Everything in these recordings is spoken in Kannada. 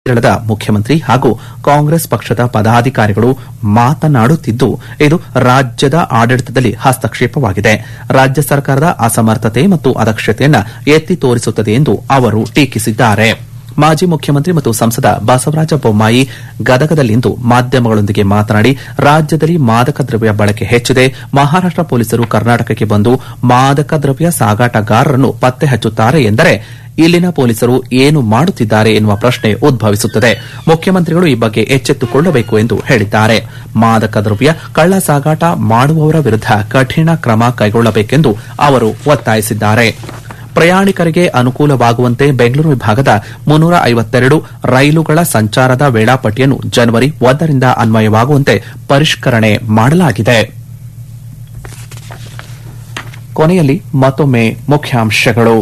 ಕೇರಳದ ಮುಖ್ಯಮಂತ್ರಿ ಹಾಗೂ ಕಾಂಗ್ರೆಸ್ ಪಕ್ಷದ ಪದಾಧಿಕಾರಿಗಳು ಮಾತನಾಡುತ್ತಿದ್ದು ಇದು ರಾಜ್ಯದ ಆಡಳಿತದಲ್ಲಿ ಹಸ್ತಕ್ಷೇಪವಾಗಿದೆ ರಾಜ್ಯ ಸರ್ಕಾರದ ಅಸಮರ್ಥತೆ ಮತ್ತು ಅದಕ್ಷತೆಯನ್ನು ಎತ್ತಿ ತೋರಿಸುತ್ತದೆ ಎಂದು ಅವರು ಟೀಕಿಸಿದ್ದಾರೆ ಮಾಜಿ ಮುಖ್ಯಮಂತ್ರಿ ಮತ್ತು ಸಂಸದ ಬಸವರಾಜ ಬೊಮ್ಮಾಯಿ ಗದಗದಲ್ಲಿಂದು ಮಾಧ್ಯಮಗಳೊಂದಿಗೆ ಮಾತನಾಡಿ ರಾಜ್ಯದಲ್ಲಿ ಮಾದಕ ದ್ರವ್ಯ ಬಳಕೆ ಹೆಚ್ಚಿದೆ ಮಹಾರಾಷ್ಟ ಪೊಲೀಸರು ಕರ್ನಾಟಕಕ್ಕೆ ಬಂದು ಮಾದಕ ದ್ರವ್ಯ ಸಾಗಾಟಗಾರರನ್ನು ಪತ್ತೆ ಹಚ್ಚುತ್ತಾರೆ ಎಂದರೆ ಇಲ್ಲಿನ ಪೊಲೀಸರು ಏನು ಮಾಡುತ್ತಿದ್ದಾರೆ ಎನ್ನುವ ಪ್ರಶ್ನೆ ಉದ್ಭವಿಸುತ್ತದೆ ಮುಖ್ಯಮಂತ್ರಿಗಳು ಈ ಬಗ್ಗೆ ಎಚ್ಚೆತ್ತುಕೊಳ್ಳಬೇಕು ಎಂದು ಹೇಳಿದ್ದಾರೆ ಮಾದಕ ದ್ರವ್ಯ ಕಳ್ಳ ಸಾಗಾಟ ಮಾಡುವವರ ವಿರುದ್ದ ಕಠಿಣ ಕ್ರಮ ಕೈಗೊಳ್ಳಬೇಕೆಂದು ಅವರು ಒತ್ತಾಯಿಸಿದ್ದಾರೆ ಪ್ರಯಾಣಿಕರಿಗೆ ಅನುಕೂಲವಾಗುವಂತೆ ಬೆಂಗಳೂರು ವಿಭಾಗದ ಮುನ್ನೂರ ಐವತ್ತೆರಡು ರೈಲುಗಳ ಸಂಚಾರದ ವೇಳಾಪಟ್ಟಿಯನ್ನು ಜನವರಿ ಒಂದರಿಂದ ಅನ್ವಯವಾಗುವಂತೆ ಪರಿಷ್ಕರಣೆ ಮಾಡಲಾಗಿದೆ ಕೊನೆಯಲ್ಲಿ ಮತ್ತೊಮ್ಮೆ ಮುಖ್ಯಾಂಶಗಳು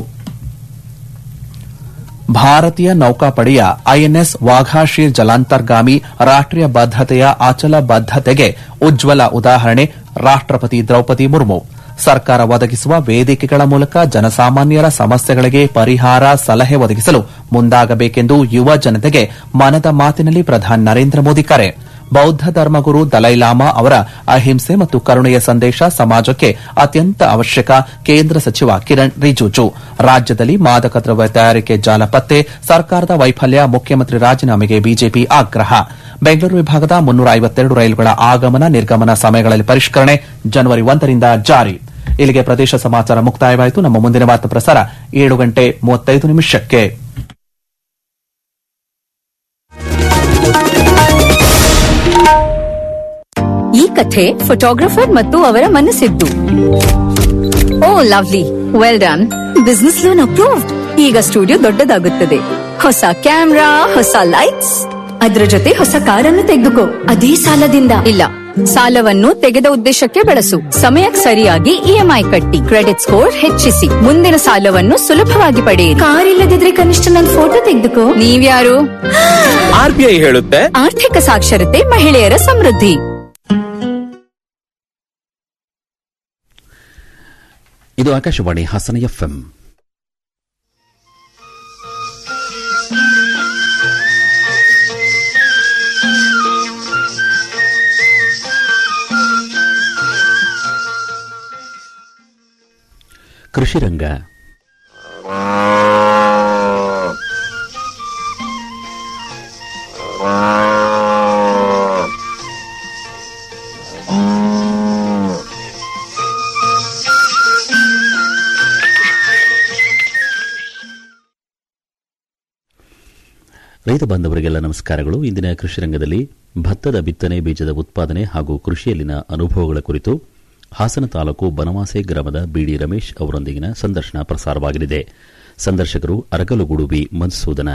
ಭಾರತೀಯ ನೌಕಾಪಡೆಯ ಐಎನ್ಎಸ್ ವಾಘಾಶೀರ್ ಜಲಾಂತರ್ಗಾಮಿ ರಾಷ್ಟೀಯ ಬದ್ದತೆಯ ಅಚಲ ಬದ್ದತೆಗೆ ಉಜ್ವಲ ಉದಾಹರಣೆ ರಾಷ್ಟಪತಿ ದ್ರೌಪದಿ ಮುರ್ಮು ಸರ್ಕಾರ ಒದಗಿಸುವ ವೇದಿಕೆಗಳ ಮೂಲಕ ಜನಸಾಮಾನ್ಯರ ಸಮಸ್ಯೆಗಳಿಗೆ ಪರಿಹಾರ ಸಲಹೆ ಒದಗಿಸಲು ಮುಂದಾಗಬೇಕೆಂದು ಯುವ ಜನತೆಗೆ ಮನದ ಮಾತಿನಲ್ಲಿ ಪ್ರಧಾನಿ ನರೇಂದ್ರ ಮೋದಿ ಕರೆ ಬೌದ್ಧ ಧರ್ಮಗುರು ದಲೈಲಾಮಾ ಅವರ ಅಹಿಂಸೆ ಮತ್ತು ಕರುಣೆಯ ಸಂದೇಶ ಸಮಾಜಕ್ಕೆ ಅತ್ಯಂತ ಅವಶ್ಯಕ ಕೇಂದ್ರ ಸಚಿವ ಕಿರಣ್ ರಿಜಿಜು ರಾಜ್ಯದಲ್ಲಿ ಮಾದಕ ದ್ರವ್ಯ ತಯಾರಿಕೆ ಜಾಲ ಪತ್ತೆ ಸರ್ಕಾರದ ವೈಫಲ್ಯ ಮುಖ್ಯಮಂತ್ರಿ ರಾಜೀನಾಮೆಗೆ ಬಿಜೆಪಿ ಆಗ್ರಹ ಬೆಂಗಳೂರು ವಿಭಾಗದ ಮುನ್ನೂರ ಐವತ್ತೆರಡು ರೈಲುಗಳ ಆಗಮನ ನಿರ್ಗಮನ ಸಮಯಗಳಲ್ಲಿ ಪರಿಷ್ಕರಣೆ ಜನವರಿ ಒಂದರಿಂದ ಜಾರಿ ಇಲ್ಲಿಗೆ ಪ್ರದೇಶ ಸಮಾಚಾರ ಮುಕ್ತಾಯವಾಯಿತು ನಮ್ಮ ಮುಂದಿನ ವಾರ್ತಾ ಪ್ರಸಾರ ಏಳು ಗಂಟೆ ಮೂವತ್ತೈದು ನಿಮಿಷಕ್ಕೆ ಈ ಕಥೆ ಫೋಟೋಗ್ರಫರ್ ಮತ್ತು ಅವರ ಮನಸ್ಸಿದ್ದು oh lovely well done business loan approved ಈಗ ಸ್ಟುಡಿಯೋ ದೊಡ್ಡದಾಗುತ್ತದೆ ಹೊಸ ಕ್ಯಾಮ್ರಾ ಹೊಸ ಲೈಟ್ಸ್ ಅದ್ರ ಜೊತೆ ಹೊಸ ಕಾರನ್ನು ತೆಗೆದುಕೋ ಅದೇ ಸಾಲದಿಂದ ಇಲ್ಲ ಸಾಲವನ್ನು ತೆಗೆದ ಉದ್ದೇಶಕ್ಕೆ ಬಳಸು ಸಮಯಕ್ಕೆ ಸರಿಯಾಗಿ ಇಎಂಐ ಕಟ್ಟಿ ಕ್ರೆಡಿಟ್ ಸ್ಕೋರ್ ಹೆಚ್ಚಿಸಿ ಮುಂದಿನ ಸಾಲವನ್ನು ಸುಲಭವಾಗಿ ಪಡೆಯಿರಿ ಕಾರ್ ಇಲ್ಲದಿದ್ರೆ ಕನಿಷ್ಠ ನನ್ನ ಫೋಟೋ ತೆಗೆದುಕೋ ನೀವ್ಯಾರು ಆರ್ಬಿಐ ಹೇಳುತ್ತೆ ಆರ್ಥಿಕ ಸಾಕ್ಷರತೆ ಮಹಿಳೆಯರ ಸಮೃದ್ಧಿ ಇದು ಆಕಾಶವಾಣಿ ಹಾಸನ ಎಫ್ಎಂ ಕೃಷಿ ರಂಗ ರೈತ ಬಾಂಧವರಿಗೆಲ್ಲ ನಮಸ್ಕಾರಗಳು ಇಂದಿನ ಕೃಷಿ ರಂಗದಲ್ಲಿ ಭತ್ತದ ಬಿತ್ತನೆ ಬೀಜದ ಉತ್ಪಾದನೆ ಹಾಗೂ ಕೃಷಿಯಲ್ಲಿನ ಅನುಭವಗಳ ಕುರಿತು ಹಾಸನ ತಾಲೂಕು ಬನವಾಸೆ ಗ್ರಾಮದ ಬಿಡಿ ರಮೇಶ್ ಅವರೊಂದಿಗಿನ ಸಂದರ್ಶನ ಪ್ರಸಾರವಾಗಲಿದೆ ಸಂದರ್ಶಕರು ಅರಗಲುಗುಡು ಬಿ ಮಧುಸೂದನ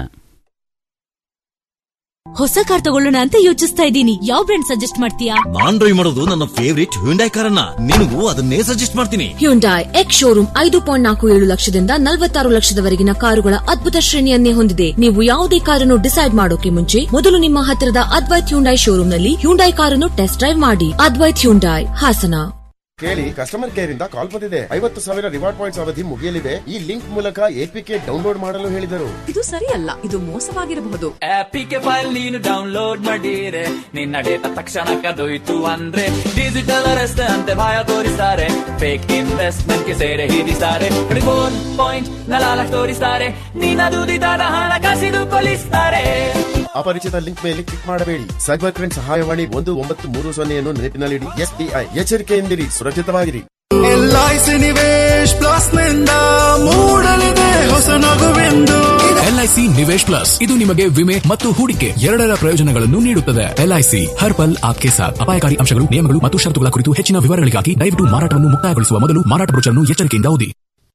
ಹೊಸ ಕಾರ್ ತಗೊಳ್ಳೋಣ ಅಂತ ಯೋಚಿಸ್ತಾ ಇದ್ದೀನಿ ಯಾವ ಬ್ರ್ಯಾಂಡ್ ಸಜೆಸ್ಟ್ ಮಾಡ್ತೀಯಾ ನಾನ್ ಡ್ರೈವ್ ಮಾಡೋದು ನನ್ನ ಫೇವರಿಟ್ ಹ್ಯುಂಡೈ ಕಾರನ್ನ ನಿನಗೂ ಅದನ್ನೇ ಸಜೆಸ್ಟ್ ಮಾಡ್ತೀನಿ ಹ್ಯುಂಡಾಯ್ ಎಕ್ಸ್ ಶೋರೂಮ್ ಐದು ಪಾಯಿಂಟ್ ನಾಲ್ಕು ಏಳು ಲಕ್ಷದಿಂದ ನಲವತ್ತಾರು ಲಕ್ಷದವರೆಗಿನ ಕಾರುಗಳ ಅದ್ಭುತ ಶ್ರೇಣಿಯನ್ನೇ ಹೊಂದಿದೆ ನೀವು ಯಾವುದೇ ಕಾರನ್ನು ಡಿಸೈಡ್ ಮಾಡೋಕೆ ಮುಂಚೆ ಮೊದಲು ನಿಮ್ಮ ಹತ್ತಿರದ ಅದ್ವೈತ್ ಹ್ಯುಂಡೈ ಶೋರೂಮ್ನಲ್ಲಿ ಹ್ಯುಂಡೈ ಕಾರನ್ನು ಟೆಸ್ಟ್ ಡ್ರೈವ್ ಮಾಡಿ ಅದ್ವೈತ್ ಹ್ಯುಂಡಾಯ್ ಹಾಸನ ಕೇಳಿ ಕಸ್ಟಮರ್ ಕೇರ್ ಇಂದ ಕಾಲ್ ಬಂದಿದೆ ಐವತ್ತು ಸಾವಿರ ರಿವಾರ್ಡ್ ಪಾಯಿಂಟ್ಸ್ ಅವಧಿ ಮುಗಿಯಲಿದೆ ಈ ಲಿಂಕ್ ಮೂಲಕ ಎಪಿಕೆ ಡೌನ್ಲೋಡ್ ಮಾಡಲು ಹೇಳಿದರು ಇದು ಸರಿಯಲ್ಲ ಇದು ಮೋಸವಾಗಿರಬಹುದು ಆಪಿಗೆ ಫೈಲ್ ನೀನು ಡೌನ್ಲೋಡ್ ಮಾಡಿರೆ ನಿನ್ನ ಡೇಟಾ ತಕ್ಷಣ ಕದೊಯ್ತು ಅಂದ್ರೆ ಡಿಜಿಟಲ್ ಅರೆಸ್ಟ್ ಅಂತೆ ಭಯ ತೋರಿಸ್ತಾರೆ ಫೇಕ್ ಇನ್ವೆಸ್ಟ್ಮೆಂಟ್ ಗೆ ಸೇರೆ ಹಿಡಿಸ್ತಾರೆ ರಿಬೋನ್ ಪಾಯಿಂಟ್ ನಲಾಲ ತೋರಿಸ್ತಾರೆ ನಿನ್ನ ದುಡಿದಾದ ಹಣ ಕಸಿದುಕೊಳ್ಳಿಸ್ತಾರೆ ಅಪರಿಚಿತ ಲಿಂಕ್ ಮೇಲೆ ಕ್ಲಿಕ್ ಮಾಡಬೇಡಿ ಸೈಬರ್ ಕ್ರೈಮ್ ಸಹಾಯವಾಣಿ ಒಂದು ಒಂಬತ್ತು ಮೂರು ಸೊನ್ನೆಯನ್ನು ನೆನಪಿನಲ್ಲಿಡಿ ಎಸ್ಬಿಐ ಎಚ್ಚರಿಕೆಯಿಂದಿರಿ ಸುರಕ್ಷಿತವಾಗಿರಿ ಎಲ್ಐಸಿ ನಿವೇಶ್ ಪ್ಲಸ್ ನಿಂದ ಮೂಡಲಿದೆ ಹೊಸ ನಗುವೆಂದು ಎಲ್ಐಸಿ ನಿವೇಶ್ ಪ್ಲಸ್ ಇದು ನಿಮಗೆ ವಿಮೆ ಮತ್ತು ಹೂಡಿಕೆ ಎರಡರ ಪ್ರಯೋಜನಗಳನ್ನು ನೀಡುತ್ತದೆ ಎಲ್ಐಸಿ ಹರ್ ಪಲ್ ಆಪ್ಕೆ ಸಾಥ್ ಅಪಾಯಕಾರಿ ಅಂಶಗಳು ನಿಯಮಗಳು ಮತ್ತು ಷರತ್ತುಗಳ ಕುರಿತು ಹೆಚ್ಚಿನ ವಿವರಗಳಿಗಾಗಿ ದಯವಿಟ್ಟು ಮಾರಾಟವನ್ನು ಮುಕ್ತಾಯಗೊಳಿಸುವ ಮೊದಲು ಮಾರಾಟ ಬ್ರೋಚರ್ನ್ನು ಎಚ್ಚರಿಕೆಯಿಂದ ಓದಿ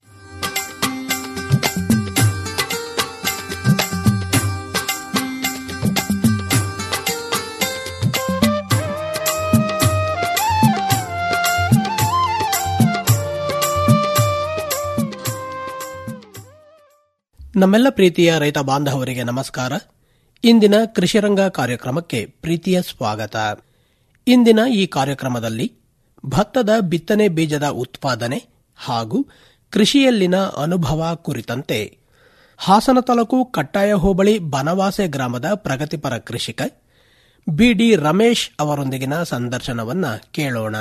ನಮ್ಮೆಲ್ಲ ಪ್ರೀತಿಯ ರೈತ ಬಾಂಧವರಿಗೆ ನಮಸ್ಕಾರ ಇಂದಿನ ಕೃಷಿರಂಗ ಕಾರ್ಯಕ್ರಮಕ್ಕೆ ಪ್ರೀತಿಯ ಸ್ವಾಗತ ಇಂದಿನ ಈ ಕಾರ್ಯಕ್ರಮದಲ್ಲಿ ಭತ್ತದ ಬಿತ್ತನೆ ಬೀಜದ ಉತ್ಪಾದನೆ ಹಾಗೂ ಕೃಷಿಯಲ್ಲಿನ ಅನುಭವ ಕುರಿತಂತೆ ಹಾಸನ ತಾಲೂಕು ಕಟ್ಟಾಯ ಹೋಬಳಿ ಬನವಾಸೆ ಗ್ರಾಮದ ಪ್ರಗತಿಪರ ಕೃಷಿಕ ಬಿಡಿ ರಮೇಶ್ ಅವರೊಂದಿಗಿನ ಸಂದರ್ಶನವನ್ನ ಕೇಳೋಣ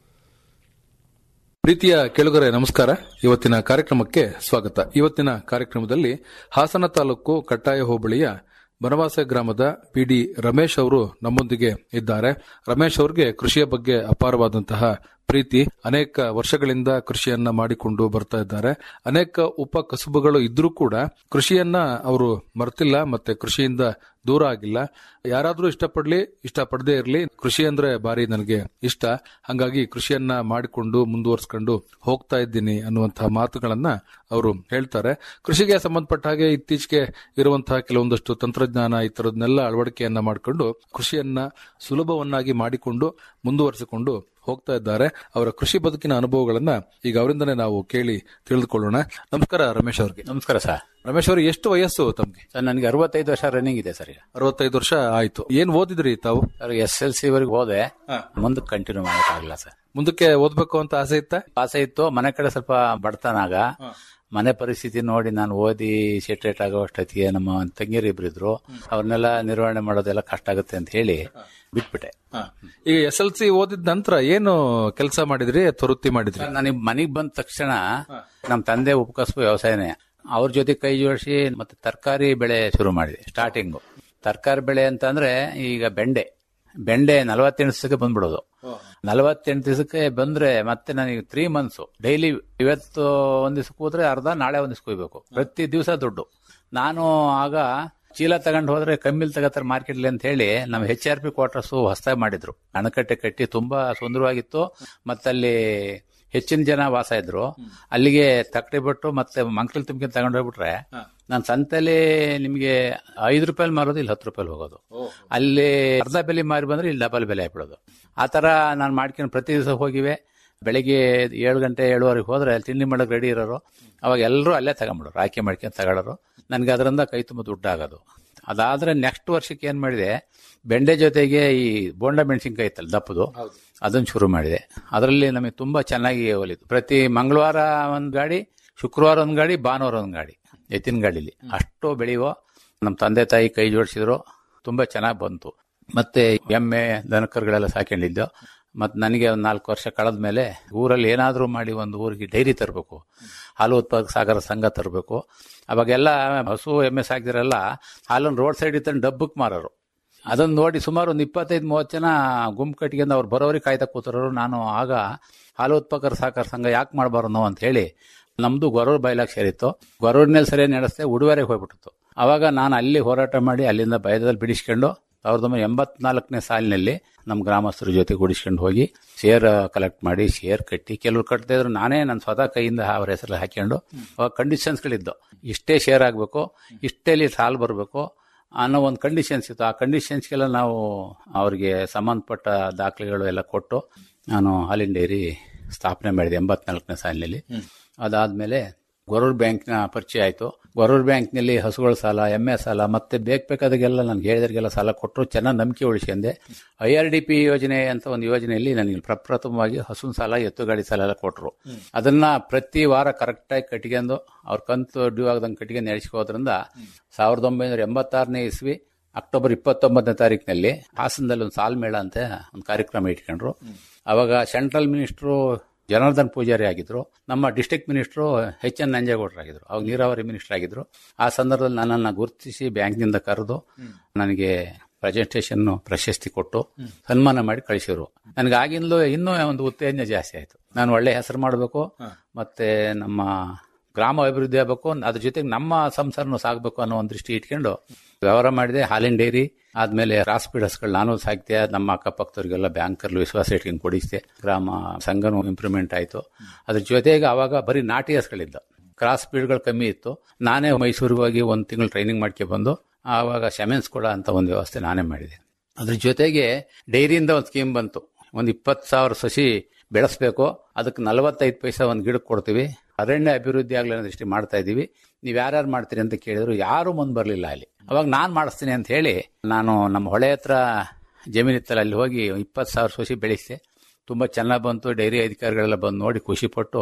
ಪ್ರೀತಿಯ ಕೆಳಗರೆ ನಮಸ್ಕಾರ ಇವತ್ತಿನ ಕಾರ್ಯಕ್ರಮಕ್ಕೆ ಸ್ವಾಗತ ಇವತ್ತಿನ ಕಾರ್ಯಕ್ರಮದಲ್ಲಿ ಹಾಸನ ತಾಲೂಕು ಕಟ್ಟಾಯ ಹೋಬಳಿಯ ಬನವಾಸ ಗ್ರಾಮದ ಪಿಡಿ ರಮೇಶ್ ಅವರು ನಮ್ಮೊಂದಿಗೆ ಇದ್ದಾರೆ ರಮೇಶ್ ಅವರಿಗೆ ಕೃಷಿಯ ಬಗ್ಗೆ ಅಪಾರವಾದಂತಹ ಪ್ರೀತಿ ಅನೇಕ ವರ್ಷಗಳಿಂದ ಕೃಷಿಯನ್ನ ಮಾಡಿಕೊಂಡು ಬರ್ತಾ ಇದ್ದಾರೆ ಅನೇಕ ಉಪ ಕಸುಬುಗಳು ಇದ್ರೂ ಕೂಡ ಕೃಷಿಯನ್ನ ಅವರು ಮರ್ತಿಲ್ಲ ಮತ್ತೆ ಕೃಷಿಯಿಂದ ದೂರ ಆಗಿಲ್ಲ ಯಾರಾದ್ರೂ ಇಷ್ಟಪಡ್ಲಿ ಇಷ್ಟಪಡದೇ ಇರಲಿ ಕೃಷಿ ಅಂದ್ರೆ ಬಾರಿ ನನಗೆ ಇಷ್ಟ ಹಂಗಾಗಿ ಕೃಷಿಯನ್ನ ಮಾಡಿಕೊಂಡು ಮುಂದುವರ್ಸ್ಕೊಂಡು ಹೋಗ್ತಾ ಇದ್ದೀನಿ ಅನ್ನುವಂತಹ ಮಾತುಗಳನ್ನ ಅವರು ಹೇಳ್ತಾರೆ ಕೃಷಿಗೆ ಸಂಬಂಧಪಟ್ಟ ಹಾಗೆ ಇತ್ತೀಚೆಗೆ ಇರುವಂತಹ ಕೆಲವೊಂದಷ್ಟು ತಂತ್ರಜ್ಞಾನ ಈ ತರದನ್ನೆಲ್ಲ ಅಳವಡಿಕೆಯನ್ನ ಮಾಡಿಕೊಂಡು ಕೃಷಿಯನ್ನ ಸುಲಭವನ್ನಾಗಿ ಮಾಡಿಕೊಂಡು ಮುಂದುವರಿಸಿಕೊಂಡು ಹೋಗ್ತಾ ಇದ್ದಾರೆ ಅವರ ಕೃಷಿ ಬದುಕಿನ ಅನುಭವಗಳನ್ನ ಈಗ ಅವರಿಂದನೇ ನಾವು ಕೇಳಿ ತಿಳಿದುಕೊಳ್ಳೋಣ ನಮಸ್ಕಾರ ರಮೇಶ್ ಅವ್ರಿಗೆ ನಮಸ್ಕಾರ ಸರ್ ರಮೇಶ್ ಅವ್ರಿಗೆ ಎಷ್ಟು ವಯಸ್ಸು ತಮ್ಗೆ ಸರ್ ನನಗೆ ಅರವತ್ತೈದು ವರ್ಷ ರನ್ನಿಂಗ್ ಇದೆ ಸರ್ ಈಗ ಅರವತ್ತೈದು ವರ್ಷ ಆಯ್ತು ಏನ್ ಓದಿದ್ರಿ ತಾವು ಸರ್ ಎಸ್ ಎಲ್ ಸಿ ವರೆಗೂ ಹೋದೆ ಮುಂದಕ್ಕೆ ಕಂಟಿನ್ಯೂ ಮಾಡೋಕ್ಕಾಗಲ್ಲ ಸರ್ ಮುಂದಕ್ಕೆ ಓದ್ಬೇಕು ಅಂತ ಆಸೆ ಇತ್ತ ಆಸೆ ಇತ್ತು ಮನೆ ಕಡೆ ಸ್ವಲ್ಪ ಬಡತನಾಗ ಮನೆ ಪರಿಸ್ಥಿತಿ ನೋಡಿ ನಾನು ಓದಿ ಸೆಟ್ರೇಟ್ ಆಗೋ ಅಷ್ಟೊತ್ತಿಗೆ ನಮ್ಮ ತಂಗಿಯರು ಇಬ್ರು ಇದ್ರು ಅವ್ರನ್ನೆಲ್ಲ ನಿರ್ವಹಣೆ ಮಾಡೋದೆಲ್ಲ ಕಷ್ಟ ಆಗುತ್ತೆ ಅಂತ ಹೇಳಿ ಬಿಟ್ಬಿಟ್ಟೆ ಈಗ ಎಸ್ ಎಲ್ ಸಿ ಓದಿದ ನಂತರ ಏನು ಕೆಲಸ ಮಾಡಿದ್ರಿ ಅಥವಾ ವೃತ್ತಿ ಮಾಡಿದ್ರಿ ನನಗೆ ಮನೆಗೆ ಬಂದ ತಕ್ಷಣ ನಮ್ಮ ತಂದೆ ಉಪಕಸಬು ವ್ಯವಸಾಯನೇ ಅವ್ರ ಜೊತೆ ಕೈ ಜೋಡಿಸಿ ಮತ್ತೆ ತರಕಾರಿ ಬೆಳೆ ಶುರು ಮಾಡಿದೆ ಸ್ಟಾರ್ಟಿಂಗು ತರಕಾರಿ ಬೆಳೆ ಅಂತಂದ್ರೆ ಈಗ ಬೆಂಡೆ ಬೆಂಡೆ ನಲವತ್ತೆಂಟು ದಿವಸಕ್ಕೆ ಬಂದ್ಬಿಡೋದು ನಲವತ್ತೆಂಟು ದಿವಸಕ್ಕೆ ಬಂದ್ರೆ ಮತ್ತೆ ನನಗೆ ತ್ರೀ ಮಂತ್ಸ್ ಡೈಲಿ ಇವತ್ತು ಒಂದ್ ದಿವಸಕ್ಕೆ ಹೋದ್ರೆ ಅರ್ಧ ನಾಳೆ ಒಂದ್ ದಿವಸ ಕೊಯ್ಬೇಕು ಪ್ರತಿ ದಿವಸ ದುಡ್ಡು ನಾನು ಆಗ ಚೀಲ ತಗೊಂಡು ಹೋದ್ರೆ ಕಮ್ಮಿಲ್ ತಗೋತಾರೆ ಮಾರ್ಕೆಟ್ಲಿ ಅಂತ ಹೇಳಿ ನಮ್ಮ ಹೆಚ್ ಆರ್ ಪಿ ಕ್ವಾರ್ಟರ್ಸ್ ಹೊಸದಾಗಿ ಮಾಡಿದ್ರು ಅಣಕಟ್ಟೆ ಕಟ್ಟಿ ತುಂಬಾ ಸುಂದರವಾಗಿತ್ತು ಮತ್ತಲ್ಲಿ ಹೆಚ್ಚಿನ ಜನ ವಾಸ ಇದ್ರು ಅಲ್ಲಿಗೆ ತಕ್ಕಡಿ ಬಿಟ್ಟು ಮತ್ತೆ ಮಂಕ್ಳಲ್ ತುಂಬಿಕೆ ತಗೊಂಡು ಹೋಗ್ಬಿಟ್ರೆ ನಾನು ಸಂತೆಲಿ ನಿಮಗೆ ಐದು ರೂಪಾಯಿ ಮಾರೋದು ಇಲ್ಲಿ ಹತ್ತು ರೂಪಾಯಿ ಹೋಗೋದು ಅಲ್ಲಿ ಅರ್ಧ ಬೆಲೆ ಮಾರಿ ಬಂದ್ರೆ ಇಲ್ಲಿ ಡಬಲ್ ಬೆಲೆ ಆಗ್ಬಿಡೋದು ಆ ತರ ನಾನು ಮಾಡ್ಕೊಂಡು ಪ್ರತಿ ದಿವಸ ಹೋಗಿವೆ ಬೆಳಿಗ್ಗೆ ಏಳು ಗಂಟೆ ಏಳುವರೆಗೆ ಹೋದ್ರೆ ಅಲ್ಲಿ ತಿಂಡಿ ಮಾಡಕ್ ರೆಡಿ ಇರೋರು ಅವಾಗ ಎಲ್ಲರೂ ಅಲ್ಲೇ ತಗೊಂಬಿಡೋರು ಆಯ್ಕೆ ಮಾಡ್ಕೊಂಡು ತಗೊಳ್ಳೋರು ನನಗೆ ಅದರಿಂದ ಕೈ ತುಂಬ ದುಡ್ಡು ಆಗೋದು ಅದಾದ್ರೆ ನೆಕ್ಸ್ಟ್ ವರ್ಷಕ್ಕೆ ಏನ್ ಮಾಡಿದೆ ಬೆಂಡೆ ಜೊತೆಗೆ ಈ ಬೋಂಡ ಮೆಣಸಿನ್ಕಾಯಿ ಇತ್ತಲ್ಲ ದಪ್ಪದು ಅದನ್ನ ಶುರು ಮಾಡಿದೆ ಅದರಲ್ಲಿ ನಮಗೆ ತುಂಬಾ ಚೆನ್ನಾಗಿ ಒಲಿತು ಪ್ರತಿ ಮಂಗಳವಾರ ಒಂದ್ ಗಾಡಿ ಶುಕ್ರವಾರ ಒಂದ್ ಗಾಡಿ ಭಾನುವಾರ ಒಂದ್ ಗಾಡಿ ಎತ್ತಿನ ಗಾಡಿಲಿ ಅಷ್ಟು ಬೆಳೆಯುವ ನಮ್ಮ ತಂದೆ ತಾಯಿ ಕೈ ಜೋಡಿಸಿದ್ರು ತುಂಬಾ ಚೆನ್ನಾಗಿ ಬಂತು ಮತ್ತೆ ಎಮ್ಮೆ ದನಕರುಗಳೆಲ್ಲ ಸಾಕೊಂಡಿದ್ದು ಮತ್ತು ನನಗೆ ಒಂದು ನಾಲ್ಕು ವರ್ಷ ಕಳೆದ ಮೇಲೆ ಊರಲ್ಲಿ ಏನಾದರೂ ಮಾಡಿ ಒಂದು ಊರಿಗೆ ಡೈರಿ ತರಬೇಕು ಹಾಲು ಉತ್ಪಾದಕ ಸಾಗರ ಸಂಘ ತರಬೇಕು ಅವಾಗೆಲ್ಲ ಹಸು ಎಮ್ಮೆ ಸಾಕಿದ್ರೆಲ್ಲ ಹಾಲನ್ನು ರೋಡ್ ಸೈಡ್ ಇತ್ತಂದು ಡಬ್ಬಕ್ಕೆ ಮಾರೋರು ಅದನ್ನ ನೋಡಿ ಸುಮಾರು ಒಂದು ಇಪ್ಪತ್ತೈದು ಮೂವತ್ತು ಜನ ಗುಂಪು ಕಟ್ಕೊಂಡು ಅವ್ರು ಬರೋರಿಗೆ ಕಾಯ್ತಾ ಕೂತರೋರು ನಾನು ಆಗ ಹಾಲು ಉತ್ಪಾದಕರ ಸಹಕಾರ ಸಂಘ ಯಾಕೆ ಮಾಡಬಾರ್ದು ನಾವು ಅಂತ ಹೇಳಿ ನಮ್ದು ಗೊರೂರು ಬೈಲಾಗ್ ಸೇರಿತ್ತು ಗೊರೂರಿನಲ್ಲಿ ಸರಿಯಾಗಿ ನಡೆಸ್ತೆ ಉಡುವರೆಗೆ ಹೋಗ್ಬಿಟ್ಟಿತ್ತು ಅವಾಗ ನಾನು ಅಲ್ಲಿ ಹೋರಾಟ ಮಾಡಿ ಅಲ್ಲಿಂದ ಬಯದಲ್ಲಿ ಬಿಡಿಸ್ಕೊಂಡು ಸಾವಿರದ ಒಂಬೈನೂರ ಎಂಬತ್ನಾಲ್ಕನೇ ಸಾಲಿನಲ್ಲಿ ನಮ್ಮ ಗ್ರಾಮಸ್ಥರ ಜೊತೆ ಗುಡಿಸ್ಕೊಂಡು ಹೋಗಿ ಶೇರ್ ಕಲೆಕ್ಟ್ ಮಾಡಿ ಶೇರ್ ಕಟ್ಟಿ ಕೆಲವರು ಕಟ್ತಾ ಇದ್ರು ನಾನೇ ನನ್ನ ಸ್ವತಃ ಕೈಯಿಂದ ಅವ್ರ ಹೆಸರಲ್ಲಿ ಹಾಕೊಂಡು ಅವಾಗ ಕಂಡೀಷನ್ಸ್ಗಳಿದ್ದು ಇಷ್ಟೇ ಶೇರ್ ಆಗಬೇಕು ಇಷ್ಟೇ ಲೀಟರ್ ಹಾಲು ಬರಬೇಕು ಅನ್ನೋ ಒಂದು ಕಂಡೀಷನ್ಸ್ ಇತ್ತು ಆ ಕಂಡೀಷನ್ಸ್ಗೆಲ್ಲ ನಾವು ಅವ್ರಿಗೆ ಸಂಬಂಧಪಟ್ಟ ದಾಖಲೆಗಳು ಎಲ್ಲ ಕೊಟ್ಟು ನಾನು ಹಾಲಿನ ಡೈರಿ ಸ್ಥಾಪನೆ ಮಾಡಿದೆ ಎಂಬತ್ನಾಲ್ಕನೇ ಸಾಲಿನಲ್ಲಿ ಅದಾದ್ಮೇಲೆ ಗೊರೂರ್ ಬ್ಯಾಂಕ್ನ ಪರಿಚಯ ಆಯಿತು ಗೊರೂರ್ ಬ್ಯಾಂಕ್ನಲ್ಲಿ ಹಸುಗಳ ಸಾಲ ಎಮ್ಮೆ ಸಾಲ ಮತ್ತೆ ಬೇಕು ಬೇಕಾದಾಗೆಲ್ಲ ನನಗೆ ಹೇಳಿದರಿಗೆಲ್ಲ ಸಾಲ ಕೊಟ್ಟರು ಚೆನ್ನಾಗಿ ನಂಬಿಕೆ ಉಳಿಸ್ಕೊಂಡೆ ಐ ಆರ್ ಡಿ ಪಿ ಯೋಜನೆ ಅಂತ ಒಂದು ಯೋಜನೆಯಲ್ಲಿ ನನಗೆ ಪ್ರಪ್ರಥಮವಾಗಿ ಹಸುವಿನ ಸಾಲ ಎತ್ತು ಗಾಡಿ ಸಾಲ ಎಲ್ಲ ಕೊಟ್ಟರು ಅದನ್ನ ಪ್ರತಿ ವಾರ ಕರೆಕ್ಟಾಗಿ ಕಟ್ಕೊಂಡು ಅವ್ರ ಕಂತು ಡ್ಯೂ ಆಗದಂಗೆ ಕಟ್ಕೊಂಡು ನಡೆಸ್ಕೋದ್ರಿಂದ ಸಾವಿರದ ಒಂಬೈನೂರ ಎಂಬತ್ತಾರನೇ ಇಸ್ವಿ ಅಕ್ಟೋಬರ್ ಇಪ್ಪತ್ತೊಂಬತ್ತನೇ ತಾರೀಕಿನಲ್ಲಿ ಹಾಸನದಲ್ಲಿ ಒಂದು ಸಾಲ್ ಮೇಳ ಅಂತ ಒಂದು ಕಾರ್ಯಕ್ರಮ ಇಟ್ಕೊಂಡ್ರು ಅವಾಗ ಸೆಂಟ್ರಲ್ ಮಿನಿಸ್ಟ್ರು ಜನಾರ್ದನ್ ಪೂಜಾರಿ ಆಗಿದ್ರು ನಮ್ಮ ಡಿಸ್ಟ್ರಿಕ್ಟ್ ಮಿನಿಸ್ಟ್ರು ಎಚ್ ಎನ್ ನಂಜೇಗೌಡರಾಗಿದ್ರು ಅವಾಗ ನೀರಾವರಿ ಮಿನಿಸ್ಟರ್ ಆಗಿದ್ರು ಆ ಸಂದರ್ಭದಲ್ಲಿ ನನ್ನನ್ನು ಗುರುತಿಸಿ ಬ್ಯಾಂಕ್ನಿಂದ ಕರೆದು ನನಗೆ ಪ್ರೆಸೆಂಟೇಷನ್ ಪ್ರಶಸ್ತಿ ಕೊಟ್ಟು ಸನ್ಮಾನ ಮಾಡಿ ಕಳಿಸಿದ್ರು ನನಗೆ ಆಗಿಂದಲೂ ಇನ್ನೂ ಒಂದು ಉತ್ತೇಜನ ಜಾಸ್ತಿ ಆಯಿತು ನಾನು ಒಳ್ಳೆ ಹೆಸರು ಮಾಡಬೇಕು ಮತ್ತೆ ನಮ್ಮ ಗ್ರಾಮ ಅಭಿವೃದ್ಧಿ ಆಗಬೇಕು ಅದ್ರ ಜೊತೆಗೆ ನಮ್ಮ ಸಂಸಾರನು ಸಾಗಬೇಕು ಅನ್ನೋ ಒಂದು ದೃಷ್ಟಿ ಇಟ್ಕೊಂಡು ವ್ಯವಹಾರ ಮಾಡಿದೆ ಹಾಲಿನ ಡೈರಿ ಆದ್ಮೇಲೆ ಕ್ರಾಸ್ ಹಸ್ಗಳು ನಾನು ಸಾಕ್ತೆ ನಮ್ಮ ಅಕ್ಕಪಕ್ಕದವ್ರಿಗೆಲ್ಲ ಬ್ಯಾಂಕರ್ಲು ವಿಶ್ವಾಸ ಇಟ್ಕೊಂಡು ಕೊಡಿಸ್ದೆ ಗ್ರಾಮ ಸಂಘನೂ ಇಂಪ್ರೂವ್ಮೆಂಟ್ ಆಯಿತು ಅದ್ರ ಜೊತೆಗೆ ಅವಾಗ ಬರೀ ನಾಟಿ ಹಸ್ಗಳಿದ್ದ ಕ್ರಾಸ್ ಸ್ಪೀಡ್ಗಳು ಕಮ್ಮಿ ಇತ್ತು ನಾನೇ ಮೈಸೂರಿಗೆ ಹೋಗಿ ಒಂದು ತಿಂಗಳು ಟ್ರೈನಿಂಗ್ ಮಾಡ್ಕೆ ಬಂದು ಆವಾಗ ಶಮೆನ್ಸ್ ಕೊಡ ಅಂತ ಒಂದು ವ್ಯವಸ್ಥೆ ನಾನೇ ಮಾಡಿದೆ ಅದ್ರ ಜೊತೆಗೆ ಡೈರಿಯಿಂದ ಒಂದು ಸ್ಕೀಮ್ ಬಂತು ಒಂದು ಇಪ್ಪತ್ತು ಸಾವಿರ ಸಸಿ ಬೆಳೆಸ್ಬೇಕು ಅದಕ್ಕೆ ನಲವತ್ತೈದು ಪೈಸಾ ಒಂದು ಗಿಡಕ್ಕೆ ಕೊಡ್ತೀವಿ ಅರಣ್ಯ ಅಭಿವೃದ್ಧಿ ಆಗಲಿ ಅನ್ನೋ ದೃಷ್ಟಿ ಮಾಡ್ತಾ ಇದ್ದೀವಿ ನೀವು ಯಾರ್ಯಾರು ಮಾಡ್ತೀರಿ ಅಂತ ಕೇಳಿದ್ರು ಯಾರು ಮುಂದೆ ಬರಲಿಲ್ಲ ಅಲ್ಲಿ ಅವಾಗ ನಾನು ಮಾಡಿಸ್ತೀನಿ ಅಂತ ಹೇಳಿ ನಾನು ನಮ್ಮ ಹೊಳೆ ಹತ್ರ ಜಮೀನಿತ್ತಲ್ಲ ಅಲ್ಲಿ ಹೋಗಿ ಇಪ್ಪತ್ತು ಸಾವಿರ ಸಸಿ ಬೆಳೆಸಿದೆ ತುಂಬ ಚೆನ್ನಾಗಿ ಬಂತು ಡೈರಿ ಅಧಿಕಾರಿಗಳೆಲ್ಲ ಬಂದು ನೋಡಿ ಖುಷಿಪಟ್ಟು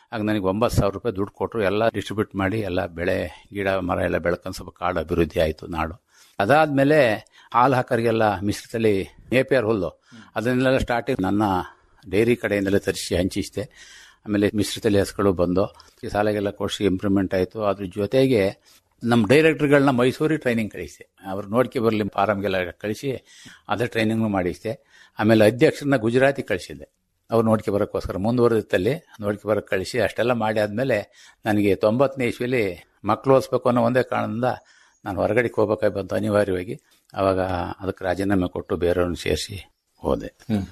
ಆಗ ನನಗೆ ಒಂಬತ್ತು ಸಾವಿರ ರೂಪಾಯಿ ದುಡ್ಡು ಕೊಟ್ಟರು ಎಲ್ಲ ಡಿಸ್ಟ್ರಿಬ್ಯೂಟ್ ಮಾಡಿ ಎಲ್ಲ ಬೆಳೆ ಗಿಡ ಮರ ಎಲ್ಲ ಬೆಳ್ಕೊಂಡು ಸ್ವಲ್ಪ ಕಾಡು ಅಭಿವೃದ್ಧಿ ಆಯಿತು ನಾಡು ಅದಾದಮೇಲೆ ಹಾಲು ಹಾಕರಿಗೆಲ್ಲ ಮಿಶ್ರಿತಲ್ಲಿ ನೇಪಿಯರ್ ಹುಲ್ಲು ಅದನ್ನೆಲ್ಲ ಸ್ಟಾರ್ಟಿಂಗ್ ನನ್ನ ಡೈರಿ ಕಡೆಯಿಂದಲೇ ತರಿಸಿ ಹಂಚಿಸಿದೆ ಆಮೇಲೆ ಮಿಶ್ರಿತಲ್ಲಿ ಹಸುಗಳು ಬಂದು ಈ ಸಾಲಾಗೆಲ್ಲ ಕೊಡಿಸಿ ಇಂಪ್ರೂವ್ಮೆಂಟ್ ಆಯಿತು ಅದ್ರ ಜೊತೆಗೆ ನಮ್ಮ ಡೈರೆಕ್ಟರ್ಗಳನ್ನ ಮೈಸೂರಿಗೆ ಟ್ರೈನಿಂಗ್ ಕಳಿಸಿದೆ ಅವ್ರು ನೋಡ್ಕೆ ಬರಲಿ ಫಾರಮ್ಗೆಲ್ಲ ಕಳಿಸಿ ಅದೇ ಟ್ರೈನಿಂಗ್ ಮಾಡಿಸಿದೆ ಆಮೇಲೆ ಅಧ್ಯಕ್ಷರನ್ನ ಗುಜರಾತಿ ಕಳಿಸಿದ್ದೆ ಅವ್ರು ನೋಡ್ಕೆ ಬರೋಕ್ಕೋಸ್ಕರ ಮುಂದುವರೆದಿತ್ತಲ್ಲಿ ನೋಡ್ಕೆ ಬರೋಕ್ಕೆ ಕಳಿಸಿ ಅಷ್ಟೆಲ್ಲ ಮಾಡಿ ಆದಮೇಲೆ ನನಗೆ ತೊಂಬತ್ತನೇ ಇಸ್ವಿಲಿ ಮಕ್ಕಳು ಓದಿಸ್ಬೇಕು ಅನ್ನೋ ಒಂದೇ ಕಾರಣದಿಂದ ನಾನು ಹೊರಗಡೆಗೆ ಹೋಗ್ಬೇಕಾಗಿ ಬಂತು ಅನಿವಾರ್ಯವಾಗಿ ಅವಾಗ ಅದಕ್ಕೆ ರಾಜೀನಾಮೆ ಕೊಟ್ಟು ಬೇರೆಯವ್ರನ್ನ ಸೇರಿಸಿ ಹೋದೆ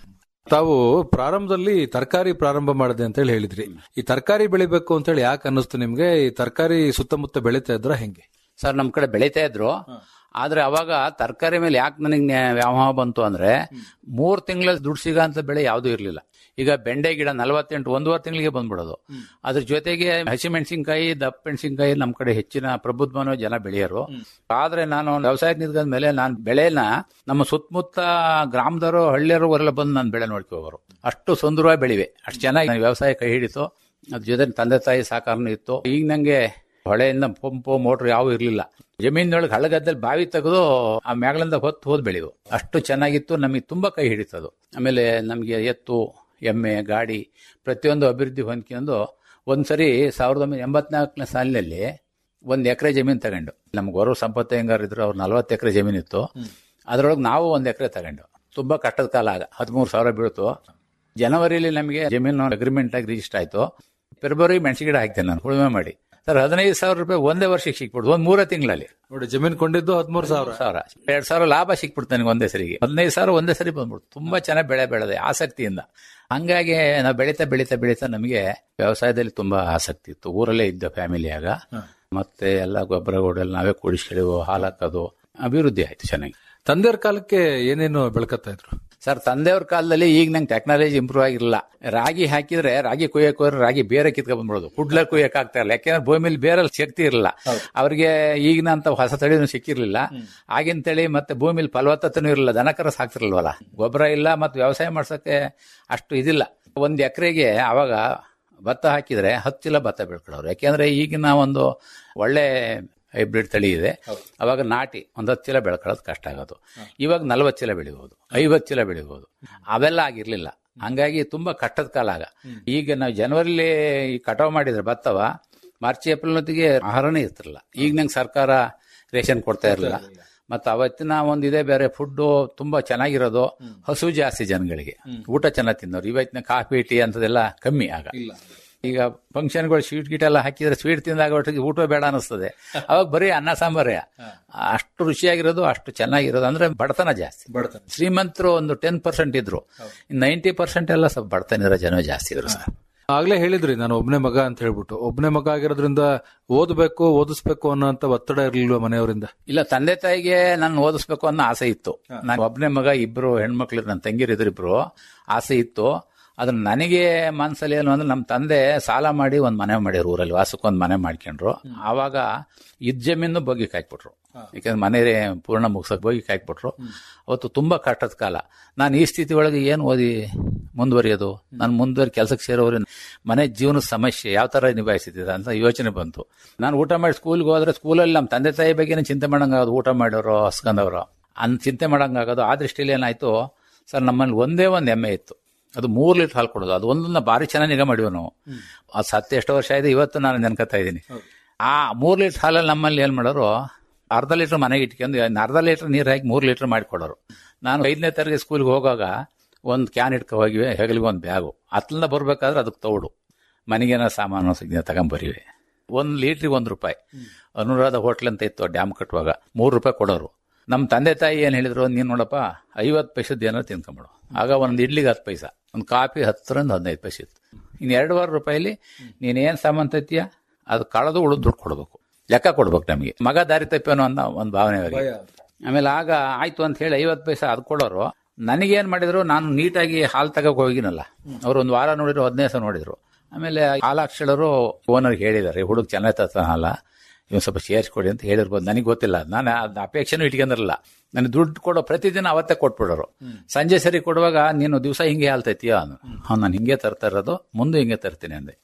ತಾವು ಪ್ರಾರಂಭದಲ್ಲಿ ತರಕಾರಿ ಪ್ರಾರಂಭ ಮಾಡಿದೆ ಅಂತ ಹೇಳಿ ಹೇಳಿದ್ರಿ ಈ ತರಕಾರಿ ಬೆಳಿಬೇಕು ಅಂತ ಹೇಳಿ ಯಾಕೆ ಅನ್ನಿಸ್ತು ನಿಮ್ಗೆ ಈ ತರಕಾರಿ ಸುತ್ತಮುತ್ತ ಬೆಳೀತಾ ಇದ್ರ ಹೆಂಗೆ ಸರ್ ನಮ್ಮ ಕಡೆ ಬೆಳೀತಾ ಇದ್ರು ಆದ್ರೆ ಅವಾಗ ತರಕಾರಿ ಮೇಲೆ ಯಾಕೆ ನನಗೆ ವ್ಯಾಮೋಹ ಬಂತು ಅಂದ್ರೆ ಮೂರ್ ತಿಂಗಳ ದುಡ್ಡು ಸಿಗೋಂತ ಬೆಳೆ ಯಾವುದೂ ಇರಲಿಲ್ಲ ಈಗ ಬೆಂಡೆ ಗಿಡ ನಲವತ್ತೆಂಟು ಒಂದೂವರೆ ತಿಂಗಳಿಗೆ ಬಂದ್ಬಿಡೋದು ಅದ್ರ ಜೊತೆಗೆ ಹಸಿಮೆಣಸಿನ್ಕಾಯಿ ದಪ್ಪ ಮೆಣಸಿನ್ಕಾಯಿ ನಮ್ಮ ಕಡೆ ಹೆಚ್ಚಿನ ಪ್ರಬುದ್ಧಮಾನವ ಜನ ಬೆಳೆಯೋರು ಆದ್ರೆ ನಾನು ವ್ಯವಸಾಯಕ್ಕೆ ನಿಂತ್ಕೊಂಡ ಮೇಲೆ ನಾನು ಬೆಳೆನ ನಮ್ಮ ಸುತ್ತಮುತ್ತ ಗ್ರಾಮದವರು ಹಳ್ಳಿಯರು ಅವರೆಲ್ಲ ಬಂದು ನಾನು ಬೆಳೆ ನೋಡ್ಕೊ ಹೋಗೋರು ಅಷ್ಟು ಸುಂದರವಾಗಿ ಬೆಳಿವೆ ಅಷ್ಟು ಚೆನ್ನಾಗಿ ನಾನು ವ್ಯವಸಾಯ ಕೈ ಹಿಡಿತು ಅದ್ರ ಜೊತೆ ತಂದೆ ತಾಯಿ ಸಹಕಾರನೂ ಇತ್ತು ಈಗ ನಂಗೆ ಹೊಳೆಯಿಂದ ಪಂಪು ಮೋಟ್ರ್ ಯಾವ ಇರಲಿಲ್ಲ ಜಮೀನೊಳಗೆ ಹಳ್ಳಗದ್ದಲ್ಲಿ ಬಾವಿ ತೆಗೆದು ಆ ಮ್ಯಾಗಳಿಂದ ಹೊತ್ತು ಹೋದ್ ಬೆಳೆವು ಅಷ್ಟು ಚೆನ್ನಾಗಿತ್ತು ನಮಗೆ ತುಂಬಾ ಕೈ ಹಿಡಿತದು ಆಮೇಲೆ ನಮಗೆ ಎತ್ತು ಎಮ್ಮೆ ಗಾಡಿ ಪ್ರತಿಯೊಂದು ಅಭಿವೃದ್ಧಿ ಹೊಂದ್ಕೊಂಡು ಒಂದ್ಸರಿ ಸಾವಿರದ ಒಂಬೈನೂರ ಎಂಬತ್ನಾಲ್ಕನೇ ಸಾಲಿನಲ್ಲಿ ಒಂದ್ ಎಕರೆ ಜಮೀನು ತಗೊಂಡು ನಮ್ಗೆ ಗೌರವ ಸಂಪತ್ತು ಹೆಂಗಾರ ಇದ್ರು ಅವ್ರು ನಲ್ವತ್ತು ಎಕರೆ ಜಮೀನು ಇತ್ತು ಅದ್ರೊಳಗೆ ನಾವು ಒಂದ್ ಎಕರೆ ತಗೊಂಡು ತುಂಬಾ ಕಷ್ಟದ ಕಾಲ ಆಗ ಹದಿಮೂರು ಸಾವಿರ ಬೀಳ್ತು ಜನವರಿಲಿ ನಮಗೆ ಜಮೀನು ಅಗ್ರಿಮೆಂಟ್ ಆಗಿ ರಿಜಿಸ್ಟರ್ ಆಯ್ತು ಫೆಬ್ರವರಿ ಮೆಣಸಿ ಗಿಡ ಹಾಕ್ತೇನೆ ನಾನು ಉಳುಮೆ ಮಾಡಿ ಸರ್ ಹದಿನೈದು ಸಾವಿರ ರೂಪಾಯಿ ಒಂದೇ ವರ್ಷಕ್ಕೆ ಸಿಕ್ಬಿಡ್ತು ಒಂದ್ ಮೂರೇ ತಿಂಗಳಲ್ಲಿ ನೋಡಿ ಜಮೀನ್ ಕೊಂಡಿದ್ದು ಹದಿಮೂರು ಸಾವಿರ ಸಾವಿರ ಎರಡ್ ಸಾವಿರ ಲಾಭ ಸಿಕ್ಬಿಡ್ತು ನನಗೆ ಒಂದೇ ಸರಿಗೆ ಹದಿನೈದು ಸಾವಿರ ಒಂದೇ ಸರಿ ಬಂದ್ಬಿಡ್ತು ತುಂಬಾ ಚೆನ್ನಾಗಿ ಬೆಳೆ ಬೆಳೆದೆ ಆಸಕ್ತಿಯಿಂದ ಹಂಗಾಗಿ ನಾವು ಬೆಳೀತಾ ಬೆಳೀತಾ ಬೆಳೀತಾ ನಮಗೆ ವ್ಯವಸಾಯದಲ್ಲಿ ತುಂಬಾ ಆಸಕ್ತಿ ಇತ್ತು ಊರಲ್ಲೇ ಇದ್ದ ಫ್ಯಾಮಿಲಿಯಾಗ ಮತ್ತೆ ಎಲ್ಲ ಗೊಬ್ಬರ ಗೋಡೆಲ್ಲ ನಾವೇ ಕೂಡಿಸ್ಕೊಳ್ಳಿವು ಹಾಲು ಹಾಕೋದು ಅಭಿವೃದ್ಧಿ ಆಯ್ತು ಚೆನ್ನಾಗಿ ತಂದೆಯವ್ರ ಕಾಲಕ್ಕೆ ಏನೇನು ಬೆಳ್ಕತ್ತಾ ಇದ್ರು ಸರ್ ತಂದೆಯವ್ರ ಕಾಲದಲ್ಲಿ ಈಗ ನಂಗೆ ಟೆಕ್ನಾಲಜಿ ಇಂಪ್ರೂವ್ ಆಗಿರಲಿಲ್ಲ ರಾಗಿ ಹಾಕಿದ್ರೆ ರಾಗಿ ಕುಯ್ಯಕ್ ಹೋದ್ರೆ ರಾಗಿ ಬೇರೆ ಕಿತ್ಕೊಂಡ್ ಬಂದ್ಬಿಡೋದು ಕುಡ್ಲ ಕುಯ್ಯಕ್ ಆಗ್ತಾ ಇಲ್ಲ ಯಾಕೆಂದ್ರೆ ಭೂಮಿಲಿ ಬೇರೆ ಶಕ್ತಿ ಇರಲಿಲ್ಲ ಅವ್ರಿಗೆ ಈಗಿನ ಅಂತ ಹೊಸ ತಳಿನೂ ಸಿಕ್ಕಿರ್ಲಿಲ್ಲ ಆಗಿನ ತಳಿ ಮತ್ತೆ ಭೂಮಿಲಿ ಫಲವತ್ತತೆನೂ ಇರಲಿಲ್ಲ ದನಕರ ಸಾಕ್ತಿರ್ಲಿಲ್ವಲ್ಲ ಗೊಬ್ಬರ ಇಲ್ಲ ಮತ್ತೆ ವ್ಯವಸಾಯ ಮಾಡ್ಸಕ್ಕೆ ಅಷ್ಟು ಇದಿಲ್ಲ ಒಂದ್ ಎಕರೆಗೆ ಅವಾಗ ಭತ್ತ ಹಾಕಿದ್ರೆ ಹತ್ತು ಚೀಲ ಭತ್ತ ಬೆಳ್ಕೊಳ್ಳೋರು ಯಾಕೆಂದ್ರೆ ಈಗಿನ ಒಂದು ಒಳ್ಳೆ ಹೈಬ್ರಿಡ್ ತಳಿ ಇದೆ ಅವಾಗ ನಾಟಿ ಒಂದ್ ಹತ್ತು ಚೀಲ ಬೆಳ್ಕೊಳ್ಳೋದು ಕಷ್ಟ ಆಗೋದು ಇವಾಗ ನಲ್ವತ್ತು ಚೀಲ ಬೆಳಿಬಹುದು ಐವತ್ತು ಚೀಲ ಬೆಳಿಬಹುದು ಅವೆಲ್ಲ ಆಗಿರ್ಲಿಲ್ಲ ಹಂಗಾಗಿ ತುಂಬಾ ಕಷ್ಟದ ಕಾಲ ಆಗ ಈಗ ನಾವು ಜನವರಿಲಿ ಈ ಕಟಾವ್ ಮಾಡಿದ್ರೆ ಭತ್ತವ ಮಾರ್ಚ್ ಏಪ್ರಿಲ್ ಹೊತ್ತಿಗೆ ಆಹಾರನೇ ಇರ್ತಿರಲಿಲ್ಲ ಈಗ ನಂಗೆ ಸರ್ಕಾರ ರೇಷನ್ ಕೊಡ್ತಾ ಇರಲಿಲ್ಲ ಮತ್ತೆ ಅವತ್ತಿನ ಒಂದು ಇದೇ ಬೇರೆ ಫುಡ್ ತುಂಬಾ ಚೆನ್ನಾಗಿರೋದು ಹಸು ಜಾಸ್ತಿ ಜನಗಳಿಗೆ ಊಟ ಚೆನ್ನಾಗಿ ತಿನ್ನೋರು ಇವತ್ತಿನ ಕಾಫಿ ಟೀ ಅಂತದೆಲ್ಲ ಕಮ್ಮಿ ಆಗ ಈಗ ಫಂಕ್ಷನ್ಗಳು ಸ್ವೀಟ್ ಗೀಟ್ ಎಲ್ಲ ಹಾಕಿದ್ರೆ ಸ್ವೀಟ್ ತಿಂದಾಗ ಒಟ್ಟಿಗೆ ಊಟ ಬೇಡ ಅನಿಸ್ತದೆ ಅವಾಗ ಬರೀ ಅನ್ನ ಸಾಂಬಾರೇ ಅಷ್ಟು ರುಚಿಯಾಗಿರೋದು ಅಷ್ಟು ಚೆನ್ನಾಗಿರೋದು ಅಂದ್ರೆ ಬಡತನ ಜಾಸ್ತಿ ಬಡತನ ಶ್ರೀಮಂತರು ಒಂದು ಟೆನ್ ಪರ್ಸೆಂಟ್ ಇದ್ರು ನೈಂಟಿ ಪರ್ಸೆಂಟ್ ಎಲ್ಲ ಸ್ವಲ್ಪ ಬಡತನ ಇರೋ ಜನ ಜಾಸ್ತಿ ಇದ್ರು ಸರ್ ಆಗ್ಲೇ ಹೇಳಿದ್ರಿ ನಾನು ಒಬ್ನೇ ಮಗ ಅಂತ ಹೇಳ್ಬಿಟ್ಟು ಒಬ್ನೇ ಮಗ ಆಗಿರೋದ್ರಿಂದ ಓದಬೇಕು ಓದಿಸ್ಬೇಕು ಅನ್ನೋಂತ ಒತ್ತಡ ಇರ್ಲಿಲ್ವಾ ಮನೆಯವರಿಂದ ಇಲ್ಲ ತಂದೆ ತಾಯಿಗೆ ನಾನು ಓದಿಸ್ಬೇಕು ಅನ್ನೋ ಆಸೆ ಇತ್ತು ನಾನು ಒಬ್ಬನೇ ಮಗ ಇಬ್ರು ಹೆಣ್ಮಕ್ಳು ನನ್ನ ತಂಗಿರಿದ್ರು ಇಬ್ರು ಆಸೆ ಇತ್ತು ಅದ್ರ ನನಗೆ ಮನ್ಸಲ್ಲಿ ಏನು ಅಂದ್ರೆ ನಮ್ಮ ತಂದೆ ಸಾಲ ಮಾಡಿ ಒಂದ್ ಮನೆ ಮಾಡಿದ್ರು ಊರಲ್ಲಿ ವಾಸಕ್ಕೊಂದ್ ಮನೆ ಮಾಡ್ಕೊಂಡ್ರು ಆವಾಗ ಇದ್ ಜಮೀನು ಬಗ್ಗಿಕ್ ಹಾಕ್ಬಿಟ್ರು ಯಾಕಂದ್ರೆ ಮನೆ ಪೂರ್ಣ ಮುಗ್ಸಕ್ ಬಗ್ಗಿಕ್ ಹಾಕ್ಬಿಟ್ರು ಅವತ್ತು ತುಂಬಾ ಕಷ್ಟದ ಕಾಲ ನಾನು ಈ ಸ್ಥಿತಿ ಒಳಗೆ ಏನು ಓದಿ ಮುಂದುವರಿಯೋದು ನಾನು ಮುಂದುವರಿ ಕೆಲಸಕ್ಕೆ ಸೇರೋರು ಮನೆ ಜೀವನದ ಸಮಸ್ಯೆ ಯಾವ ತರ ನಿಭಾಯಿಸಿದ್ದೆ ಅಂತ ಯೋಚನೆ ಬಂತು ನಾನು ಊಟ ಮಾಡಿ ಸ್ಕೂಲ್ಗೆ ಹೋದ್ರೆ ಸ್ಕೂಲಲ್ಲಿ ನಮ್ಮ ತಂದೆ ತಾಯಿ ಬಗ್ಗೆನೇ ಚಿಂತೆ ಮಾಡಂಗಾಗೋದು ಊಟ ಮಾಡೋರು ಹಸ್ಕೊಂಡವ್ರು ಅನ್ ಚಿಂತೆ ಮಾಡಂಗಾಗೋದು ಆ ದೃಷ್ಟಿಯಲ್ಲಿ ಏನಾಯ್ತು ಸರ್ ನಮ್ಮಲ್ಲಿ ಒಂದೇ ಒಂದು ಎಮ್ಮೆ ಇತ್ತು ಅದು ಮೂರು ಲೀಟರ್ ಹಾಲು ಕೊಡೋದು ಅದು ಒಂದನ್ನ ಭಾರಿ ಚೆನ್ನಾಗಿ ನಿಗಾ ಮಾಡಿವಿ ನಾವು ಅದು ಸತ್ತು ಎಷ್ಟು ವರ್ಷ ಆಗಿದೆ ಇವತ್ತು ನಾನು ನೆನ್ಕೋತಾ ಇದ್ದೀನಿ ಆ ಮೂರು ಲೀಟರ್ ಹಾಲಲ್ಲಿ ನಮ್ಮಲ್ಲಿ ಏನ್ ಮಾಡೋರು ಅರ್ಧ ಲೀಟರ್ ಮನೆಗೆ ಇಟ್ಕೊಂಡು ಇನ್ನು ಅರ್ಧ ಲೀಟರ್ ನೀರು ಹಾಕಿ ಮೂರು ಲೀಟರ್ ಮಾಡಿಕೊಡೋರು ನಾನು ಐದನೇ ತರಗತಿ ಸ್ಕೂಲ್ಗೆ ಹೋಗುವಾಗ ಒಂದು ಕ್ಯಾನ್ ಇಟ್ಕೊ ಹೋಗಿವೆ ಹೆಗಲಿಗೆ ಒಂದು ಬ್ಯಾಗು ಅತ್ಲಿಂದ ಬರ್ಬೇಕಾದ್ರೆ ಅದಕ್ಕೆ ತೌಡು ಮನೆಗೇನೋ ಸಾಮಾನು ಸಿಗ್ನ ತಗೊಂಬರಿವೆ ಒಂದು ಲೀಟ್ರಿಗೆ ಒಂದು ರೂಪಾಯಿ ಅನುರಾಧ ಹೋಟ್ಲ್ ಅಂತ ಇತ್ತು ಡ್ಯಾಮ್ ಕಟ್ಟುವಾಗ ಮೂರು ರೂಪಾಯಿ ಕೊಡೋರು ನಮ್ಮ ತಂದೆ ತಾಯಿ ಏನು ಹೇಳಿದ್ರು ನೀನು ನೋಡಪ್ಪ ಐವತ್ತು ಪೈಸದ ಏನಾರು ತಿನ್ಕೊಂಬಿಡು ಆಗ ಒಂದು ಇಡ್ಲಿಗೆ ಹತ್ತು ಪೈಸಾ ಒಂದು ಕಾಫಿ ಹತ್ತರಿಂದ ಹದಿನೈದು ಪೈಸೆ ಇತ್ತು ಇನ್ನು ಎರಡೂವರೆ ರೂಪಾಯಿಲಿ ನೀನೇನು ಸಾಮಾನು ತತ್ತೀಯ ಅದು ಕಳೆದು ಉಳಿದು ದುಡ್ಡು ಕೊಡಬೇಕು ಲೆಕ್ಕ ಕೊಡ್ಬೇಕು ನಮಗೆ ಮಗ ದಾರಿ ತಪ್ಪೇನೋ ಅನ್ನೋ ಒಂದು ಭಾವನೆ ಅವರಿಗೆ ಆಮೇಲೆ ಆಗ ಆಯ್ತು ಅಂತ ಹೇಳಿ ಐವತ್ತು ಪೈಸೆ ಅದು ಕೊಡೋರು ನನಗೇನ್ ಮಾಡಿದ್ರು ನಾನು ನೀಟಾಗಿ ಹಾಲು ತಗೋಕ್ ಹೋಗಿನಲ್ಲ ಅವ್ರು ಒಂದು ವಾರ ನೋಡಿದ್ರು ಹದಿನೈದು ಸಾವಿರ ನೋಡಿದ್ರು ಆಮೇಲೆ ಹಾಲಾಕ್ಷಳರು ಓನರ್ಗೆ ಹೇಳಿದ್ದಾರೆ ಹುಡುಗ ಚೆನ್ನಾಗಿ ತರ್ತಾನ ಹಾಲ ಇವ್ ಸ್ವಲ್ಪ ಸೇರಿಸ್ಕೊಡಿ ಅಂತ ಹೇಳಿರ್ಬೋದು ನನಗೆ ಗೊತ್ತಿಲ್ಲ ನಾನು ಅದ್ ಅಪೇಕ್ಷೆನೂ ಇಟ್ಕೊಂಡಿರಲ್ಲ ನನಗೆ ದುಡ್ಡು ಕೊಡೋ ಪ್ರತಿದಿನ ಅವತ್ತೇ ಕೊಟ್ಬಿಡೋರು ಸಂಜೆ ಸರಿ ಕೊಡುವಾಗ ನೀನು ದಿವಸ ಹಿಂಗೆ ಹಾಲ್ತೈತೀಯ ಅವ್ನು ನಾನು ಹಿಂಗೆ ತರ್ತಾ ಇರೋದು ಮುಂದೆ ಹಿಂಗೆ ತರ್ತೀನಿ ಅಂದೆ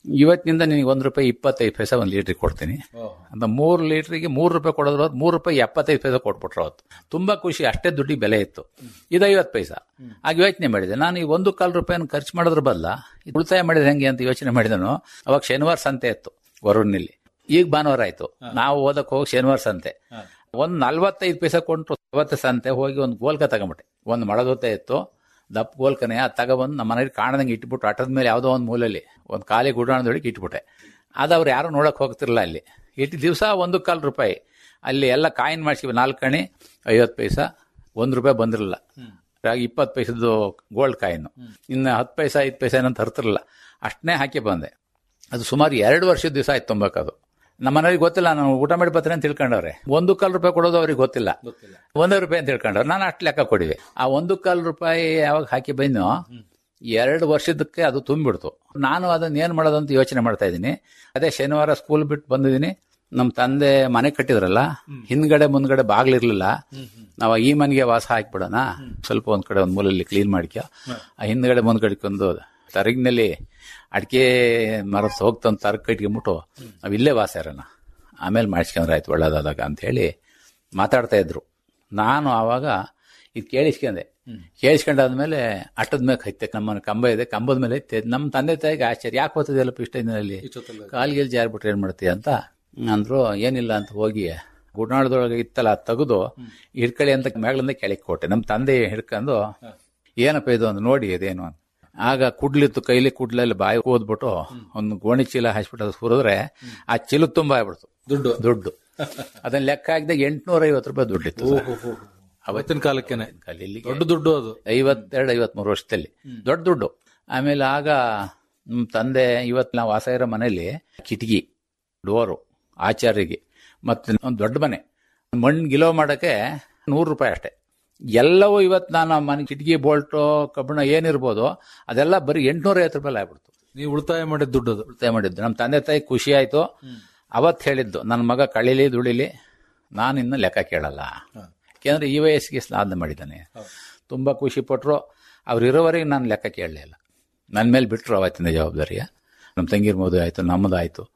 ಇವತ್ತಿನಿಂದ ನಿನಗೆ ಒಂದು ರೂಪಾಯಿ ಇಪ್ಪತ್ತೈದು ಪೈಸೆ ಒಂದು ಲೀಟ್ರಿಗೆ ಕೊಡ್ತೀನಿ ಅಂತ ಮೂರು ಲೀಟ್ರಿಗೆ ಮೂರು ರೂಪಾಯಿ ಕೊಡೋದ್ರ ಮೂರು ರೂಪಾಯಿ ಎಪ್ಪತ್ತೈದು ಪೈಸೆ ಕೊಟ್ಬಿಟ್ರು ಅವತ್ತು ತುಂಬಾ ಖುಷಿ ಅಷ್ಟೇ ದುಡ್ಡಿಗೆ ಬೆಲೆ ಇತ್ತು ಇದು ಐವತ್ತು ಪೈಸಾ ಆಗ ಯೋಚನೆ ಮಾಡಿದೆ ನಾನು ಈ ಒಂದು ಕಾಲು ರೂಪಾಯಿನ ಖರ್ಚು ಮಾಡೋದ್ರ ಬದಲ ಇದು ಉಳಿತಾಯ ಮಾಡಿದ್ರೆ ಹೆಂಗೆ ಅಂತ ಯೋಚನೆ ಮಾಡಿದನು ಅವಾಗ ಶನಿವಾರ ಸಂತೆ ಇತ್ತು ವರೂರಿನಲ್ಲಿ ಈಗ ಭಾನುವಾರ ಆಯ್ತು ನಾವು ಓದಕ್ ಹೋಗಿ ಶನಿವಾರ ಸಂತೆ ಒಂದ್ ನಲ್ವತ್ತೈದು ಪೈಸೆ ಕೊಂಡ್ರು ಅವತ್ತು ಸಂತೆ ಹೋಗಿ ಒಂದು ಗೋಲ್ಕ ತಗೊಂಬಿಟ್ಟೆ ಒಂದು ಮಳದೊತ್ತೆ ಇತ್ತು ದಪ್ಪ ಗೋಲ್ಕನೆ ಅದು ತಗೊಬಂದು ನಮ್ಮ ಮನೇಲಿ ಕಾಣದಂಗೆ ಇಟ್ಬಿಟ್ಟು ಆಟದ ಮೇಲೆ ಯಾವುದೋ ಒಂದು ಮೂಲೆಯಲ್ಲಿ ಒಂದು ಖಾಲಿ ಗುಡಾಣದೊಳಗೆ ಇಟ್ಬಿಟ್ಟೆ ಅದು ಅವ್ರು ಯಾರು ನೋಡಕ್ ಹೋಗ್ತಿರಲ್ಲ ಅಲ್ಲಿ ಇಟ್ಟು ದಿವಸ ಒಂದು ಕಾಲು ರೂಪಾಯಿ ಅಲ್ಲಿ ಎಲ್ಲ ಕಾಯಿನ್ ಮಾಡಿಸಿ ನಾಲ್ಕು ಕಣಿ ಐವತ್ತು ಪೈಸಾ ಒಂದು ರೂಪಾಯಿ ಬಂದಿರಲಿಲ್ಲ ಇಪ್ಪತ್ತು ಪೈಸದ್ದು ಗೋಲ್ಡ್ ಕಾಯಿನ್ ಇನ್ನು ಹತ್ತು ಪೈಸಾ ಐದು ಪೈಸಾ ಏನಂತ ತರ್ತಿರಲಿಲ್ಲ ಅಷ್ಟನ್ನೇ ಹಾಕಿ ಬಂದೆ ಅದು ಸುಮಾರು ಎರಡು ವರ್ಷದ ದಿವಸ ಆಯ್ತು ತುಂಬಕ್ಕದು ನಮ್ಮ ಮನೆಯವ್ರಿಗೆ ಗೊತ್ತಿಲ್ಲ ನಾನು ಊಟ ಮಾಡಿ ಬರ್ತೀನಿ ಅಂತ ತಿಳ್ಕೊಂಡವ್ರೆ ಒಂದು ಕಾಲು ರೂಪಾಯಿ ಕೊಡೋದು ಅವ್ರಿಗೆ ಗೊತ್ತಿಲ್ಲ ಒಂದೇ ರೂಪಾಯಿ ಅಂತ ತಿಳ್ಕೊಂಡವ್ರೆ ನಾನು ಅಷ್ಟು ಲೆಕ್ಕ ಕೊಡಿವೆ ಆ ಒಂದು ಕಾಲು ರೂಪಾಯಿ ಯಾವಾಗ ಹಾಕಿ ಬಂದೋ ಎರಡು ವರ್ಷದಕ್ಕೆ ಅದು ತುಂಬಿಡ್ತು ನಾನು ಅದನ್ನ ಏನ್ ಮಾಡೋದು ಅಂತ ಯೋಚನೆ ಮಾಡ್ತಾ ಇದ್ದೀನಿ ಅದೇ ಶನಿವಾರ ಸ್ಕೂಲ್ ಬಿಟ್ಟು ಬಂದಿದ್ದೀನಿ ನಮ್ಮ ತಂದೆ ಮನೆ ಕಟ್ಟಿದ್ರಲ್ಲ ಹಿಂದ್ಗಡೆ ಮುಂದ್ಗಡೆ ಬಾಗ್ಲಿರ್ಲಿಲ್ಲ ನಾವು ಈ ಮನೆಗೆ ವಾಸ ಹಾಕ್ಬಿಡೋಣ ಸ್ವಲ್ಪ ಒಂದ್ ಕಡೆ ಒಂದ್ ಮೂಲೆಯಲ್ಲಿ ಕ್ಲೀನ್ ಮಾಡ್ಕ್ಯ ಆ ಹಿಂದ್ಗಡೆ ಮುಂದ್ಗಡೆಕೊಂದು ತರಗಿನಲ್ಲಿ ಅಡಿಕೆ ಮರದ ಹೋಗ್ತಂತ ತರಗ ಕಟ್ಕೊಂಬಿಟ್ಟು ನಾವ್ ಇಲ್ಲೇ ವಾಸ ಇರೋಣ ಆಮೇಲೆ ಮಾಡಿಸ್ಕೊಂಡ್ರೆ ಆಯ್ತು ಒಳ್ಳೇದಾದಾಗ ಅಂತ ಹೇಳಿ ಮಾತಾಡ್ತಾ ಇದ್ರು ನಾನು ಆವಾಗ ಇದು ಕೇಳಿಸ್ಕೊಂಡೆ ಕೇಳಿಸ್ಕೊಂಡಾದ್ಮೇಲೆ ಅಟ್ಟದ ಮೇಲೆ ಹೈತೆ ನಮ್ಮ ಕಂಬ ಇದೆ ಕಂಬದ ಮೇಲೆ ಐತೆ ನಮ್ಮ ತಂದೆ ತಾಯಿಗೆ ಆಶ್ಚರ್ಯ ಯಾಕೆ ಹೋಗ್ತದೆಲ್ಲಪ್ಪ ಇಷ್ಟ ದಿನದಲ್ಲಿ ಕಾಲ್ಗಿಲ್ ಜಾರ್ಬಿಟ್ರೆ ಏನ್ ಮಾಡ್ತೀಯ ಅಂತ ಅಂದ್ರು ಏನಿಲ್ಲ ಅಂತ ಹೋಗಿ ಗುಡ್ನಾಳದೊಳಗೆ ಇತ್ತಲ್ಲ ಅದ್ ತೆಗೆದು ಹಿಡ್ಕಳಿ ಅಂತ ಮೇಗಳಿಂದ ಕೆಳಗೆ ಕೊಟ್ಟೆ ನಮ್ಮ ತಂದೆ ಹಿಡ್ಕೊಂಡು ಏನಪ್ಪ ಇದು ಅಂತ ನೋಡಿ ಇದೇನು ಅಂತ ಆಗ ಕುಡ್ಲಿತ್ತು ಕೈಲಿ ಕುಡ್ಲಲ್ಲಿ ಬಾಯಿ ಓದ್ಬಿಟ್ಟು ಒಂದು ಗೋಣಿ ಚೀಲ ಹಾಸ್ಬಿಟ್ಟು ಅದು ಸುರಿದ್ರೆ ಆ ಚೀಲ ತುಂಬಾ ಆಗ್ಬಿಡ್ತು ದುಡ್ಡು ದುಡ್ಡು ಅದನ್ನ ಲೆಕ್ಕ ಹಾಕಿದಾಗ ಎಂಟ್ನೂರ ಐವತ್ತು ರೂಪಾಯಿ ದುಡ್ಡಿತ್ತು ಸರ್. ಅವತ್ತಿನ ಕಾಲಕ್ಕೇನೆ ಇಲ್ಲಿಗೆ ದೊಡ್ಡ ದುಡ್ಡು ಅದು ಐವತ್ತೆರಡು ಐವತ್ಮೂರು ವರ್ಷದಲ್ಲಿ ದೊಡ್ಡ ದುಡ್ಡು ಆಮೇಲೆ ಆಗ ನಮ್ಮ ತಂದೆ ಇವತ್ತು ನಾವು ವಾಸ ಇರೋ ಮನೆಯಲ್ಲಿ ಕಿಟಕಿ ಡೋರು ಆಚಾರ್ಯಗೆ ಮತ್ತೆ ಒಂದು ದೊಡ್ಡ ಮನೆ ಮಣ್ಣು ಗಿಲೋ ಮಾಡಕ್ಕೆ ನೂರು ರೂಪಾಯಿ ಅಷ್ಟೇ ಎಲ್ಲವೂ ಇವತ್ತು ನಾನು ಮನೆ ಕಿಟಕಿ ಬೋಲ್ಟು ಕಬ್ಬಣ ಏನಿರ್ಬೋದು ಅದೆಲ್ಲ ಬರೀ ಎಂಟ್ನೂರ ಐವತ್ತು ರೂಪಾಯಿ ಆಗ್ಬಿಡ್ತು ನೀವು ಉಳಿತಾಯ ಮಾಡಿದ ದುಡ್ಡು ಅದು ಉಳಿತಾಯ ಮಾಡಿದ್ದು ನಮ್ಮ ತಂದೆ ತಾಯಿ ಖುಷಿ ಆಯ್ತು ಅವತ್ತು ಹೇಳಿದ್ದು ನನ್ನ ಮಗ ಕಳೀಲಿ ದುಡಿಲಿ ನಾನು ಇನ್ನು ಲೆಕ್ಕ ಕೇಳಲ್ಲ ಯಾಕೆಂದ್ರೆ ಈ ವಯಸ್ಸಿಗೆ ಸಾಧನೆ ಮಾಡಿದ್ದಾನೆ ತುಂಬಾ ಖುಷಿ ಪಟ್ರು ಅವ್ರು ಇರೋವರೆಗೆ ನಾನು ಲೆಕ್ಕ ಕೇಳಲಿಲ್ಲ ನನ್ನ ಮೇಲೆ ಬಿಟ್ರು ಅವತ್ತಿನ ಜವಾಬ್ದಾರಿಯ ನಮ್ಮ ತಂಗಿರ ಮದುವೆ ಆಯ್ತು ನಮ್ಮದು ಆಯ್ತು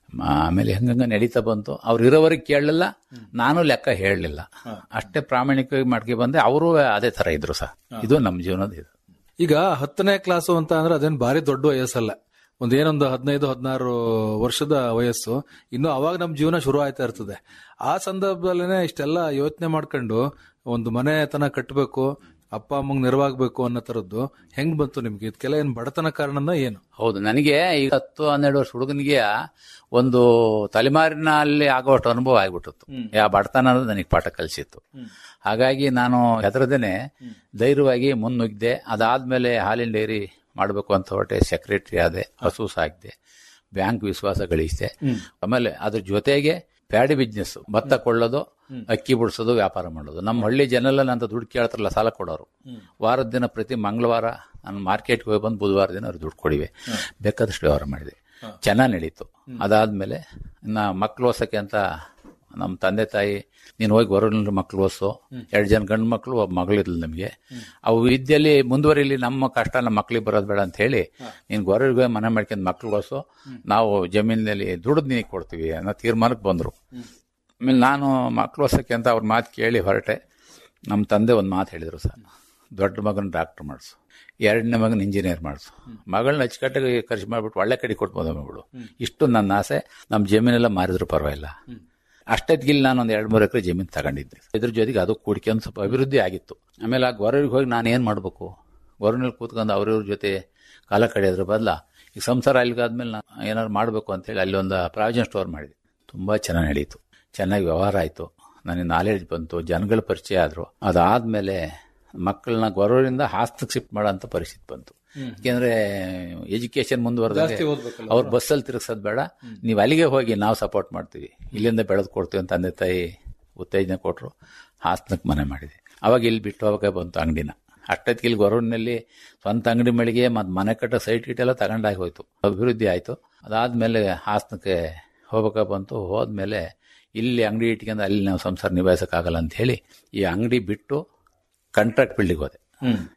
ಆಮೇಲೆ ಹೆಂಗಂಗ ನಡೀತಾ ಬಂತು ಅವ್ರು ಇರೋವರೆಗೆ ಕೇಳಲಿಲ್ಲ ನಾನು ಲೆಕ್ಕ ಹೇಳಲಿಲ್ಲ ಅಷ್ಟೇ ಪ್ರಾಮಾಣಿಕವಾಗಿ ಮಾಡ್ಕೆ ಬಂದೆ ಅವರು ಅದೇ ತರ ಇದ್ರು ಸರ್ ಇದು ನಮ್ಮ ಜೀವನದ ಇದು ಈಗ ಹತ್ತನೇ ಕ್ಲಾಸು ಅಂತ ಅಂದ್ರೆ ಅದೇನ್ ಭಾರಿ ದೊಡ್ಡ ವಯಸ್ಸಲ್ಲ ಒಂದ್ ಏನೊಂದು ಹದಿನೈದು ಹದಿನಾರು ವರ್ಷದ ವಯಸ್ಸು ಇನ್ನು ಅವಾಗ ನಮ್ ಜೀವನ ಶುರು ಆಯ್ತಾ ಇರ್ತದೆ ಆ ಸಂದರ್ಭದಲ್ಲೇನೆ ಇಷ್ಟೆಲ್ಲ ಯೋಚನೆ ಮಾಡ್ಕೊಂಡು ಒಂದು ಮನೆ ತನ ಕಟ್ಟಬೇಕು ಅಪ್ಪ ಅಮ್ಮಂಗ್ ನೆರವಾಗ್ಬೇಕು ಅನ್ನೋ ತರದ್ದು ಹೆಂಗ್ ಬಂತು ನಿಮ್ಗೆ ಇದಕ್ಕೆಲ್ಲ ಏನ್ ಬಡತನ ಕಾರಣನ ಏನು ಹೌದು ನನಗೆ ಈಗ ಹತ್ತು ಹನ್ನೆರಡು ವರ್ಷ ಹುಡುಗನಿಗೆ ಒಂದು ತಲೆಮಾರಿನಲ್ಲಿ ಆಗುವಷ್ಟು ಅನುಭವ ಆಗ್ಬಿಟ್ಟಿತ್ತು ಯಾ ಬಡತನ ಅನ್ನೋದು ನನಗೆ ಪಾಠ ಕಲಿಸಿತ್ತು ಹಾಗಾಗಿ ನಾನು ಹೆದರದೇನೆ ಧೈರ್ಯವಾಗಿ ಮುನ್ನುಗ್ದೆ ಅದಾದ್ಮೇಲೆ ಹಾಲಿನ ಡೈರಿ ಮಾಡಬೇಕು ಅಂತ ಹೊರಟೆ ಸೆಕ್ರೆಟರಿ ಆದೆ ಹಸು ಸಾಕಿದೆ ಬ್ಯಾಂಕ್ ವಿಶ್ವಾಸ ಗಳಿಸಿದೆ ಆಮೇಲೆ ಅದ್ರ ಜೊತೆಗೆ ಪ್ಯಾಡಿ ಬಿಸ್ನೆಸ್ ಭತ್ತ ಕೊಳ್ಳೋದು ಅಕ್ಕಿ ಬಿಡಿಸೋದು ವ್ಯಾಪಾರ ಮಾಡೋದು ನಮ್ಮ ಹಳ್ಳಿ ಜನರಲ್ಲಿ ಅಂತ ದುಡ್ಡು ಕೇಳ್ತಾರಲ್ಲ ಸಾಲ ಕೊಡೋರು ವಾರದ ದಿನ ಪ್ರತಿ ಮಂಗಳವಾರ ನಾನು ಮಾರ್ಕೆಟ್ಗೆ ಹೋಗಿ ಬಂದು ಬುಧವಾರ ದಿನ ಅವ್ರು ದುಡ್ಡು ಕೊಡಿವೆ ಬೇಕಾದಷ್ಟು ವ್ಯವಹಾರ ಮಾಡಿದೆ ಚೆನ್ನಾಗಿ ನಡೀತು ಅದಾದ್ಮೇಲೆ ಇನ್ನ ಮಕ್ಳು ಓಸಕ್ಕೆ ಅಂತ ನಮ್ಮ ತಂದೆ ತಾಯಿ ನೀನು ಹೋಗಿ ಹೊರಗಿನ ಮಕ್ಳು ಓಸು ಎರಡು ಜನ ಗಂಡು ಮಕ್ಳು ಒಬ್ಬ ಮಗಳಿದ್ಲು ನಮಗೆ ಅವು ವಿದ್ಯೆಯಲ್ಲಿ ಮುಂದುವರಿಲಿ ನಮ್ಮ ಕಷ್ಟ ನಮ್ಮ ಮಕ್ಳಿಗೆ ಬರೋದು ಬೇಡ ಅಂತ ಹೇಳಿ ನೀನು ಹೊರಗೆ ಮನೆ ಮಾಡ್ಕೊಂಡು ಮಕ್ಳು ಓಸು ನಾವು ಜಮೀನಿನಲ್ಲಿ ದುಡ್ದು ನಿನಗೆ ಕೊಡ್ತೀವಿ ಅನ್ನೋ ತೀರ್ಮಾನಕ್ಕೆ ಬಂದರು ಆಮೇಲೆ ನಾನು ಮಕ್ಳು ಓಸಕ್ಕೆ ಅಂತ ಅವ್ರ ಮಾತು ಕೇಳಿ ಹೊರಟೆ ನಮ್ಮ ತಂದೆ ಒಂದು ಮಾತು ಹೇಳಿದರು ಸರ್ ದೊಡ್ಡ ಮಗನ ಡಾಕ್ಟರ್ ಮಾಡಿಸು ಎರಡನೇ ಮಗನ ಇಂಜಿನಿಯರ್ ಮಾಡಿಸು ಮಗಳನ್ನ ಅಚ್ಚುಕಟ್ಟಾಗಿ ಖರ್ಚು ಮಾಡಿಬಿಟ್ಟು ಒಳ್ಳೆ ಕಡೆ ಕೊಟ್ಬೋದು ಮಗಳು ಇಷ್ಟು ನನ್ನ ಆಸೆ ನಮ್ಮ ಜಮೀನೆಲ್ಲ ಮಾರಿದ್ರು ಪರವಾಗಿಲ್ಲ ಅಷ್ಟೊತ್ತಿಗಿಲ್ಲಿ ನಾನು ಒಂದು ಎರಡು ಮೂರು ಎಕರೆ ಜಮೀನು ತಗೊಂಡಿದ್ದೆ ಇದ್ರ ಜೊತೆಗೆ ಅದು ಕೂಡ್ಕೊಂಡು ಸ್ವಲ್ಪ ಅಭಿವೃದ್ಧಿ ಆಗಿತ್ತು ಆಮೇಲೆ ಆ ಗೊರವಿಗೆ ಹೋಗಿ ನಾನು ಏನು ಮಾಡಬೇಕು ಗೊರವಿನಲ್ಲಿ ಕೂತ್ಕೊಂಡು ಅವ್ರವ್ರ ಜೊತೆ ಕಾಲ ಕಳೆಯೋದ್ರ ಬದಲ ಈಗ ಸಂಸಾರ ಅಲ್ಲಿಗಾದ್ಮೇಲೆ ನಾನು ಏನಾದ್ರು ಮಾಡಬೇಕು ಅಂತೇಳಿ ಅಲ್ಲಿ ಒಂದು ಪ್ರಾವಿಜನ್ ಸ್ಟೋರ್ ಮಾಡಿದೆ ತುಂಬ ಚೆನ್ನಾಗಿ ನಡೀತು ಚೆನ್ನಾಗಿ ವ್ಯವಹಾರ ಆಯಿತು ನನಗೆ ನಾಲೆಡ್ಜ್ ಬಂತು ಜನಗಳ ಪರಿಚಯ ಆದರು ಅದಾದ್ಮೇಲೆ ಮಕ್ಕಳನ್ನ ಗೊರವರಿಂದ ಹಾಸ್ಟೆಲ್ ಶಿಫ್ಟ್ ಮಾಡೋಂಥ ಪರಿಸ್ಥಿತಿ ಬಂತು ಯಾಕೆಂದ್ರೆ ಎಜುಕೇಶನ್ ಮುಂದುವರೆದಾಗ ಜಾಸ್ತಿ ಓದ್ಬೇಕಲ್ಲ. ಅವ್ರು ಬಸ್ಸಲ್ಲಿ ತಿರುಗಿಸೋದು ಬೇಡ ನೀವು ಅಲ್ಲಿಗೆ ಹೋಗಿ ನಾವು ಸಪೋರ್ಟ್ ಮಾಡ್ತೀವಿ ಇಲ್ಲಿಂದ ಬೆಳೆದು ಕೊಡ್ತೀವಿ ಅಂತ ತಂದೆ ತಾಯಿ ಉತ್ತೇಜನ ಕೊಟ್ಟರು ಹಾಸನಕ್ಕೆ ಮನೆ ಮಾಡಿದೆ ಅವಾಗ ಇಲ್ಲಿ ಬಿಟ್ಟು ಹೋಗಕ್ಕೆ ಬಂತು ಅಂಗಡಿನ ಅಷ್ಟೊತ್ತಿಗೆ ಇಲ್ಲಿ ಗೊರವನಲ್ಲಿ ಸ್ವಂತ ಅಂಗಡಿ ಮಳಿಗೆ ಮತ್ತು ಮನೆ ಕಟ್ಟೋ ಸೈಟ್ ಗಿಟ್ ಎಲ್ಲ ತಗೊಂಡಾಗಿ ಹೋಯ್ತು ಅಭಿವೃದ್ಧಿ ಆಯಿತು ಅದಾದ್ಮೇಲೆ ಹಾಸನಕ್ಕೆ ಹೋಗ್ಬೇಕಾ ಬಂತು ಹೋದ್ಮೇಲೆ ಇಲ್ಲಿ ಅಂಗಡಿ ಇಟ್ಕೊಂಡು ಅಲ್ಲಿ ನಾವು ಸಂಸಾರ ನಿಭಾಯಿಸೋಕ್ಕಾಗಲ್ಲ ಅಂತ ಹೇಳಿ ಈ ಅಂಗಡಿ ಬಿಟ್ಟು ಕಾಂಟ್ರಾಕ್ಟ್ ಬಿಲ್ಡಿಗೆ ಹೋದೆ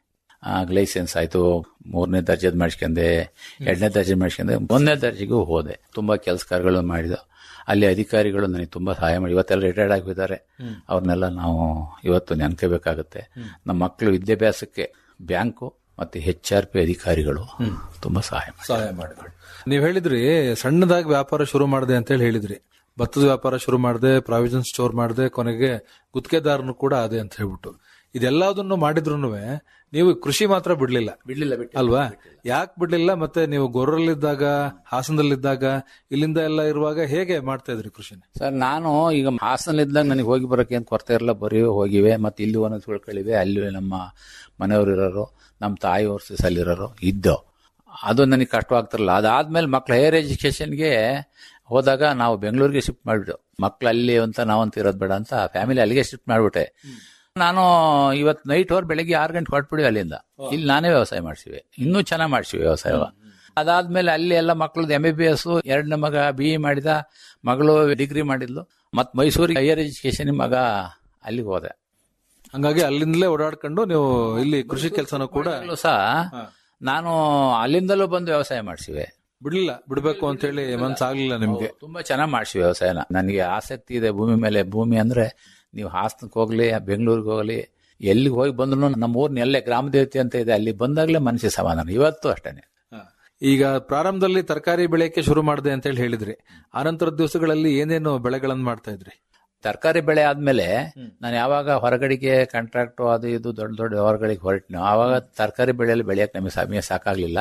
ಲೈಸೆನ್ಸ್ ಆಯ್ತು ಮೂರನೇ ದರ್ಜೆದ್ ಮಾಡಿಸ್ಕೊಂಡೆ ಎರಡನೇ ದರ್ಜೆ ಮಾಡಿಸ್ಕೊಂಡೆ ಒಂದನೇ ದರ್ಜೆಗೂ ಹೋದೆ ತುಂಬಾ ಕೆಲಸ ಕಾರ್ಯಗಳು ಮಾಡಿದ ಅಲ್ಲಿ ಅಧಿಕಾರಿಗಳು ನನಗೆ ತುಂಬಾ ಸಹಾಯ ಮಾಡಿ ಇವತ್ತೆಲ್ಲ ರಿಟೈರ್ಡ್ ಆಗಿದ್ದಾರೆ ಅವ್ರನ್ನೆಲ್ಲ ನಾವು ಇವತ್ತು ನೆನ್ಕೋಬೇಕಾಗತ್ತೆ ನಮ್ಮ ಮಕ್ಕಳು ವಿದ್ಯಾಭ್ಯಾಸಕ್ಕೆ ಬ್ಯಾಂಕು ಮತ್ತೆ ಹೆಚ್ ಆರ್ ಪಿ ಅಧಿಕಾರಿಗಳು ತುಂಬಾ ಸಹಾಯ ಮಾಡಿ ಸಹಾಯ ಮಾಡಿದ್ರು ನೀವ್ ಹೇಳಿದ್ರಿ ಸಣ್ಣದಾಗಿ ವ್ಯಾಪಾರ ಶುರು ಮಾಡಿದೆ ಅಂತ ಹೇಳಿ ಹೇಳಿದ್ರಿ ಭತ್ತದ ವ್ಯಾಪಾರ ಶುರು ಮಾಡಿದೆ ಪ್ರಾವಿಷನ್ ಸ್ಟೋರ್ ಮಾಡಿದೆ ಕೊನೆಗೆ ಗುತ್ತಿಗೆದಾರನು ಕೂಡ ಅದೇ ಅಂತ ಹೇಳ್ಬಿಟ್ಟು ಇದೆಲ್ಲದನ್ನು ಮಾಡಿದ್ರು ನೀವು ಕೃಷಿ ಮಾತ್ರ ಬಿಡ್ಲಿಲ್ಲ ಬಿಡ್ಲಿಲ್ಲ ಅಲ್ವಾ ಯಾಕೆ ಬಿಡ್ಲಿಲ್ಲ ಮತ್ತೆ ನೀವು ಗೊರ್ರಲ್ಲಿದ್ದಾಗ ಹಾಸನದಲ್ಲಿದ್ದಾಗ ಇಲ್ಲಿಂದ ಎಲ್ಲ ಇರುವಾಗ ಹೇಗೆ ಮಾಡ್ತಾ ಇದ್ರಿ ಕೃಷಿನ ಸರ್ ನಾನು ಈಗ ಹಾಸನಲ್ಲಿದ್ದಾಗ ನನಗೆ ಹೋಗಿ ಬರೋಕೆ ಏನು ಕೊರತೆ ಇರಲ್ಲ ಬರೀ ಹೋಗಿವೆ ಮತ್ತೆ ಇಲ್ಲಿ ಒಂದೊಂದು ಸುಳ್ಕೊಳ್ಳಿವೆ ಅಲ್ಲಿ ನಮ್ಮ ಮನೆಯವರು ಇರೋರು ನಮ್ಮ ತಾಯಿ ವರ್ಸಸ್ ಅಲ್ಲಿರೋರು ಇದ್ದೋ ಅದು ನನಗೆ ಕಷ್ಟವಾಗ್ತಿರಲ್ಲ ಅದಾದ್ಮೇಲೆ ಮಕ್ಳು ಹೈಯರ್ ಎಜುಕೇಶನ್ಗೆ ಹೋದಾಗ ನಾವು ಬೆಂಗಳೂರಿಗೆ ಶಿಫ್ಟ್ ಮಾಡಿಬಿಟ್ಟು ಮಕ್ಳು ಅಲ್ಲಿ ಅಂತ ನಾವಂತ ಇರೋದು ಬೇಡ ಅಂತ ಫ್ಯಾಮಿಲಿ ಅಲ್ಲಿಗೆ ಶಿಫ್ಟ್ ಮಾಡ್ಬಿಟ್ಟೆ ನಾನು ಇವತ್ತು ನೈಟ್ ಅವ್ರು ಬೆಳಗ್ಗೆ ಆರು ಗಂಟೆ ಹೊರಟ್ಬಿಡಿ ಅಲ್ಲಿಂದ ಇಲ್ಲಿ ನಾನೇ ವ್ಯವಸಾಯ ಮಾಡ್ಸಿವೆ ಇನ್ನೂ ಚೆನ್ನಾಗಿ ಮಾಡ್ಸಿವಿ ವ್ಯವಸಾಯ ಅದಾದ್ಮೇಲೆ ಅಲ್ಲಿ ಎಲ್ಲ ಮಕ್ಕಳದ್ದು ಎಂ ಬಿ ಬಿ ಎಸ್ ಎರಡನೇ ಮಗ ಬಿ ಇ ಮಾಡಿದ ಮಗಳು ಡಿಗ್ರಿ ಮಾಡಿದ್ಲು ಮತ್ ಮೈಸೂರಿಗೆ ಹೈಯರ್ ಎಜುಕೇಶನ್ ಮಗ ಅಲ್ಲಿಗೆ ಹೋದೆ ಹಂಗಾಗಿ ಅಲ್ಲಿಂದಲೇ ಓಡಾಡ್ಕೊಂಡು ನೀವು ಇಲ್ಲಿ ಕೃಷಿ ಕೆಲಸನೂ ಕೂಡ ಅಲ್ಲೂ ಸಹ ನಾನು ಅಲ್ಲಿಂದಲೂ ಬಂದು ವ್ಯವಸಾಯ ಮಾಡ್ಸಿವೆ ಬಿಡ್ಲಿಲ್ಲ ಬಿಡ್ಬೇಕು ಅಂತ ಹೇಳಿ ಮನ್ಸಾಗ್ಲಿಲ್ಲ ನಿಮ್ಗೆ ತುಂಬಾ ಚೆನ್ನಾಗಿ ಮಾಡ್ಸಿ ವ್ಯವಸಾಯನ ನನಗೆ ಆಸಕ್ತಿ ಇದೆ ಭೂಮಿ ಮೇಲೆ ಭೂಮಿ ಅಂದ್ರೆ ನೀವು ಹಾಸನಕ್ಕೆ ಹೋಗ್ಲಿ ಬೆಂಗಳೂರಿಗೆ ಹೋಗ್ಲಿ ಎಲ್ಲಿಗೆ ಹೋಗಿ ಬಂದ್ರು ನಮ್ಮ ಊರ್ನ ಎಲ್ಲೇ ಗ್ರಾಮ ದೇವತೆ ಅಂತ ಇದೆ ಅಲ್ಲಿ ಬಂದಾಗಲೇ ಮನಸ್ಸಿಗೆ ಸಮಾಧಾನ ಇವತ್ತು ಅಷ್ಟೇನೆ ಈಗ ಪ್ರಾರಂಭದಲ್ಲಿ ತರಕಾರಿ ಬೆಳೆಯಕ್ಕೆ ಶುರು ಮಾಡಿದೆ ಅಂತ ಹೇಳಿ ಹೇಳಿದ್ರಿ ಆನಂತರದ ದಿವಸಗಳಲ್ಲಿ ಏನೇನು ಬೆಳೆಗಳನ್ನ ಮಾಡ್ತಾ ಇದ್ರಿ ತರಕಾರಿ ಬೆಳೆ ಆದ್ಮೇಲೆ ನಾನು ಯಾವಾಗ ಹೊರಗಡೆಗೆ ಕಾಂಟ್ರಾಕ್ಟ್ ಅದು ಇದು ದೊಡ್ಡ ದೊಡ್ಡ ವ್ಯವಹಾರಗಳಿಗೆ ಹೊರಟಿನೋ ಆವಾಗ ತರಕಾರಿ ಬೆಳೆಯಲ್ಲಿ ಬೆಳೆಯಕ್ಕೆ ನಮಗೆ ಸಮಯ ಸಾಕಾಗ್ಲಿಲ್ಲ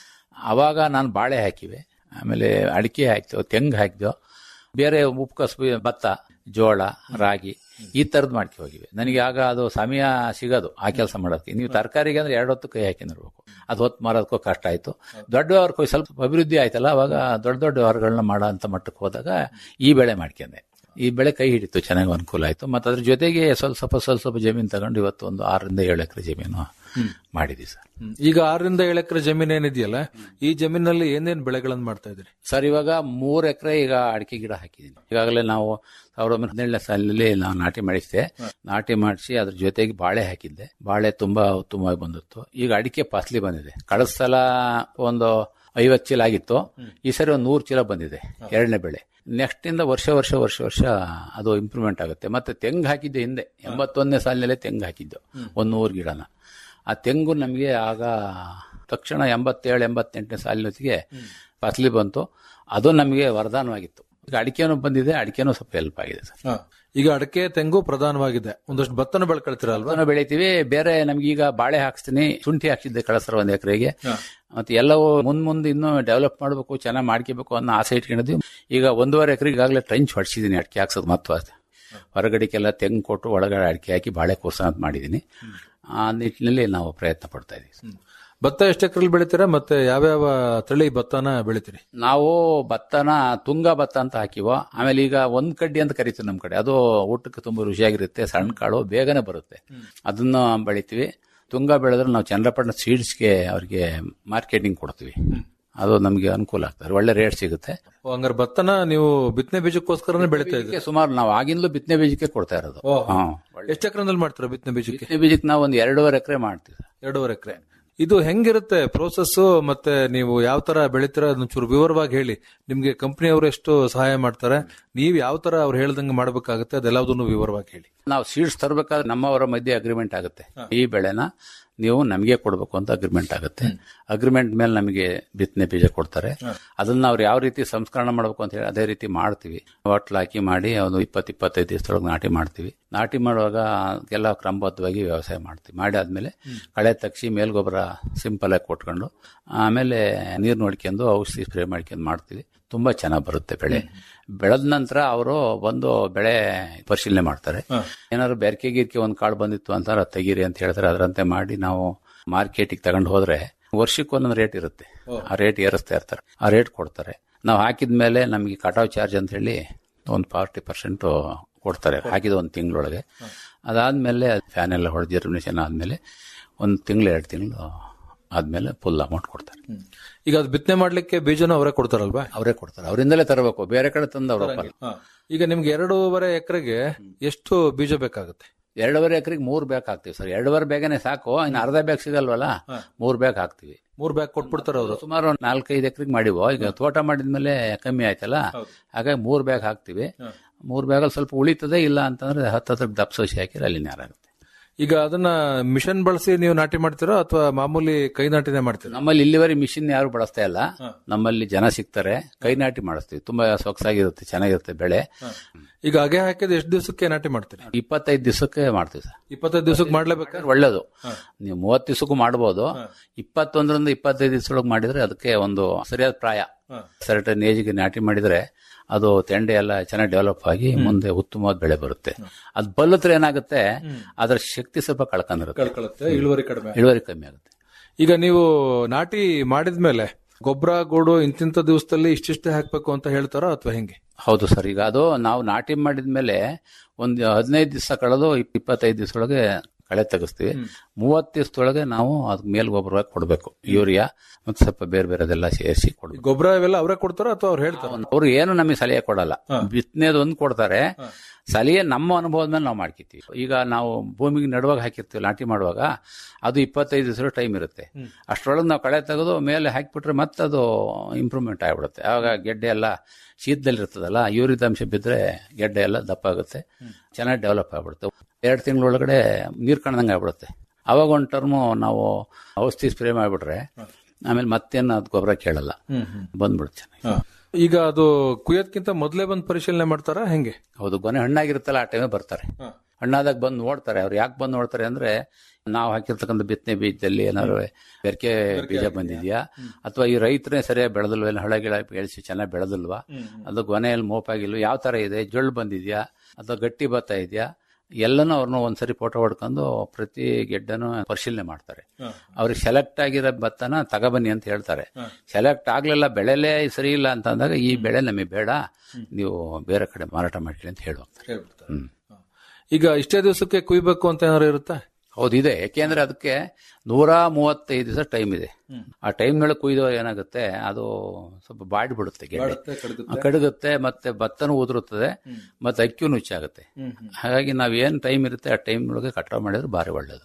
ಅವಾಗ ನಾನು ಬಾಳೆ ಹಾಕಿವೆ ಆಮೇಲೆ ಅಡಿಕೆ ಹಾಕ್ತೇವೆ ತೆಂಗು ಹಾಕಿದೆವು ಬೇರೆ ಉಪ್ಪು ಕಸಬು ಭತ್ತ ಜೋಳ ರಾಗಿ ಈ ತರದ್ ಮಾಡ್ಕೊ ಹೋಗಿವೆ ನನಗೆ ಆಗ ಅದು ಸಮಯ ಸಿಗೋದು ಆ ಕೆಲಸ ಮಾಡೋದಕ್ಕೆ ನೀವು ತರಕಾರಿಗೆ ಅಂದ್ರೆ ಎರಡು ಹೊತ್ತು ಕೈ ಹಾಕಿನಿರ್ಬೇಕು ಅದು ಹೊತ್ತು ಮಾರೋದಕ್ಕೂ ಕಷ್ಟ ಆಯ್ತು ದೊಡ್ಡ ವ್ಯವಹಾರಕ್ಕೂ ಸ್ವಲ್ಪ ಅಭಿವೃದ್ಧಿ ಆಯ್ತಲ್ಲ ಅವಾಗ ದೊಡ್ಡ ದೊಡ್ಡ ವ್ಯವಹಾರಗಳನ್ನ ಮಾಡೋ ಅಂತ ಮಟ್ಟಕ್ಕೆ ಹೋದಾಗ ಈ ಬೆಳೆ ಮಾಡ್ಕೊಂಡೆ ಈ ಬೆಳೆ ಕೈ ಹಿಡಿತು ಚೆನ್ನಾಗಿ ಅನುಕೂಲ ಆಯ್ತು ಮತ್ತೆ ಅದ್ರ ಜೊತೆಗೆ ಸ್ವಲ್ಪ ಸ್ವಲ್ಪ ಸ್ವಲ್ಪ ಸ್ವಲ್ಪ ಜಮೀನು ತಗೊಂಡು ಇವತ್ತು ಒಂದು ಆರರಿಂದ ಏಳು ಎಕರೆ ಜಮೀನು ಮಾಡಿದ್ವಿ ಸರ್ ಈಗ ಆರರಿಂದ ಏಳು ಎಕರೆ ಜಮೀನ್ ಏನಿದೆಯಲ್ಲ ಈ ಜಮೀನಲ್ಲಿ ಏನೇನ್ ಬೆಳೆಗಳನ್ನ ಮಾಡ್ತಾ ಇದ್ರಿ ಸರ್ ಇವಾಗ ಮೂರ್ ಎಕರೆ ಈಗ ಅಡಿಕೆ ಗಿಡ ಹಾಕಿದ್ದೀನಿ ಈಗಾಗಲೇ ನಾವು ಸಾವಿರದ ಒಂಬೈನೂರ ಹದಿನೇಳನೇ ಸಾಲಿನಲ್ಲಿ ನಾವು ನಾಟಿ ಮಾಡಿಸಿದೆ ನಾಟಿ ಮಾಡಿಸಿ ಅದ್ರ ಜೊತೆಗೆ ಬಾಳೆ ಹಾಕಿದ್ದೆ ಬಾಳೆ ತುಂಬಾ ಉತ್ತಮವಾಗಿ ಬಂದಿತ್ತು ಈಗ ಅಡಿಕೆ ಫಸಲಿ ಬಂದಿದೆ ಕಳೆದ ಸಲ ಒಂದು ಐವತ್ತು ಚೀಲ ಆಗಿತ್ತು ಈ ಸರಿ ಒಂದು ನೂರು ಚೀಲ ಬಂದಿದೆ ಎರಡನೇ ಬೆಳೆ ನೆಕ್ಸ್ಟ್ ಇಂದ ವರ್ಷ ವರ್ಷ ವರ್ಷ ವರ್ಷ ಅದು ಇಂಪ್ರೂವ್ಮೆಂಟ್ ಆಗುತ್ತೆ ಮತ್ತೆ ತೆಂಗು ಹಾಕಿದ್ದೆ ಹಿಂದೆ ಎಂಬತ್ತೊಂದನೇ ಸಾಲಿನಲ್ಲೇ ತೆಂಗು ಹಾಕಿದ್ದು ಒಂದು ನೂರು ಗಿಡನ ಆ ತೆಂಗು ನಮಗೆ ಆಗ ತಕ್ಷಣ ಎಂಬತ್ತೇಳು ಎಂಬತ್ತೆಂಟನೇ ಸಾಲಿನೊತ್ತಿಗೆ ಫಸಲಿ ಬಂತು ಅದು ನಮಗೆ ವರದಾನವಾಗಿತ್ತು ಈಗ ಅಡಿಕೆನೂ ಬಂದಿದೆ ಅಡಿಕೆನೂ ಸ್ವಲ್ಪ ಹೆಲ್ಪ್ ಆಗಿದೆ ಸರ್ ಈಗ ಅಡಕೆ ತೆಂಗು ಪ್ರಧಾನವಾಗಿದೆ ಒಂದಷ್ಟು ಭತ್ತನ ಬೆಳ್ಕೊಳ್ತೀರಲ್ವಾ ಭತ್ತನೂ ಬೆಳಿತೀವಿ ಬೇರೆ ನಮ್ಗೆ ಈಗ ಬಾಳೆ ಹಾಕ್ಸ್ತೀನಿ ಶುಂಠಿ ಹಾಕ್ಸಿದ್ದೆ ಕಳಸರ ಒಂದ್ ಎಕರೆಗೆ ಮತ್ತೆ ಎಲ್ಲವೂ ಮುಂದ್ ಮುಂದೆ ಇನ್ನೂ ಡೆವಲಪ್ ಮಾಡಬೇಕು ಚೆನ್ನಾಗಿ ಮಾಡ್ಕೋಬೇಕು ಅನ್ನೋ ಆಸೆ ಇಟ್ಕೊಂಡಿದ್ವಿ ಈಗ ಒಂದೂವರೆ ಎಕರೆ ಈಗಾಗಲೇ ಟ್ರೆಂಚ್ ಹೊಡ್ಸಿದ್ದೀನಿ ಅಡಿಕೆ ಹಾಕ್ಸೋದು ಮಹತ್ವ ಹೊರಗಡೆಗೆಲ್ಲ ತೆಂಗು ಕೊಟ್ಟು ಒಳಗಡೆ ಅಡಿಕೆ ಹಾಕಿ ಬಾಳೆ ಕೂರ್ಸ ಅಂತ ಮಾಡಿದ್ದೀನಿ ಆ ನಿಟ್ಟಿನಲ್ಲಿ ನಾವು ಪ್ರಯತ್ನ ಪಡ್ತಾ ಇದೀವಿ ಭತ್ತ ಎಷ್ಟು ಎಕರೆಲಿ ಬೆಳಿತೀರಾ ಮತ್ತೆ ಯಾವ್ಯಾವ ತಳಿ ಭತ್ತನ ಬೆಳಿತೀರಿ ನಾವು ಭತ್ತನ ತುಂಗ ಭತ್ತ ಅಂತ ಹಾಕಿವೋ ಆಮೇಲೆ ಈಗ ಒಂದ್ ಕಡ್ಡಿ ಅಂತ ಕರಿತೀವಿ ನಮ್ ಕಡೆ ಅದು ಊಟಕ್ಕೆ ತುಂಬಾ ರುಚಿಯಾಗಿರುತ್ತೆ ಸಣ್ಣ ಕಾಳು ಬೇಗನೆ ಬರುತ್ತೆ ಅದನ್ನ ಬೆಳಿತೀವಿ ತುಂಗ ಬೆಳೆದ್ರೆ ನಾವು ಚಂದ್ರಪಟ್ಟಣ ಸೀಡ್ಸ್ಗೆ ಅವ್ರಿಗೆ ಮಾರ್ಕೆಟಿಂಗ್ ಕೊಡ್ತೀವಿ ಅದು ನಮಗೆ ಅನುಕೂಲ ಆಗ್ತದೆ ಒಳ್ಳೆ ರೇಟ್ ಸಿಗುತ್ತೆ ಓ, ಹಂಗಾರೆ ಭತ್ತನ ನೀವು ಬಿತ್ತನೆ ಬೀಜಕ್ಕೋಸ್ಕರನೇ ಬೆಳಿತಾ ಇದ್ರಿ ಇದಕ್ಕೆ ಸುಮಾರು ನಾವು ಆಗಿಂದಲೂ ಬಿತ್ತನೆ ಬೀಜಕ್ಕೆ ಕೊಡ್ತಾ ಇರೋದು ಹಾ. ಎಷ್ಟು ಎಕರೆನಲ್ಲಿ ಮಾಡ್ತೀರಾ ಬಿತ್ತನೆ ಬೀಜಕ್ಕೆ ಬಿತ್ತನೆ ಬೀಜಕ್ಕೆ ನಾವು ಒಂದು ಎರಡೂವರೆ ಎಕರೆ ಮಾಡ್ತೀವಿ ಎರಡೂವರೆ ಎಕರೆ ಇದು ಹೆಂಗಿರುತ್ತೆ ಪ್ರೋಸೆಸ್ ಮತ್ತೆ ನೀವು ಯಾವ ತರ ಬೆಳಿತೀರಾ ಅದನ್ನ ಚೂರು ವಿವರವಾಗಿ ಹೇಳಿ ನಿಮ್ಗೆ ಕಂಪನಿಯವರು ಎಷ್ಟು ಸಹಾಯ ಮಾಡ್ತಾರೆ ನೀವ್ ಯಾವ ತರ ಅವ್ರು ಹೇಳ್ದಂಗೆ ಮಾಡ್ಬೇಕಾಗುತ್ತೆ ಅದೆಲ್ಲದನ್ನು ವಿವರವಾಗಿ ಹೇಳಿ ನಾವು ಸೀಡ್ಸ್ ತರಬೇಕಾದ್ರೆ ನಮ್ಮವರ ಮಧ್ಯೆ ಅಗ್ರಿಮೆಂಟ್ ಆಗುತ್ತೆ ಈ ಬೆಳೆನ ನೀವು ನಮಗೆ ಕೊಡಬೇಕು ಅಂತ ಅಗ್ರಿಮೆಂಟ್ ಆಗುತ್ತೆ ಅಗ್ರಿಮೆಂಟ್ ಮೇಲೆ ನಮಗೆ ಬಿತ್ತನೆ ಬೀಜ ಕೊಡ್ತಾರೆ ಅದನ್ನ ಅವ್ರು ಯಾವ ರೀತಿ ಸಂಸ್ಕರಣ ಮಾಡಬೇಕು ಅಂತ ಹೇಳಿ ಅದೇ ರೀತಿ ಮಾಡ್ತೀವಿ ಹೊಟ್ಲು ಹಾಕಿ ಮಾಡಿ ಒಂದು ಇಪ್ಪತ್ತು ಇಪ್ಪತ್ತೈದು ದಿವಸದೊಳಗೆ ನಾಟಿ ಮಾಡ್ತೀವಿ ನಾಟಿ ಮಾಡುವಾಗ ಎಲ್ಲ ಕ್ರಮಬದ್ಧವಾಗಿ ವ್ಯವಸಾಯ ಮಾಡ್ತೀವಿ ಮಾಡಿ ಆದ್ಮೇಲೆ ಕಳೆ ತಗ್ಸಿ ಮೇಲ್ಗೊಬ್ಬರ ಸಿಂಪಲ್ ಆಗಿ ಕೊಟ್ಕೊಂಡು ಆಮೇಲೆ ನೀರು ನೋಡ್ಕೊಂಡು ಔಷಧಿ ಸ್ಪ್ರೇ ಮಾಡ್ಕೊಂಡು ಮಾಡ್ತೀವಿ ತುಂಬಾ ಚೆನ್ನಾಗಿ ಬರುತ್ತೆ ಬೆಳೆ ಬೆಳೆದ ನಂತರ ಅವರು ಬಂದು ಬೆಳೆ ಪರಿಶೀಲನೆ ಮಾಡ್ತಾರೆ ಏನಾದ್ರು ಬೆರಕೆ ಗಿರ್ಕೆ ಒಂದ್ ಕಾಳು ಬಂದಿತ್ತು ಅಂತ ಅದ್ ತೆಗೀರಿ ಅಂತ ಹೇಳ್ತಾರೆ ಅದರಂತೆ ಮಾಡಿ ನಾವು ಮಾರ್ಕೆಟಿಗೆ ತಗೊಂಡು ಹೋದ್ರೆ ವರ್ಷಕ್ಕೆ ಒಂದೊಂದು ರೇಟ್ ಇರುತ್ತೆ ಆ ರೇಟ್ ಏರಿಸ್ತಾ ಇರ್ತಾರೆ ಆ ರೇಟ್ ಕೊಡ್ತಾರೆ ನಾವು ಹಾಕಿದ್ಮೇಲೆ ನಮಗೆ ಕಟಾವ್ ಚಾರ್ಜ್ ಅಂತ ಹೇಳಿ ಒಂದು ಫಾರ್ಟಿ ಪರ್ಸೆಂಟ್ ಕೊಡ್ತಾರೆ ಹಾಕಿದ ಒಂದು ತಿಂಗಳೊಳಗೆ ಅದಾದ್ಮೇಲೆ ಫ್ಯಾನ್ ಎಲ್ಲ ಹೊಡೆದು ಜರ್ಮಿನೇಷನ್ ಆದ್ಮೇಲೆ ಒಂದು ತಿಂಗಳು ಎರಡು ತಿಂಗಳು ಆದ್ಮೇಲೆ ಫುಲ್ ಅಮೌಂಟ್ ಕೊಡ್ತಾರೆ ಈಗ ಅದು ಬಿತ್ತನೆ ಮಾಡ್ಲಿಕ್ಕೆ ಬೀಜನ ಅವರೇ ಕೊಡ್ತಾರಲ್ವಾ ಅವರೇ ಕೊಡ್ತಾರೆ ಅವರಿಂದಲೇ ತರಬೇಕು ಬೇರೆ ಕಡೆ ತಂದು ಅವ್ರು ಒಪ್ಪಲ್ಲ. ಈಗ ನಿಮ್ಗೆ ಎರಡೂವರೆ ಎಕರೆಗೆ ಎಷ್ಟು ಬೀಜ ಬೇಕಾಗುತ್ತೆ ಎರಡೂವರೆ ಎಕರೆಗೆ ಮೂರ್ ಬ್ಯಾಗ್ ಹಾಕ್ತಿವಿ ಸರ್ ಎರಡೂವರೆ ಬೇಗನೆ ಸಾಕು ಇನ್ನು ಅರ್ಧ ಬ್ಯಾಗ್ ಸಿಗಲ್ವಲ್ಲ ಮೂರ್ ಬ್ಯಾಗ್ ಹಾಕ್ತಿವಿ ಮೂರ್ ಬ್ಯಾಗ್ ಕೊಟ್ಬಿಡ್ತಾರ ಅವರು ಸುಮಾರು ಒಂದ್ ನಾಲ್ಕೈದು ಎಕರೆಗೆ ಮಾಡಿವೋ ಈಗ ತೋಟ ಮಾಡಿದ್ಮೇಲೆ ಕಮ್ಮಿ ಆಯ್ತಲ್ಲ ಹಾಗಾಗಿ ಮೂರ್ ಬ್ಯಾಗ್ ಹಾಕ್ತಿವಿ ಮೂರ್ ಬ್ಯಾಗಲ್ಲಿ ಸ್ವಲ್ಪ ಉಳಿತದೆ ಇಲ್ಲ ಅಂತಂದ್ರೆ ಹತ್ತು ಹತ್ರ ದಪ್ಸೋಸಿ ಹಾಕಿದ್ರೆ ಅಲ್ಲಿ ನೇರಾಗುತ್ತೆ ಈಗ ಅದನ್ನ ಮಿಷನ್ ಬಳಸಿ ನೀವು ನಾಟಿ ಮಾಡ್ತೀರಾ ಅಥವಾ ಮಾಮೂಲಿ ಕೈ ನಾಟಿನೇ ಮಾಡ್ತೀರಾ ನಮ್ಮಲ್ಲಿ ಇಲ್ಲಿವರೆಗೆ ಮಿಷಿನ್ ಯಾರು ಬಳಸ್ತಾ ಇಲ್ಲ ನಮ್ಮಲ್ಲಿ ಜನ ಸಿಗ್ತಾರೆ ಕೈ ನಾಟಿ ಮಾಡಿಸ್ತೀವಿ ತುಂಬಾ ಸೊಗಸಾಗಿರುತ್ತೆ ಚೆನ್ನಾಗಿರುತ್ತೆ ಬೆಳೆ ಈಗ ಅಗೆ ಹಾಕಿದ ಎಷ್ಟು ದಿವಸಕ್ಕೆ ನಾಟಿ ಮಾಡ್ತೀರಿ ಇಪ್ಪತ್ತೈದು ದಿವಸಕ್ಕೆ ಮಾಡ್ತೀವಿ ಸರ್ ಇಪ್ಪತ್ತೈದು ದಿವಸಕ್ಕೆ ಮಾಡ್ಲೇಬೇಕಾದ್ರೆ ಒಳ್ಳೇದು ನೀವು ಮೂವತ್ತು ದಿವಸಕ್ಕೂ ಮಾಡ್ಬೋದು ಇಪ್ಪತ್ತೊಂದರಿಂದ ಇಪ್ಪತ್ತೈದು ದಿವಸದೊಳಗೆ ಮಾಡಿದ್ರೆ ಅದಕ್ಕೆ ಒಂದು ಸರಿಯಾದ ಪ್ರಾಯ ಸರ್ಟನ್ ಏಜ್ಗೆ ನಾಟಿ ಮಾಡಿದ್ರೆ ಅದು ತೆಂಡೆ ಎಲ್ಲ ಚೆನ್ನಾಗಿ ಡೆವಲಪ್ ಆಗಿ ಮುಂದೆ ಉತ್ತಮವಾದ ಬೆಳೆ ಬರುತ್ತೆ ಅದು ಬಲ್ಲತ್ರ ಏನಾಗುತ್ತೆ ಅದರ ಶಕ್ತಿ ಸ್ವಲ್ಪ ಕಳ್ಕೊಂಡಿರುತ್ತೆ ಕಳ್ಕೊಳ್ಳುತ್ತೆ ಇಳುವರಿ ಕಡಿಮೆ ಇಳುವರಿ ಕಮ್ಮಿ ಆಗುತ್ತೆ ಈಗ ನೀವು ನಾಟಿ ಮಾಡಿದ್ಮೇಲೆ ಗೊಬ್ಬರ ಗೂಡು ಇಂತಿಂತ ದಿವಸದಲ್ಲಿ ಇಷ್ಟಿಷ್ಟೇ ಹಾಕ್ಬೇಕು ಅಂತ ಹೇಳ್ತಾರೋ ಅಥವಾ ಹೆಂಗೆ ಹೌದು ಸರ್ ಈಗ ಅದು ನಾವು ನಾಟಿ ಮಾಡಿದ್ಮೇಲೆ ಒಂದು ಹದಿನೈದು ದಿವಸ ಕಳೆದು ಇಪ್- ಇಪ್ಪತ್ತೈದು ದಿವಸದೊಳಗೆ ಕಳೆ ತೆಗಿಸ್ತೀವಿ ಮೂವತ್ತು ದಿವಸದೊಳಗೆ ನಾವು ಅದ್ ಮೇಲ್ ಗೊಬ್ಬರ ಕೊಡಬೇಕು ಯೂರಿಯಾ ಮತ್ತೆ ಸ್ವಲ್ಪ ಬೇರೆ ಬೇರೆದೆಲ್ಲ ಸೇರಿಸಿ ಕೊಡ್ಬೇಕು ಗೊಬ್ಬರ ಇವೆಲ್ಲ ಅವರೇ ಕೊಡ್ತಾರೋ ಅಥವಾ ಅವ್ರು ಹೇಳ್ತಾರ ಅವ್ರು ಏನು ನಮಗೆ ಸಲಹೆ ಕೊಡಲ್ಲ ಬಿತ್ತನೆದು ಒಂದು ಕೊಡ್ತಾರೆ ಸಲಹೆ ನಮ್ಮ ಅನುಭವದ ಮೇಲೆ ನಾವು ಮಾಡ್ಕಿತೀವಿ ಈಗ ನಾವು ಭೂಮಿಗೆ ನಡುವಾಗ ಹಾಕಿರ್ತೀವಿ ನಾಟಿ ಮಾಡುವಾಗ ಅದು ಇಪ್ಪತ್ತೈದು ದಿವಸ ಟೈಮ್ ಇರುತ್ತೆ ಅಷ್ಟರೊಳಗೆ ನಾವು ಕಳೆ ತೆಗೆದು ಮೇಲೆ ಹಾಕಿಬಿಟ್ರೆ ಮತ್ತೆ ಅದು ಇಂಪ್ರೂವ್ಮೆಂಟ್ ಆಗಿಬಿಡುತ್ತೆ ಆವಾಗ ಗೆಡ್ಡೆ ಎಲ್ಲ ಶೀತದಲ್ಲಿ ಇರ್ತದಲ್ಲ ಯೂರಿದ ಅಂಶ ಬಿದ್ದರೆ ಗೆಡ್ಡೆ ಎಲ್ಲ ದಪ್ಪ ಆಗುತ್ತೆ ಚೆನ್ನಾಗಿ ಡೆವಲಪ್ ಆಗ್ಬಿಡುತ್ತೆ ಎರಡು ತಿಂಗಳೊಳಗಡೆ ನೀರು ಕಾಣ್ದಂಗೆ ಆಗ್ಬಿಡುತ್ತೆ ಅವಾಗ ಒಂದು ಟರ್ಮು ನಾವು ಔಷಧಿ ಸ್ಪ್ರೇ ಮಾಡಿಬಿಟ್ರೆ ಆಮೇಲೆ ಮತ್ತೇನು ಅದು ಗೊಬ್ಬರ ಕೇಳಲ್ಲ ಬಂದ್ಬಿಡುತ್ತೆ ಈಗ ಅದು ಕುಯ್ಯೋದ್ಕಿಂತ ಮೊದಲೇ ಬಂದು ಪರಿಶೀಲನೆ ಮಾಡ್ತಾರ ಹೆಂಗೆ ಹೌದು ಗೊನೆ ಹಣ್ಣಾಗಿರುತ್ತಲ್ಲ ಆ ಟೈಮೇ ಬರ್ತಾರೆ ಹಣ್ಣಾದಾಗ ಬಂದು ನೋಡ್ತಾರೆ ಅವ್ರು ಯಾಕೆ ಬಂದು ನೋಡ್ತಾರೆ ಅಂದ್ರೆ ನಾವು ಹಾಕಿರ್ತಕ್ಕಂಥ ಬಿತ್ತನೆ ಬೀಜದಲ್ಲಿ ಏನಾದ್ರು ಬೆರಕೆ ಬೀಜ ಬಂದಿದ್ಯಾ ಅಥವಾ ಈ ರೈತರೇ ಸರಿಯಾಗಿ ಬೆಳೆದಲ್ವ ಇಲ್ಲ ಹಳ ಗಿಳ ಬೆಳೆಸಿ ಚೆನ್ನಾಗಿ ಬೆಳೆದಲ್ವಾ ಅದು ಗೊನೆಯಲ್ಲಿ ಮೋಪಾಗಿಲ್ವ ಯಾವ ತರ ಇದೆ ಜೊಳ್ಳು ಬಂದಿದ್ಯಾ ಅಥವಾ ಗಟ್ಟಿ ಭತ್ತ ಇದೆಯಾ ಎಲ್ಲನೂ ಅವ್ರನ್ನ ಒಂದ್ಸರಿ ಫೋಟೋ ಹೊಡ್ಕೊಂಡು ಪ್ರತಿ ಗೆಡ್ಡನು ಪರಿಶೀಲನೆ ಮಾಡ್ತಾರೆ ಅವ್ರಿಗೆ ಸೆಲೆಕ್ಟ್ ಆಗಿರೋ ಭತ್ತನ ತಗೊಬನ್ನಿ ಅಂತ ಹೇಳ್ತಾರೆ ಸೆಲೆಕ್ಟ್ ಆಗ್ಲಿಲ್ಲ ಬೆಳೆಲೇ ಸರಿ ಇಲ್ಲ ಅಂತ ಅಂದಾಗ ಈ ಬೆಳೆ ನಮಗೆ ಬೇಡ ನೀವು ಬೇರೆ ಕಡೆ ಮಾರಾಟ ಮಾಡ್ಕೊಳ್ಳಿ ಅಂತ ಹೇಳಿ ಹೋಗ್ತಾರೆ ಹ್ಮ್ ಈಗ ಇಷ್ಟೇ ದಿವಸಕ್ಕೆ ಕುಯ್ಬೇಕು ಅಂತ ಏನಾರು ಇರುತ್ತಾ ಹೌದು ಇದೆ ಯಾಕೆಂದ್ರೆ ಅದಕ್ಕೆ ನೂರ ಮೂವತ್ತೈದು ದಿವಸ ಟೈಮ್ ಇದೆ ಆ ಟೈಮ್ನೊಳಗೆ ಕುಯ್ದೋ ಏನಾಗುತ್ತೆ ಅದು ಸ್ವಲ್ಪ ಬಾಡಿ ಬಿಡುತ್ತೆ ಗೆಡ್ಡೆ ಬಾಡುತ್ತೆ, ಕಡಗುತ್ತೆ. ಆ, ಕಡಗುತ್ತೆ ಮತ್ತೆ ಭತ್ತನೂ ಉದುರುತ್ತದೆ ಮತ್ತೆ ಅಕ್ಕಿಯೂ ನುಚ್ಚಾಗುತ್ತೆ ಹಾಗಾಗಿ ನಾವ್ ಏನ್ ಟೈಮ್ ಇರುತ್ತೆ ಆ ಟೈಮ್ ಒಳಗೆ ಕಟಾವ್ ಮಾಡಿದ್ರೆ ಭಾರಿ ಒಳ್ಳೇದು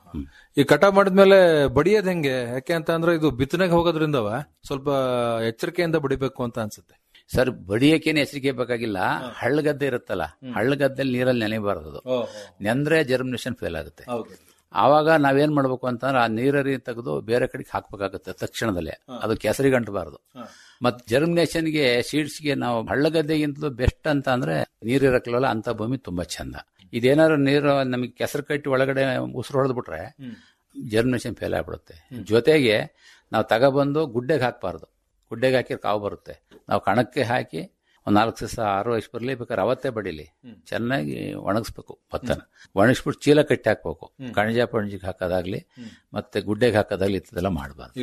ಈ ಕಟಾವ್ ಮಾಡಿದ್ಮೇಲೆ ಬಡಿಯೋದ್ ಹೆಂಗೆ ಯಾಕೆ ಅಂತ ಅಂದ್ರೆ ಇದು ಬಿತ್ತನೆಗೆ ಹೋಗೋದ್ರಿಂದವ ಸ್ವಲ್ಪ ಎಚ್ಚರಿಕೆಯಿಂದ ಬಡಿಬೇಕು ಅಂತ ಅನ್ಸುತ್ತೆ ಸರ್ ಬಡಿಯಕ್ಕೇನು ಎಚ್ಚರಿಕೆ ಬೇಕಾಗಿಲ್ಲ ಹಳ್ಳಗದ್ದೆ ಇರುತ್ತಲ್ಲ ಹಳ್ಳಗದ್ದೆಲ್ಲಿ ನೀರಲ್ಲಿ ನೆನೆಬಾರದು ಅದು ನೆಂದ್ರೆ ಜರ್ಮಿನೇಷನ್ ಫೇಲ್ ಆಗುತ್ತೆ ಆವಾಗ ನಾವೇನ್ ಮಾಡ್ಬೇಕು ಅಂತಂದ್ರೆ ಆ ನೀರರಿ ತೆಗೆದು ಬೇರೆ ಕಡೆಗೆ ಹಾಕ್ಬೇಕಾಗುತ್ತೆ ತಕ್ಷಣದಲ್ಲೇ ಅದು ಕೆಸರಿಗೆ ಅಂಟಬಾರದು ಮತ್ ಜರ್ಮಿನೇಷನ್ಗೆ ಸೀಡ್ಸ್ಗೆ ನಾವು ಹಳ್ಳಗದ್ದೆಗಿಂತಲೂ ಬೆಸ್ಟ್ ಅಂತ ಅಂದ್ರೆ ನೀರಿರಕ್ಲಲ್ಲ ಅಂತ ಭೂಮಿ ತುಂಬಾ ಚಂದ ಇದೇನಾದ್ರು ನೀರು ನಮಗೆ ಕೆಸರು ಕಟ್ಟಿ ಒಳಗಡೆ ಉಸಿರು ಹೊಡೆದ್ಬಿಟ್ರೆ ಜರ್ಮಿನೇಷನ್ ಫೇಲ್ ಆಗ್ಬಿಡುತ್ತೆ ಜೊತೆಗೆ ನಾವು ತಗೊಬಂದು ಗುಡ್ಡೆಗೆ ಹಾಕ್ಬಾರ್ದು ಗುಡ್ಡೆಗೆ ಹಾಕಿದ್ರೆ ಕಾವು ಬರುತ್ತೆ ನಾವು ಕಣಕ್ಕೆ ಹಾಕಿ ಒಂದ್ ನಾಲ್ಕು ದಿವಸ ಆರು ವಯಸ್ಸು ಬರಲಿ ಬೇಕಾದ್ರೆ ಅವತ್ತೇ ಬಡಿಲಿ ಚೆನ್ನಾಗಿ ಒಣಗಿಸ್ಬೇಕು ಭತ್ತನ ಒಣಗಿಸ್ಬಿಟ್ಟು ಚೀಲ ಕಟ್ಟಿ ಹಾಕ್ಬೇಕು ಕಣಜ ಪಣಜಿಗೆ ಹಾಕೋದಾಗ್ಲಿ ಮತ್ತೆ ಗುಡ್ಡೆಗೆ ಹಾಕೋದಾಗ್ಲಿ ಇಂಥದ್ದೆಲ್ಲ ಮಾಡಬಾರ್ದು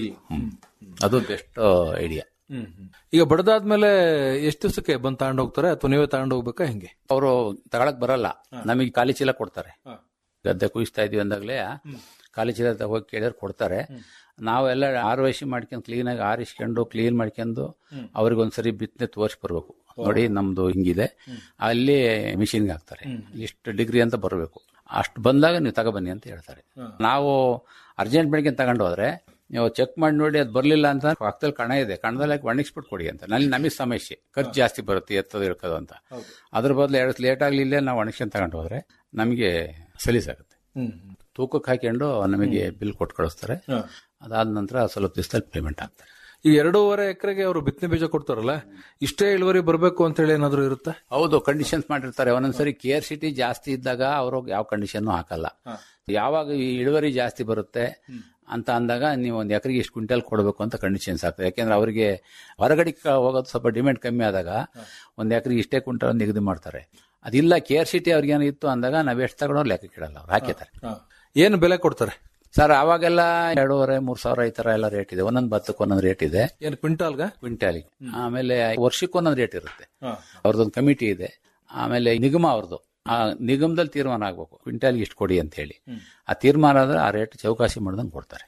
ಅದು ಬೆಸ್ಟ್ ಐಡಿಯಾ ಈಗ ಬಡದಾದ್ಮೇಲೆ ಎಷ್ಟು ದಿವಸಕ್ಕೆ ಬಂದು ತಗೊಂಡ್ ಹೋಗ್ತಾರೆ ಅಥವಾ ನೀವೇ ತಗೊಂಡ್ ಹೋಗ್ಬೇಕಾ ಹೆಂಗೆ ಅವರು ತಗೊಳಕ್ ಬರಲ್ಲ ನಮಗೆ ಖಾಲಿ ಚೀಲ ಕೊಡ್ತಾರೆ ಗದ್ದೆ ಕುಯಿಸ್ತಾ ಇದೀವಿ ಅಂದಾಗ್ಲೇ ಖಾಲಿ ಚೀಲ ತಗೋ ಹೋಗಿ ಕೇಳಿದ್ರೆ ಕೊಡ್ತಾರೆ ನಾವೆಲ್ಲ ಆರು ವಯಸ್ಸು ಮಾಡ್ಕೊಂಡು ಕ್ಲೀನಾಗಿ ಆರಿಸ್ಕೊಂಡು ಕ್ಲೀನ್ ಮಾಡ್ಕೊಂಡು ಅವ್ರಿಗೆ ಒಂದ್ಸರಿ ಬಿತ್ತನೆ ತೋರಿಸಿ ಬರ್ಬೇಕು ನೋಡಿ ನಮ್ದು ಹಿಂಗಿದೆ ಅಲ್ಲಿ ಮಿಷಿನ್ಗೆ ಹಾಕ್ತಾರೆ ಇಷ್ಟು ಡಿಗ್ರಿ ಅಂತ ಬರಬೇಕು ಅಷ್ಟು ಬಂದಾಗ ನೀವು ತಗೊಬನ್ನಿ ಅಂತ ಹೇಳ್ತಾರೆ ನಾವು ಅರ್ಜೆಂಟ್ ಬೆಳಗ್ಗೆ ತಗೊಂಡು ಹೋದ್ರೆ ನೀವು ಚೆಕ್ ಮಾಡಿ ನೋಡಿ ಅದು ಬರಲಿಲ್ಲ ಅಂತ ಪಕ್ಕದಲ್ಲಿ ಕಣ ಇದೆ ಕಣದಲ್ಲಿ ಹಾಕಿ ಒಣಗಿಸ್ಬಿಟ್ಟು ಕೊಡಿ ಅಂತ ನಲ್ಲಿ ನಮಗೆ ಸಮಸ್ಯೆ ಖರ್ಚು ಜಾಸ್ತಿ ಬರುತ್ತೆ ಎತ್ತದು ಇಳ್ಕೋದು ಅಂತ ಅದ್ರ ಬದಲು ಎರಡು ಲೇಟ್ ಆಗಲಿ ಇಲ್ಲೇ ನಾವು ಒಣಗಿಸ್ಕೊಂಡು ತಗೊಂಡು ಹೋದ್ರೆ ನಮಗೆ ಸಲೀಸಾಗುತ್ತೆ ತೂಕಕ್ಕೆ ಹಾಕೊಂಡು ನಮಗೆ ಬಿಲ್ ಕೊಟ್ಟು ಕಳಿಸ್ತಾರೆ ಅದಾದ ನಂತರ ಸ್ವಲ್ಪ ದಿವಸದಲ್ಲಿ ಪೇಮೆಂಟ್ ಆಗ್ತಾರೆ ಈ ಎರಡೂವರೆ ಎಕರೆಗೆ ಅವರು ಬಿತ್ತನೆ ಬೀಜ ಕೊಡ್ತಾರಲ್ಲ ಇಷ್ಟೇ ಇಳುವರಿ ಬರಬೇಕು ಅಂತ ಹೇಳಿ ಏನಾದ್ರು ಇರುತ್ತಾ ಹೌದು ಕಂಡೀಷನ್ಸ್ ಮಾಡಿರ್ತಾರೆ ಒಂದೊಂದ್ಸರಿ ಕೇರ್ ಸಿಟಿ ಜಾಸ್ತಿ ಇದ್ದಾಗ ಅವರು ಯಾವ ಕಂಡೀಷನ್ ಹಾಕಲ್ಲ ಯಾವಾಗ ಈ ಇಳುವರಿ ಜಾಸ್ತಿ ಬರುತ್ತೆ ಅಂತ ಅಂದಾಗ ನೀವು ಒಂದು ಎಕರೆಗೆ ಇಷ್ಟು ಕ್ವಿಂಟಲ್ ಕೊಡಬೇಕು ಅಂತ ಕಂಡೀಷನ್ಸ್ ಆಗ್ತದೆ ಯಾಕೆಂದ್ರೆ ಅವರಿಗೆ ಹೊರಗಡೆ ಹೋಗೋದು ಸ್ವಲ್ಪ ಡಿಮ್ಯಾಂಡ್ ಕಮ್ಮಿ ಆದಾಗ ಒಂದು ಎಕರೆಗೆ ಇಷ್ಟೇ ಕ್ವಿಂಟಲ್ ನಿಗದಿ ಮಾಡ್ತಾರೆ ಅದಿಲ್ಲ ಕೇರ್ ಸಿಟಿ ಅವ್ರಿಗೆ ಏನೋ ಇತ್ತು ಅಂದಾಗ ನಾವ್ ಎಷ್ಟು ತಗೊಂಡು ಲೆಕ್ಕ ಕೇಳಲ್ಲ ಅವ್ರು ಹಾಕಿದ್ದಾರೆ ಏನು ಬೆಲೆ ಕೊಡ್ತಾರೆ ಸರ್ ಅವಾಗೆಲ್ಲ ಎರಡೂವರೆ ಮೂರ್ ಸಾವಿರ ಈ ತರ ಎಲ್ಲ ರೇಟ್ ಇದೆ ಒಂದೊಂದು ಭತ್ತಕ್ಕೆ ಒಂದೊಂದು ರೇಟ್ ಇದೆ ಏನು ಕ್ವಿಂಟಾಲ್ಗ ಕ್ವಿಂಟಾಲಿಗೆ ಆಮೇಲೆ ವರ್ಷಕ್ಕೆ ಒಂದೊಂದು ರೇಟ್ ಇರುತ್ತೆ ಅವ್ರದ್ದೊಂದು ಕಮಿಟಿ ಇದೆ ಆಮೇಲೆ ನಿಗಮ ಅವ್ರದ್ದು ಆ ನಿಗಮದಲ್ಲಿ ತೀರ್ಮಾನ ಆಗ್ಬೇಕು ಕ್ವಿಂಟಾಲ್ಗೆ ಇಷ್ಟು ಕೊಡಿ ಅಂತ ಹೇಳಿ ಆ ತೀರ್ಮಾನ ಆದ್ರೆ ಆ ರೇಟ್ ಚೌಕಾಸಿ ಮಾಡ್ದಂಗೆ ಕೊಡ್ತಾರೆ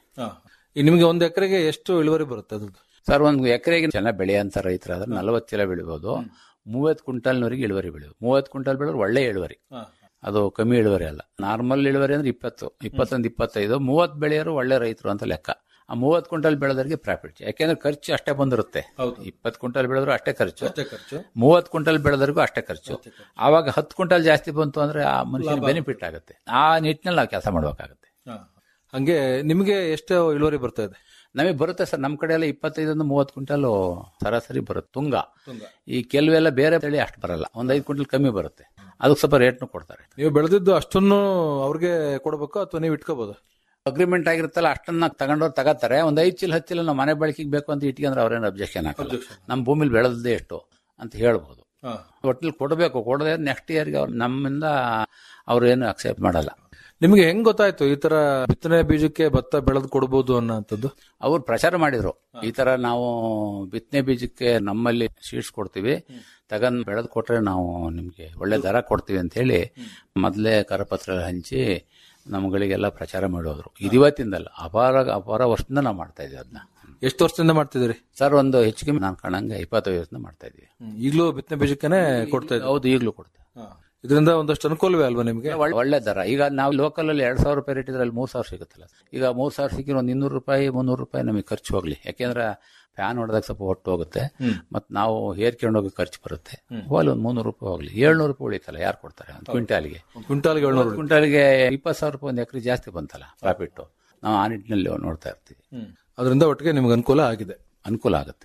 ಈ ನಿಮಗೆ ಒಂದು ಎಕರೆಗೆ ಎಷ್ಟು ಇಳುವರಿ ಬರುತ್ತೆ ಅದ್ರದ್ದು ಸರ್ ಒಂದು ಎಕರೆಗೆ ಚೆನ್ನಾಗಿ ಬೆಳೆಯಂತ ರೈತರಾದ್ರೆ ನಲವತ್ತು ಚೀಲ ಬೆಳಿಬಹುದು ಮೂವತ್ತು ಕ್ವಿಂಟಲ್ನವರೆಗೆ ಇಳುವರಿ ಬೆಳೆಯೋದು ಮೂವತ್ತು ಕ್ವಿಂಟಲ್ ಬೆಳೆದ್ರೆ ಒಳ್ಳೆ ಇಳುವರಿ ಅದು ಕಮ್ಮಿ ಇಳುವರಿ ಅಲ್ಲ ನಾರ್ಮಲ್ ಇಳುವರಿ ಅಂದ್ರೆ ಇಪ್ಪತ್ತು ಇಪ್ಪತ್ತೊಂದು ಇಪ್ಪತ್ತೈದು ಮೂವತ್ತು ಬೆಳೆಯೋರು ಒಳ್ಳೆ ರೈತರು ಅಂತ ಲೆಕ್ಕ ಆ ಮೂವತ್ತು ಕ್ವಿಂಟಲ್ ಬೆಳೆದವರಿಗೆ ಪ್ರಾಫಿಟ್ ಯಾಕೆಂದ್ರೆ ಖರ್ಚು ಅಷ್ಟೇ ಬಂದಿರುತ್ತೆ ಇಪ್ಪತ್ತು ಕ್ವಿಂಟಲ್ ಬೆಳೆದ್ರು ಅಷ್ಟೇ ಖರ್ಚು ಮೂವತ್ತು ಕ್ವಿಂಟಲ್ ಬೆಳೆದವರಿಗೂ ಅಷ್ಟೇ ಖರ್ಚು ಆವಾಗ ಹತ್ತು ಕ್ವಿಂಟಲ್ ಜಾಸ್ತಿ ಬಂತು ಅಂದ್ರೆ ಆ ಮನುಷ್ಯನ ಲಾಭ. ಬೆನಿಫಿಟ್ ಆಗುತ್ತೆ ಆ ನಿಟ್ಟಿನಲ್ಲಿ ನಾವು ಕೆಲಸ ಮಾಡಬೇಕಾಗುತ್ತೆ ಹಂಗೆ ನಿಮ್ಗೆ ಎಷ್ಟು ಇಳುವರಿ ಬರ್ತಾ ಇದೆ ನಮಗೆ ಬರುತ್ತೆ ಸರ್ ನಮ್ಮ ಕಡೆ ಎಲ್ಲ ಇಪ್ಪತ್ತೈದರಿಂದ ಮೂವತ್ತು ಕ್ವಿಂಟಲ್ ಸರಾಸರಿ ಬರುತ್ತೆ ತುಂಗ ತುಂಗ. ಈ ಕೆಲವೆಲ್ಲ ಬೇರೆ ತಳಿ ಅಷ್ಟು ಬರಲ್ಲ ಒಂದ್ ಐದು ಕ್ವಿಂಟಲ್ ಕಮ್ಮಿ ಬರುತ್ತೆ ಅದಕ್ಕೆ ಸ್ವಲ್ಪ ರೇಟ್ನು ಕೊಡ್ತಾರೆ ನೀವು ಬೆಳೆದಿದ್ದು ಅಷ್ಟನ್ನು ಅವ್ರಿಗೆ ಕೊಡ್ಬೇಕು ಅಥವಾ ನೀವು ಇಟ್ಕೋಬಹುದು ಅಗ್ರಿಮೆಂಟ್ ಆಗಿರುತ್ತಲ್ಲ ಅಷ್ಟನ್ನ ತಗೊಂಡವ್ರು ತಗೋತಾರೆ ಒಂದ್ ಐದು ಚೀಲ ಹತ್ತು ಚೀಲ ನಾವು ಮನೆ ಬಳಕೆಗೆ ಬೇಕು ಅಂತ ಇಟ್ಕೊಂಡ್ರೆ ಅವ್ರೇನು ಅಬ್ಜೆಕ್ಷನ್ ಹಾಕಲ್ಲ ನಮ್ಮ ಭೂಮಿಲಿ ಬೆಳೆದದ್ದೇ ಎಷ್ಟು ಅಂತ ಹೇಳ್ಬೋದು ಒಟ್ಟಿನಲ್ಲಿ ಕೊಡಬೇಕು ಕೊಡದೆ ನೆಕ್ಸ್ಟ್ ಇಯರ್ಗೆ ಅವ್ರು ನಮ್ಮಿಂದ ಅವ್ರು ಏನು ಅಕ್ಸೆಪ್ಟ್ ಮಾಡಲ್ಲ ನಿಮ್ಗೆ ಹೆಂಗ್ ಗೊತ್ತಾಯ್ತು ಈ ತರ ಬಿತ್ತನೆ ಬೀಜಕ್ಕೆ ಭತ್ತ ಬೆಳೆದು ಕೊಡಬಹುದು ಅನ್ನೋಂಥದ್ದು ಅವ್ರು ಪ್ರಚಾರ ಮಾಡಿದ್ರು ಈ ತರ ನಾವು ಬಿತ್ತನೆ ಬೀಜಕ್ಕೆ ನಮ್ಮಲ್ಲಿ ಸೀಡ್ಸ್ ಕೊಡ್ತೀವಿ ತಗೊಂಡ್ ಬೆಳೆದು ಕೊಟ್ರೆ ನಾವು ನಿಮ್ಗೆ ಒಳ್ಳೆ ದರ ಕೊಡ್ತೀವಿ ಅಂತ ಹೇಳಿ ಮೊದಲೇ ಕರಪತ್ರ ಹಂಚಿ ನಮ್ಗಳಿಗೆಲ್ಲ ಪ್ರಚಾರ ಮಾಡೋದ್ರು ಇದಿವತ್ತಿಂದಲ್ಲ ಅಪಾರ ಅಪಾರ ವರ್ಷದಿಂದ ನಾವು ಮಾಡ್ತಾ ಇದೀವಿ ಅದನ್ನ ಎಷ್ಟು ವರ್ಷದಿಂದ ಮಾಡ್ತಿದ್ದೀರಿ ಸರ್ ಒಂದು ಹೆಚ್ಚಿಗೆ ನಾನು ಕಾಣಂಗೆ ಇಪ್ಪತ್ತೈದು ವರ್ಷದಿಂದ ಮಾಡ್ತಾ ಇದೀವಿ ಈಗಲೂ ಬಿತ್ತನೆ ಬೀಜಕ್ಕೇನೆ ಕೊಡ್ತಾ ಇದ್ದೀವಿ ಹೌದು ಈಗಲೂ ಕೊಡ್ತೀವಿ ಇದರಿಂದ ಒಂದಷ್ಟು ಅನುಕೂಲವೇ ಅಲ್ವಾ ನಿಮ್ಗೆ ಒಳ್ಳೆ- ಒಳ್ಳೆ ದರ ಈಗ ನಾವು ಲೋಕಲ್ ಅಲ್ಲಿ ಎರಡ್ ಸಾವಿರ ರೂಪಾಯಿ ರೇಟ್ ಇದ್ರೆ ಅಲ್ಲಿ ಮೂರ್ ಸಾವಿರ ಸಿಗುತ್ತಲ್ಲ ಈಗ ಮೂರ್ ಸಾವಿರ ಸಿಕ್ಕಿ ಒಂದು ಇನ್ನೂರು ರೂಪಾಯಿ ಮುನ್ನೂರು ರೂಪಾಯಿ ನಮಗೆ ಖರ್ಚು ಹೋಗ್ಲಿ ಯಾಕೆಂದ್ರೆ ಫ್ಯಾನ್ ಹೊಡೆದಾಗ ಸ್ವಲ್ಪ ಹೊಟ್ಟು ಹೋಗುತ್ತೆ ಮತ್ ನಾವು ಹೇರ್ಕೊಂಡು ಹೋಗಿ ಖರ್ಚು ಬರುತ್ತೆ ಹೋಗ್ಲಿ ಒಂದು ಮುನ್ನೂರು ರೂಪಾಯಿ ಹೋಗ್ಲಿ ಏಳ್ನೂರು ರೂಪಾಯಿ ಉಳಿತಲ್ಲ ಯಾರು ಕೊಡ್ತಾರೆ ಒಂದು ಕ್ವಿಂಟಾಲ್ಗೆ ಕ್ವಿಂಟಾಲ್ಗೆ ಏಳ್ನೂರು ಕ್ವಿಂಟಾಲ್ಗೆ ಇಪ್ಪತ್ತು ಸಾವಿರ ರೂಪಾಯಿ ಒಂದು ಎಕರೆ ಜಾಸ್ತಿ ಬಂತಲ್ಲ ಪ್ರಾಫಿಟ್ ನಾವು ಆ ನಿಟ್ಟಿನಲ್ಲಿ ನೋಡ್ತಾ ಇರ್ತೀವಿ ಅದರಿಂದ ಒಟ್ಟಿಗೆ ನಿಮ್ಗೆ ಅನುಕೂಲ ಆಗಿದೆ ಅನುಕೂಲ ಆಗುತ್ತೆ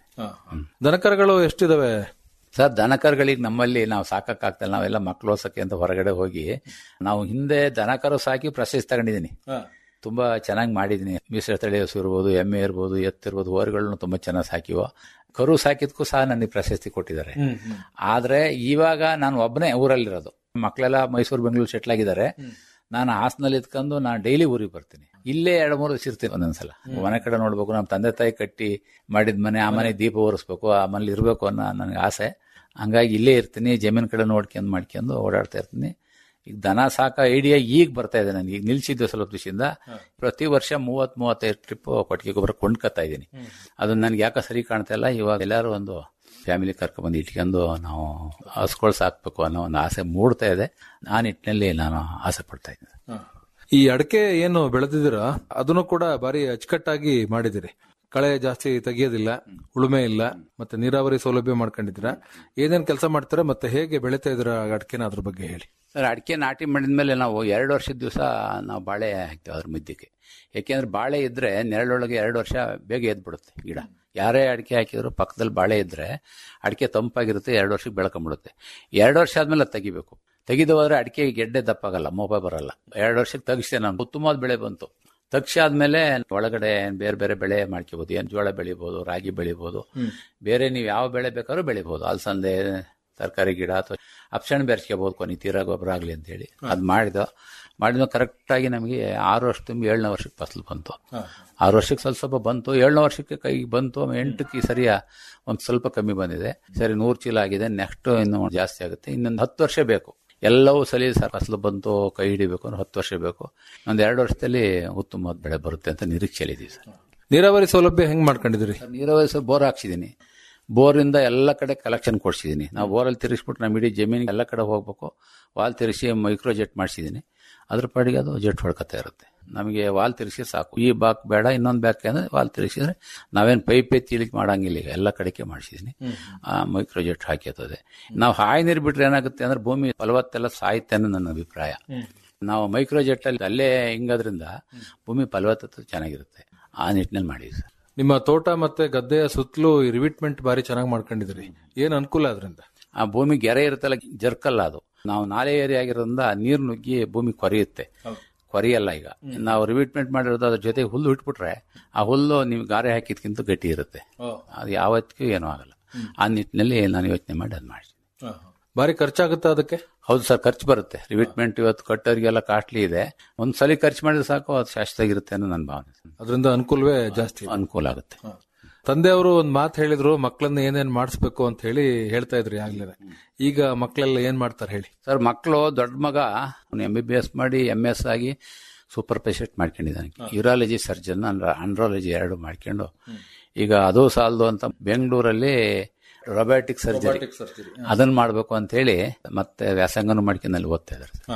ದನಕರಗಳು ಎಷ್ಟಿದಾವೆ ಸರ್ ದನಕರುಗಳಿಗೆ ನಮ್ಮಲ್ಲಿ ನಾವು ಸಾಕಕ್ಕಾಗ್ತಲ್ಲ ನಾವೆಲ್ಲ ಮಕ್ಕಳು ಓಸಕ್ಕೆ ಅಂತ ಹೊರಗಡೆ ಹೋಗಿ ನಾವು ಹಿಂದೆ ದನಕರು ಸಾಕಿ ಪ್ರಶಸ್ತಿ ತಗೊಂಡಿದ್ದೀನಿ ತುಂಬಾ ಚೆನ್ನಾಗಿ ಮಾಡಿದೀನಿ ಮಿಶ್ರ ತಳಿ ಹಸು ಇರ್ಬೋದು ಎಮ್ಮೆ ಇರ್ಬೋದು ಎತ್ತಿರ್ಬೋದು ಹೋರಿಗಳನ್ನ ತುಂಬಾ ಚೆನ್ನಾಗಿ ಸಾಕಿವೋ ಕರು ಸಾಕಿದ್ಕೂ ಸಹ ನನಗೆ ಪ್ರಶಸ್ತಿ ಕೊಟ್ಟಿದ್ದಾರೆ ಆದ್ರೆ ಇವಾಗ ನಾನು ಒಬ್ಬನೇ ಊರಲ್ಲಿರೋದು ಮಕ್ಕಳೆಲ್ಲ ಮೈಸೂರು ಬೆಂಗಳೂರು ಸೆಟ್ಲ್ ಆಗಿದ್ದಾರೆ ನಾನು ಹಾಸನಲ್ಲಿ ಇದ್ಕೊಂಡು ನಾನು ಡೈಲಿ ಊರಿಗೆ ಬರ್ತೀನಿ ಇಲ್ಲೇ ಎರಡು ಮೂರು ದಿವಸ ಇರ್ತೀನಿ ಒಂದೊಂದ್ಸಲ ಮನೆ ಕಡೆ ನೋಡ್ಬೇಕು ನಮ್ಮ ತಂದೆ ತಾಯಿ ಕಟ್ಟಿ ಮಾಡಿದ ಮನೆ ಆ ಮನೆ ದೀಪ ಓರಿಸ್ಬೇಕು ಆ ಮನೇಲಿ ಇರಬೇಕು ಅನ್ನೋ ನನಗೆ ಆಸೆ ಹಂಗಾಗಿ ಇಲ್ಲೇ ಇರ್ತೀನಿ ಜಮೀನ್ ಕಡೆ ನೋಡ್ಕೊಂಡು ಮಾಡ್ಕೊಂಡು ಓಡಾಡ್ತಾ ಇರ್ತೀನಿ ಈಗ ದನ ಸಾಕ ಐಡಿಯಾ ಈಗ ಬರ್ತಾ ಇದೆ ನನಗೆ ಈಗ ನಿಲ್ಸಿದ್ದು ಸ್ವಲ್ಪ ದಿವಸದಿಂದ ಪ್ರತಿ ವರ್ಷ ಮೂವತ್ ಮೂವತ್ತೈದು ಟ್ರಿಪ್ ಕೊಟ್ಟಿಗೆ ಗೊಬ್ಬರ ಕೊಂಡ್ಕೊತಾ ಇದ್ದೀನಿ ಅದು ನನಗೆ ಯಾಕೆ ಸರಿ ಕಾಣ್ತಾ ಇಲ್ಲ ಇವಾಗ ಎಲ್ಲರೂ ಒಂದು ಫ್ಯಾಮಿಲಿ ಕರ್ಕೊಂಡ್ಬಂದು ಇಟ್ಕೊಂಡು ನಾವು ಹಸ್ಗಳು ಸಾಕ್ಬೇಕು ಅನ್ನೋ ಒಂದು ಆಸೆ ಮೂಡ್ತಾ ಇದೆ ಆ ನಿಟ್ಟಿನಲ್ಲಿ ನಾನು ಆಸೆ ಪಡ್ತಾ ಇದ್ದೀನಿ ಈ ಅಡಕೆ ಏನು ಬೆಳೆದಿದ್ದೀರಾ ಅದನ್ನು ಕೂಡ ಬಾರಿ ಅಚ್ಚುಕಟ್ಟಾಗಿ ಮಾಡಿದಿರಿ ಕಳೆ ಜಾಸ್ತಿ ತೆಗಿಯೋದಿಲ್ಲ ಉಳುಮೆ ಇಲ್ಲ ಮತ್ತೆ ನೀರಾವರಿ ಸೌಲಭ್ಯ ಮಾಡ್ಕೊಂಡಿದ್ದೀರಾ ಏನೇನ್ ಕೆಲಸ ಮಾಡ್ತೀರಾ ಮತ್ತೆ ಹೇಗೆ ಬೆಳೀತಾ ಇದ್ದೀರಾ ಅಡಕೆನ ಅದ್ರ ಬಗ್ಗೆ ಹೇಳಿ ಸರ್ ಅಡಿಕೆ ನಾಟಿ ಮಾಡಿದ್ಮೇಲೆ ನಾವು ಎರಡು ವರ್ಷದ ದಿವಸ ನಾವು ಬಾಳೆ ಹಾಕ್ತೇವೆ ಅದ್ರ ಮಧ್ಯಕ್ಕೆ ಯಾಕೆಂದ್ರೆ ಬಾಳೆ ಇದ್ರೆ ನೆರಳೊಳಗೆ ಎರಡು ವರ್ಷ ಬೇಗ ಎದ್ಬಿಡುತ್ತೆ ಗಿಡ ಯಾರೇ ಅಡಿಕೆ ಹಾಕಿದ್ರು ಪಕ್ಕದಲ್ಲಿ ಬಾಳೆ ಇದ್ರೆ ಅಡಿಕೆ ತಂಪಾಗಿರುತ್ತೆ ಎರಡು ವರ್ಷಕ್ಕೆ ಬೆಳ್ಕೊಂಡ್ಬಿಡುತ್ತೆ ಎರಡು ವರ್ಷ ಆದ್ಮೇಲೆ ಅದು ತೆಗಿಬೇಕು ತೆಗೆದು ಹೋದ್ರೆ ಅಡಿಕೆ ಗೆಡ್ಡೆ ದಪ್ಪಾಗಲ್ಲ ಮೋಪ ಬರಲ್ಲ ಎರಡು ವರ್ಷಕ್ಕೆ ತೆಗಿಸಿದೆ ನಾನು ಉತ್ತಮವಾದ ಬೆಳೆ ಬಂತು ತಗ್ಸಿ ಆದ್ಮೇಲೆ ಒಳಗಡೆ ಬೇರೆ ಬೇರೆ ಬೆಳೆ ಮಾಡ್ಕೋಬಹುದು ಏನ್ ಜೋಳ ಬೆಳಿಬಹುದು ರಾಗಿ ಬೆಳಿಬಹುದು ಬೇರೆ ನೀವು ಯಾವ ಬೆಳೆ ಬೇಕಾದ್ರೂ ಬೆಳಿಬಹುದು ಅಲಸಂದೆ ತರಕಾರಿ ಗಿಡ ಅಥವಾ ಅಪ್ಸಣ್ ಬೆರೆಸ್ಕೋಬಹುದು ಕೊನೆ ತೀರಾ ಗೊಬ್ಬರ ಆಗಲಿ ಅಂತ ಹೇಳಿ ಅದು ಮಾಡಿದ ಮಾಡಿದ ಕರೆಕ್ಟ್ ಆಗಿ ನಮಗೆ ಆರು ವರ್ಷ ತುಂಬಿ ಏಳನೇ ವರ್ಷಕ್ಕೆ ಫಸಲು ಬಂತು ಆರು ವರ್ಷಕ್ಕೆ ಸ್ವಲ್ಪ ಸ್ವಲ್ಪ ಬಂತು ಏಳನೇ ವರ್ಷಕ್ಕೆ ಕೈಗೆ ಬಂತು ಆಮೇಲೆ ಎಂಟಕ್ಕೆ ಈ ಸರಿಯ ಒಂದು ಸ್ವಲ್ಪ ಕಮ್ಮಿ ಬಂದಿದೆ ಸರಿ ನೂರು ಚೀಲ ಆಗಿದೆ ನೆಕ್ಸ್ಟ್ ಇನ್ನು ಜಾಸ್ತಿ ಆಗುತ್ತೆ ಇನ್ನೊಂದು ಹತ್ತು ವರ್ಷ ಬೇಕು ಎಲ್ಲವೂ ಸಲಿ ಸರ್ ಫಸಲು ಬಂತು ಕೈ ಹಿಡಿಬೇಕು ಅಂದ್ರೆ ಹತ್ತು ವರ್ಷ ಬೇಕು ಒಂದು ಎರಡು ವರ್ಷದಲ್ಲಿ ಉತ್ತಮವಾದ ಬೆಳೆ ಬರುತ್ತೆ ಅಂತ ನಿರೀಕ್ಷೆಯಲ್ಲಿದ್ದೀವಿ ಸರ್ ನೀರಾವರಿ ಸೌಲಭ್ಯ ಹೆಂಗ್ ಮಾಡ್ಕೊಂಡಿದ್ದೀರಿ ನೀರಾವರಿ ಸರ್ ಬೋರ್ ಹಾಕ್ಸಿದ್ದೀನಿ ಬೋರಿಂದ ಎಲ್ಲ ಕಡೆ ಕಲೆಕ್ಷನ್ ಕೊಡ್ಸಿದ್ದೀನಿ ನಾವು ಬೋರಲ್ಲಿ ತಿರುಗಿಸ್ಬಿಟ್ಟು ನಮ್ಮ ಇಡೀ ಜಮೀನಿಗೆ ಎಲ್ಲ ಕಡೆ ಹೋಗ್ಬೇಕು ವಾಲ್ ತಿರುಗಿಸಿ ಮೈಕ್ರೋ ಜೆಟ್ ಮಾಡಿಸಿದ್ದೀನಿ ಅದ್ರ ಪಾಡಿಗೆ ಅದು ಜೆಟ್ ಹೊಡ್ಕೊತಾ ಇರುತ್ತೆ ನಮಗೆ ವಾಲ್ ತಿರುಗಿಸಿ ಸಾಕು ಈ ಬಾಕ್ ಬೇಡ ಇನ್ನೊಂದು ಬ್ಯಾಕ್ ಅಂದ್ರೆ ವಾಲ್ ತಿರುಗಿಸಿದ್ರೆ ನಾವೇನು ಪೈಪ್ ಎತ್ತಿಲಿಕ್ ಮಾಡಂಗಿಲ್ಲ ಈಗ ಎಲ್ಲ ಕಡೆಗೆ ಮಾಡಿಸಿದ್ದೀನಿ ಆ ಮೈಕ್ರೋ ಜೆಟ್ ಹಾಕಿರ್ತದೆ ನಾವು ಹಾಯಿ ನೀರು ಬಿಟ್ರೆ ಏನಾಗುತ್ತೆ ಅಂದ್ರೆ ಭೂಮಿ ಫಲವತ್ತೆಲ್ಲ ಸಾಯುತ್ತೆ ಅನ್ನೋ ನನ್ನ ಅಭಿಪ್ರಾಯ ನಾವು ಮೈಕ್ರೋ ಜೆಟ್ ಅಲ್ಲಿ ಅಲ್ಲೇ ಹಿಂಗೋದ್ರಿಂದ ಭೂಮಿ ಫಲವತ್ತತೆ ಚೆನ್ನಾಗಿರುತ್ತೆ ಆ ನಿಟ್ಟಿನಲ್ಲಿ ಮಾಡಿದ್ವಿ ಸರ್ ನಿಮ್ಮ ತೋಟ ಮತ್ತೆ ಗದ್ದೆಯ ಸುತ್ತಲೂ ರಿವಿಟ್ಮೆಂಟ್ ಬಾರಿ ಚೆನ್ನಾಗಿ ಮಾಡ್ಕೊಂಡಿದ್ದೀರಿ ಏನ್ ಅನುಕೂಲ ಅದರಿಂದ ಆ ಭೂಮಿ ಗೆರೆ ಇರುತ್ತಲ್ಲ ಜರ್ಕಲ್ಲ ಅದು ನಾವು ನಾಲೆ ಏರಿಯಾ ಆಗಿರೋದ್ರಿಂದ ನೀರು ನುಗ್ಗಿ ಭೂಮಿ ಕೊರೆಯುತ್ತೆ ಕೊರಿಯಲ್ಲ ಈಗ ನಾವು ರಿವಿಟ್ಮೆಂಟ್ ಮಾಡಿರೋದು ಅದ್ರ ಜೊತೆ ಹುಲ್ಲು ಇಟ್ಬಿಟ್ರೆ ಆ ಹುಲ್ಲು ನೀವು ಗಾರೆ ಹಾಕಿದ್ಕಿಂತ ಗಟ್ಟಿ ಇರುತ್ತೆ ಅದು ಯಾವತ್ತಿಗೂ ಏನೂ ಆಗಲ್ಲ ಆ ನಿಟ್ಟಿನಲ್ಲಿ ನಾನು ಯೋಚನೆ ಮಾಡಿ ಅದು ಮಾಡಿ ಬಾರಿ ಖರ್ಚಾಗುತ್ತಾ ಅದಕ್ಕೆ ಹೌದು ಸರ್ ಖರ್ಚು ಬರುತ್ತೆ ರಿವಿಟ್ಮೆಂಟ್ ಇವತ್ತು ಕಟ್ಟೋರಿಗೆಲ್ಲ ಕಾಸ್ಟ್ಲಿ ಇದೆ ಒಂದ್ ಸಲ ಖರ್ಚು ಮಾಡಿದ್ರೆ ಸಾಕು ಅದು ಶಾಶ್ವತವಾಗಿರುತ್ತೆ ಅನ್ನೋ ನನ್ನ ಭಾವನೆ ಅದರಿಂದ ಅನುಕೂಲವೇ ಜಾಸ್ತಿ ಅನುಕೂಲ ಆಗುತ್ತೆ ತಂದೆಯವರು ಒಂದ್ ಮಾತು ಹೇಳಿದ್ರು ಮಕ್ಕಳನ್ನ ಏನೇನ್ ಮಾಡಿಸ್ಬೇಕು ಅಂತ ಹೇಳಿ ಹೇಳ್ತಾ ಇದ್ರು ಆಗ್ಲೇ ಈಗ ಮಕ್ಕಳೆಲ್ಲ ಏನ್ ಮಾಡ್ತಾರೆ ಹೇಳಿ ಸರ್ ಮಕ್ಕಳು ದೊಡ್ಡ ಮಗ ಎಂ ಬಿ ಬಿ ಎಸ್ ಮಾಡಿ ಎಂ ಎಸ್ ಆಗಿ ಸೂಪರ್ ಪೇಷಂಟ್ ಮಾಡ್ಕೊಂಡಿದ್ದಾನೆ ಯೂರಾಲಜಿ ಸರ್ಜನ್ ಅಂಡ್ರಾಲಜಿ ಎರಡು ಮಾಡ್ಕೊಂಡು ಈಗ ಅದು ಸಾಲದು ಅಂತ ಬೆಂಗಳೂರಲ್ಲಿ ರೊಬ್ಯಾಟಿಕ್ ಸರ್ಜರಿ ಅದನ್ನ ಮಾಡ್ಬೇಕು ಅಂತ ಹೇಳಿ ಮತ್ತೆ ವ್ಯಾಸಂಗನು ಮಾಡ್ಕೊಂಡು ಅಲ್ಲಿ ಓದ್ತಾ ಇದಾರೆ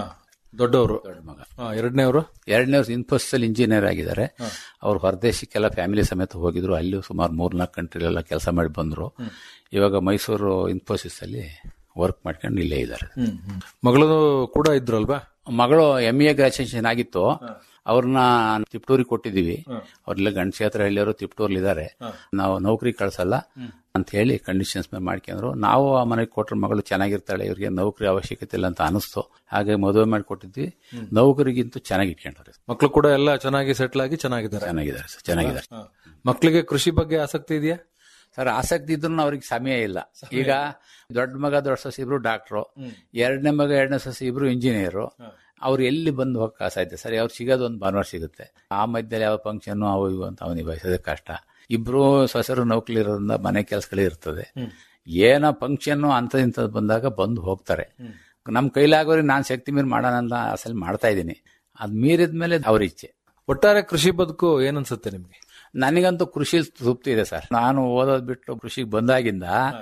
ದೊಡ್ಡವರು ದೊಡ್ಡ ಮಗ ಎರಡನೇ ಅವರು ಎರಡನೇ ವರ್ಷ ಇನ್ಫೋಸಿಸ್ ಅಲ್ಲಿ ಇಂಜಿನಿಯರ್ ಆಗಿದ್ದಾರೆ ಅವ್ರು ಹೊರದೇಶಕ್ಕೆಲ್ಲ ಫ್ಯಾಮಿಲಿ ಸಮೇತ ಹೋಗಿದ್ರು ಅಲ್ಲಿ ಸುಮಾರು ಮೂರ್ನಾಲ್ಕು ಕಂಟ್ರಿಲೆಲ್ಲ ಕೆಲಸ ಮಾಡಿ ಬಂದ್ರು ಇವಾಗ ಮೈಸೂರು ಇನ್ಫೋಸಿಸ್ ಅಲ್ಲಿ ವರ್ಕ್ ಮಾಡ್ಕೊಂಡು ಇಲ್ಲೇ ಇದ್ದಾರೆ ಮಗಳು ಕೂಡ ಇದ್ರಲ್ವಾ ಮಗಳು ಎಂ ಎ ಗ್ರಾಜುಯೇಷನ್ ಆಗಿತ್ತು ಅವ್ರನ್ನ ತಿಪ್ಟೂರಿಗೆ ಕೊಟ್ಟಿದೀವಿ ಅವ್ರೆಲ್ಲ ಗಂಡಕ್ಷೇತ್ರ ಹಳ್ಳಿಯವರು ತಿಪ್ಟೂರ್ಲಿ ಇದ್ದಾರೆ ನಾವು ನೌಕರಿ ಕಳ್ಸಲ್ಲ ಅಂತ ಹೇಳಿ ಕಂಡೀಷನ್ಸ್ ಮೇಲೆ ಮಾಡ್ಕೊಂಡ್ರು ನಾವು ಆ ಮನೆಗೆ ಕೊಟ್ರ ಮಗಳು ಚೆನ್ನಾಗಿರ್ತಾಳೆ ಇವ್ರಿಗೆ ನೌಕರಿ ಅವಶ್ಯಕತೆ ಇಲ್ಲ ಅಂತ ಅನಿಸ್ತು ಹಾಗೆ ಮದುವೆ ಮಾಡಿ ಕೊಟ್ಟಿದ್ವಿ ನೌಕರಿಗಿಂತೂ ಚೆನ್ನಾಗಿ ಇಟ್ಕೊಂಡ್ರೆ ಮಕ್ಕಳು ಕೂಡ ಎಲ್ಲ ಚೆನ್ನಾಗಿ ಸೆಟ್ಲ್ ಆಗಿ ಚೆನ್ನಾಗಿದ್ದಾರೆ ಚೆನ್ನಾಗಿದ್ದಾರೆ ಸರ್ ಚೆನ್ನಾಗಿದ್ದಾರೆ ಮಕ್ಕಳಿಗೆ ಕೃಷಿ ಬಗ್ಗೆ ಆಸಕ್ತಿ ಇದೆಯಾ ಸರ್ ಆಸಕ್ತಿ ಇದ್ರು ಅವ್ರಿಗೆ ಸಮಯ ಇಲ್ಲ ಈಗ ದೊಡ್ಡ ಮಗ ದೊಡ್ಡ ಸಸಿ ಇಬ್ರು ಡಾಕ್ಟ್ರು ಎರಡನೇ ಮಗ ಎರಡನೇ ಸಸಿ ಇಬ್ರು ಇಂಜಿನಿಯರು ಅವ್ರು ಎಲ್ಲಿ ಬಂದು ಹೋಗಕ್ಕೆ ಸಾಧ್ಯ ಸರ್ ಅವ್ರು ಸಿಗೋದು ಒಂದು ಭಾನುವಾರ ಸಿಗುತ್ತೆ ಆ ಮಧ್ಯದಲ್ಲಿ ಯಾವ ಫಂಕ್ಷನ್ ಅವು ಇವು ಅಂತ ಅವ್ನು ನಿಭಾಯಿಸೋದೇ ಕಷ್ಟ ಇಬ್ರು ಸೊಸರು ನೌಕರಿ ಇರೋದ್ರಿಂದ ಮನೆ ಕೆಲಸಗಳೇ ಇರ್ತದೆ ಏನೋ ಫಂಕ್ಷನ್ ಅಂತ ಇಂಥದ್ದು ಬಂದಾಗ ಬಂದು ಹೋಗ್ತಾರೆ ನಮ್ಮ ಕೈಲಾಗೋರಿಗೆ ನಾನು ಶಕ್ತಿ ಮೀರಿ ಮಾಡೋಣ ಅಂತ ಅಸಲ್ ಮಾಡ್ತಾ ಇದ್ದೀನಿ ಅದ್ ಮೀರಿದ ಮೇಲೆ ಅವ್ರ ಇಚ್ಛೆ ಒಟ್ಟಾರೆ ಕೃಷಿ ಬದುಕು ಏನನ್ಸುತ್ತೆ ನಿಮ್ಗೆ ನನಗಂತೂ ಕೃಷಿ ತೃಪ್ತಿ ಇದೆ ಸರ್ ನಾನು ಓದೋದ್ ಬಿಟ್ಟು ಕೃಷಿಗೆ ಬಂದಾಗಿಂದ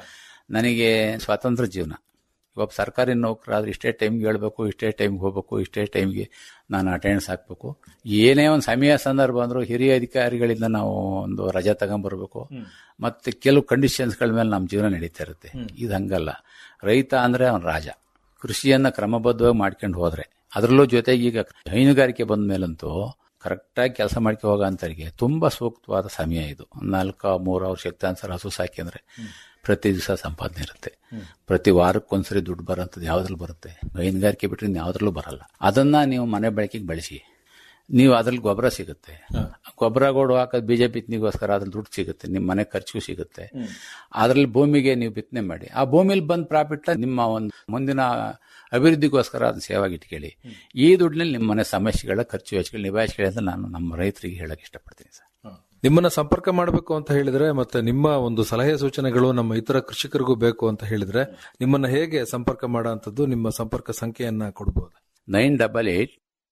ನನಗೆ ಸ್ವಾತಂತ್ರ್ಯ ಜೀವನ ಒಬ್ಬ ಸರ್ಕಾರಿ ನೌಕರಾದ್ರೆ ಇಷ್ಟೇ ಟೈಮ್ಗೆ ಹೇಳ್ಬೇಕು ಇಷ್ಟೇ ಟೈಮ್ಗೆ ಹೋಗ್ಬೇಕು ಇಷ್ಟೇ ಟೈಮ್ಗೆ ನಾನು ಅಟೆಂಡೆನ್ಸ್ ಹಾಕ್ಬೇಕು ಏನೇ ಒಂದು ಸಮಯ ಸಂದರ್ಭ ಅಂದ್ರೂ ಹಿರಿಯ ಅಧಿಕಾರಿಗಳಿಂದ ನಾವು ಒಂದು ರಜೆ ತಗೊಂಡ್ಬರ್ಬೇಕು ಮತ್ತೆ ಕೆಲವು ಕಂಡೀಷನ್ಸ್ಗಳ ಮೇಲೆ ನಮ್ಮ ಜೀವನ ನಡೀತಾ ಇರುತ್ತೆ ಇದು ಹಂಗಲ್ಲ ರೈತ ಅಂದ್ರೆ ಅವನ ರಾಜ ಕೃಷಿಯನ್ನ ಕ್ರಮಬದ್ಧವಾಗಿ ಮಾಡ್ಕೊಂಡು ಹೋದ್ರೆ ಅದರಲ್ಲೂ ಜೊತೆಗೆ ಈಗ ಹೈನುಗಾರಿಕೆ ಬಂದ ಮೇಲಂತೂ ಕರೆಕ್ಟಾಗಿ ಕೆಲಸ ಮಾಡ್ಕೊ ಹೋಗೋಂಥವ್ರಿಗೆ ತುಂಬಾ ಸೂಕ್ತವಾದ ಸಮಯ ಇದು ನಾಲ್ಕು ಮೂರು ಅವ್ರ ಶಕ್ತಾನ್ಸರ್ ಹಸು ಸಾಕಿ ಅಂದ್ರೆ ಪ್ರತಿ ದಿವಸ ಸಂಪಾದನೆ ಇರುತ್ತೆ ಪ್ರತಿ ವಾರಕ್ಕೊಂದ್ಸರಿ ದುಡ್ಡು ಬರೋಂಥದ್ದು ಯಾವ್ದ್ರಲ್ಲಿ ಬರುತ್ತೆ ಹೈನುಗಾರಿಕೆ ಬಿಟ್ಟರೆ ಯಾವ್ದ್ರಲ್ಲೂ ಬರಲ್ಲ ಅದನ್ನ ನೀವು ಮನೆ ಬಳಕೆಗೆ ಬಳಸಿ ನೀವು ಅದ್ರಲ್ಲಿ ಗೊಬ್ಬರ ಸಿಗುತ್ತೆ ಗೊಬ್ಬರ ಗೋಡು ಹಾಕೋದು ಬೀಜ ಬಿತ್ತನಿಗೋಸ್ಕರ ಅದ್ರಲ್ಲಿ ದುಡ್ಡು ಸಿಗುತ್ತೆ ನಿಮ್ಮ ಮನೆ ಖರ್ಚಿಗೂ ಸಿಗುತ್ತೆ ಅದ್ರಲ್ಲಿ ಭೂಮಿಗೆ ನೀವು ಬಿತ್ತನೆ ಮಾಡಿ ಆ ಭೂಮಿಲಿ ಬಂದ್ ಪ್ರಾಫಿಟ್ ನಿಮ್ಮ ಒಂದು ಮುಂದಿನ ಅಭಿವೃದ್ಧಿಗೋಸ್ಕರ ಅದನ್ನ ಸೇವಾಗಿ ಇಟ್ಕೊಳ್ಳಿ ಈ ದುಡ್ಡಿನಲ್ಲಿ ನಿಮ್ಮ ಮನೆ ಸಮಸ್ಯೆಗಳ ಖರ್ಚು ವೆಚ್ಚಗಳು ನಿಭಾಯಿಸ್ಕೊಳ್ಳಿ ಅಂತ ನಾನು ನಮ್ಮ ರೈತರಿಗೆ ಹೇಳಕ್ ಇಷ್ಟಪಡ್ತೀನಿ ಸರ್ ನಿಮ್ಮನ್ನ ಸಂಪರ್ಕ ಮಾಡಬೇಕು ಅಂತ ಹೇಳಿದ್ರೆ ಮತ್ತೆ ನಿಮ್ಮ ಒಂದು ಸಲಹೆ ಸೂಚನೆಗಳು ನಮ್ಮ ಇತರ ಕೃಷಿಕರಿಗೂ ಬೇಕು ಅಂತ ಹೇಳಿದ್ರೆ ನಿಮ್ಮನ್ನ ಹೇಗೆ ಸಂಪರ್ಕ ಮಾಡೋಂಥದ್ದು ನಿಮ್ಮ ಸಂಪರ್ಕ ಸಂಖ್ಯೆಯನ್ನ ಕೊಡಬಹುದು nine double eight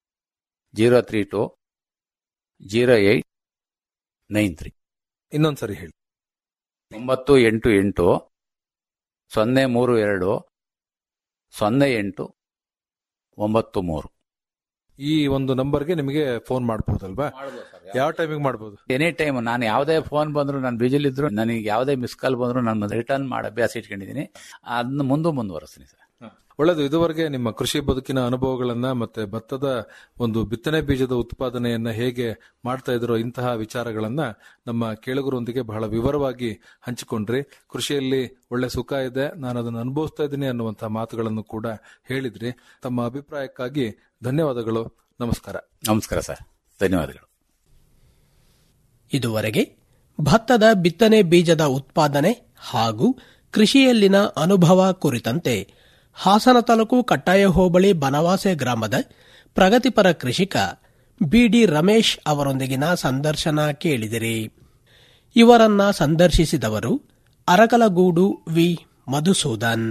zero three two zero eight nine three ಇನ್ನೊಂದ್ಸರಿ ಹೇಳಿ ಒಂಬತ್ತು ಎಂಟು ಎಂಟು ಸೊನ್ನೆ ಮೂರು ಎರಡು ಸೊನ್ನೆ ಎಂಟು ಒಂಬತ್ತು ಮೂರು ಈ ಒಂದು ನಂಬರ್ಗೆ ನಿಮಗೆ ಫೋನ್ ಮಾಡಬಹುದಲ್ವಾ ಯಾವ ಟೈಮಿಗೆ ಮಾಡಬಹುದು ಎನಿ ಟೈಮ್ ನಾನು ಯಾವುದೇ ಫೋನ್ ಬಂದ್ರು ನಾನು ಬಿಜಿಲ್ ಇದ್ರು ನನಗೆ ಯಾವುದೇ ಮಿಸ್ ಕಾಲ್ ಬಂದ್ರು ನಾನು ರಿಟರ್ನ್ ಮಾಡಿ ಅಭ್ಯಾಸ ಇಟ್ಕೊಂಡಿದ್ದೀನಿ ಅದನ್ನ ಮುಂದೆ ಮುಂದುವರಿಸ್ತೀನಿ ಸರ್ ಒಳ್ಳೆದು ಇದುವರೆಗೆ ನಿಮ್ಮ ಕೃಷಿ ಬದುಕಿನ ಅನುಭವಗಳನ್ನ ಮತ್ತೆ ಭತ್ತದ ಒಂದು ಬಿತ್ತನೆ ಬೀಜದ ಉತ್ಪಾದನೆಯನ್ನ ಹೇಗೆ ಮಾಡ್ತಾ ಇದ್ರೋ ಇಂತಹ ವಿಚಾರಗಳನ್ನ ನಮ್ಮ ಕೇಳುಗರೊಂದಿಗೆ ಬಹಳ ವಿವರವಾಗಿ ಹಂಚಿಕೊಂಡ್ರಿ ಕೃಷಿಯಲ್ಲಿ ಒಳ್ಳೆ ಸುಖ ಇದೆ ನಾನು ಅದನ್ನು ಅನುಭವಿಸ್ತಾ ಇದ್ದೀನಿ ಅನ್ನುವಂತಹ ಮಾತುಗಳನ್ನು ಕೂಡ ಹೇಳಿದ್ರಿ ತಮ್ಮ ಅಭಿಪ್ರಾಯಕ್ಕಾಗಿ ಧನ್ಯವಾದಗಳು ನಮಸ್ಕಾರ ನಮಸ್ಕಾರ ಸರ್ ಧನ್ಯವಾದಗಳು ಇದುವರೆಗೆ ಭತ್ತದ ಬಿತ್ತನೆ ಬೀಜದ ಉತ್ಪಾದನೆ ಹಾಗೂ ಕೃಷಿಯಲ್ಲಿನ ಅನುಭವ ಕುರಿತಂತೆ ಹಾಸನ ತಾಲೂಕು ಕಟ್ಟಾಯ ಹೋಬಳಿ ಬನವಾಸೆ ಗ್ರಾಮದ ಪ್ರಗತಿಪರ ಕೃಷಿಕ ಬಿಡಿ ರಮೇಶ್ ಅವರೊಂದಿಗಿನ ಸಂದರ್ಶನ ಕೇಳಿದಿರಿ ಇವರನ್ನ ಸಂದರ್ಶಿಸಿದವರು ಅರಕಲಗೂಡು ವಿ ಮಧುಸೂದನ್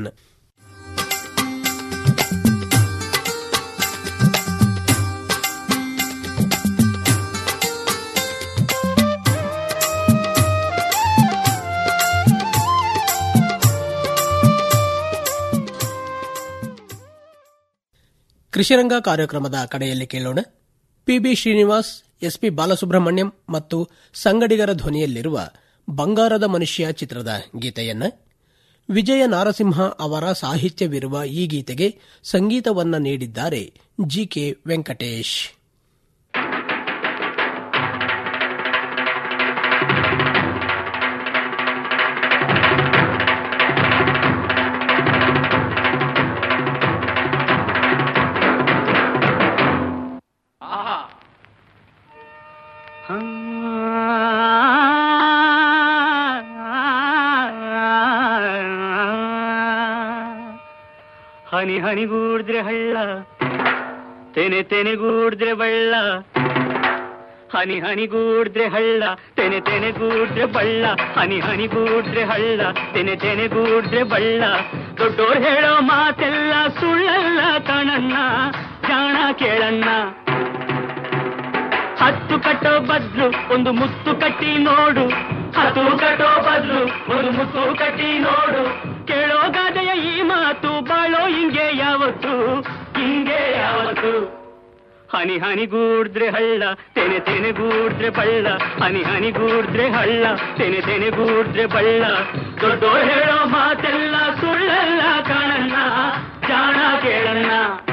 ಕೃಷಿರಂಗ ಕಾರ್ಯಕ್ರಮದ ಕಡೆಯಲ್ಲಿ ಕೇಳೋಣ ಪಿಬಿ ಶ್ರೀನಿವಾಸ್ ಎಸ್ಪಿ ಬಾಲಸುಬ್ರಹ್ಮಣ್ಯಂ ಮತ್ತು ಸಂಗಡಿಗರ ಧ್ವನಿಯಲ್ಲಿರುವ ಬಂಗಾರದ ಮನುಷ್ಯ ಚಿತ್ರದ ಗೀತೆಯನ್ನ ವಿಜಯ ನಾರಸಿಂಹ ಅವರ ಸಾಹಿತ್ಯವಿರುವ ಈ ಗೀತೆಗೆ ಸಂಗೀತವನ್ನ ನೀಡಿದ್ದಾರೆ ಜಿಕೆ ವೆಂಕಟೇಶ್ ಹನಿ ಹನಿಗೂಡಿದ್ರೆ ಹಳ್ಳ ತೆನೆ ತೆನೆಗೂಡಿದ್ರೆ ಬಳ್ಳ ಹನಿ ಹನಿಗೂಡಿದ್ರೆ ಹಳ್ಳ ತೆನೆ ತೆನೆಗೂಡಿದ್ರೆ ಬಳ್ಳ ಹನಿ ಹನಿಗೂಡಿದ್ರೆ ಹಳ್ಳ ತೆನೆ ತೆನೆಗೂಡಿದ್ರೆ ಬಳ್ಳ ದೊಡ್ಡೋರ್ ಹೇಳೋ ಮಾತೆಲ್ಲ ಸುಳ್ಳಲ್ಲ ಕಣಣ್ಣ ಜಾಣ ಕೇಳಣ್ಣ ಹತ್ತು ಕಟ್ಟೋ ಬದ್ಲು ಒಂದು ಮುತ್ತು ಕಟ್ಟಿ ನೋಡು ಹತ್ತು ಕಟ್ಟೋ ಬದ್ಲು ಒಂದು ಮುತ್ತು ಕಟ್ಟಿ ನೋಡು ಕೇಳೋ ಗಾದೆಯ ಈ ಮಾತು ಬಾಳೋ ಹಿಂಗೆ ಯಾವತ್ತು ಹಿಂಗೆ ಯಾವತ್ತು ಹನಿ ಹನಿಗೂಡ್ದ್ರೆ ಹಳ್ಳ ತೆನೆ ತೆನೆಗೂಡ್ದ್ರೆ ಬಳ್ಳ ಹನಿ ಹನಿಗೂಡ್ದ್ರೆ ಹಳ್ಳ ತೆನೆ ತೆನೆಗೂಡ್ದ್ರೆ ಬಳ್ಳ ದೊಡ್ಡೋರ್ ಹೇಳೋ ಮಾತೆಲ್ಲ ಸುಳ್ಳಲ್ಲ ಕಾಣಣ್ಣ ಜಾಣ ಕೇಳಣ್ಣ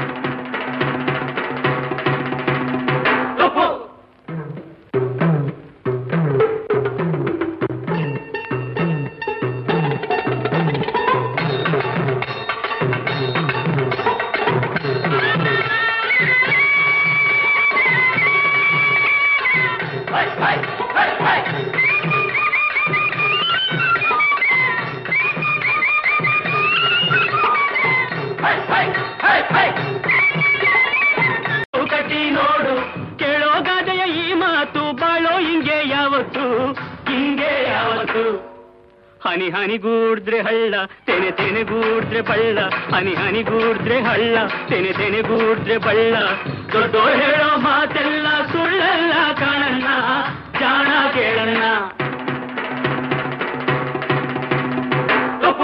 ತಪ್ಪು ಕಟ್ಟಿ ನೋಡು ಕೇಳೋ ಗಾದೆಯ ಈ ಮಾತು ಬಾಳೋ ಹಿಂಗೆ ಯಾವತ್ತು ಹಿಂಗೆ ಯಾವತ್ತು ಹನಿ ಹನಿಗೂಡ್ದ್ರೆ ಹಳ್ಳ ತೆನೆ ತೆನೆಗೂಡ್ದ್ರೆ ಬಳ್ಳ ಹನಿ ಹನಿಗೂಡ್ದ್ರೆ ಹಳ್ಳ ತೆನೆ ತೆನೆಗೂಡ್ದ್ರೆ ಬಳ್ಳ ದೊಡ್ಡೋರ್ ಹೇಳೋ ಮಾತೆಲ್ಲ ಸುಳ್ಳಲ್ಲ ಕಾಣಣ್ಣ ಜಾಣ ಕೇಳಣ್ಣ ತಪ್ಪು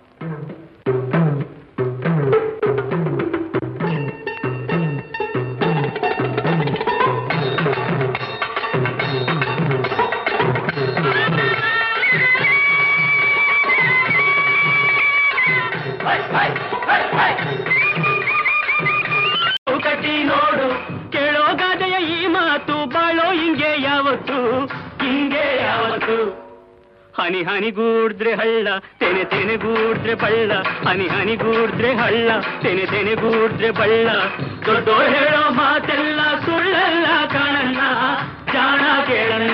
ಕಟ್ಟಿ ನೋಡು ಕೇಳೋ ಗಾದೆಯ ಈ ಮಾತು ಬಾಳೋ ಹಿಂಗೆ ಯಾವತ್ತು ಹಿಂಗೆ ಯಾವತ್ತು ಹನಿ ಹನಿಗೂಡ್ದ್ರೆ ಹಳ್ಳ ತೆನೆ ತೆನೆಗೂಡ್ದ್ರೆ ಬಳ್ಳ ಹನಿ ಹನಿಗೂಡ್ದ್ರೆ ಹಳ್ಳ ತೆನೆ ತೆನೆಗೂಡ್ದ್ರೆ ಬಳ್ಳ ದೊಡ್ಡೋರ್ ಹೇಳೋ ಮಾತೆಲ್ಲ ಸುಳ್ಳಲ್ಲ ಕಾಣಣ್ಣ ಜಾಣ ಕೇಳಣ್ಣ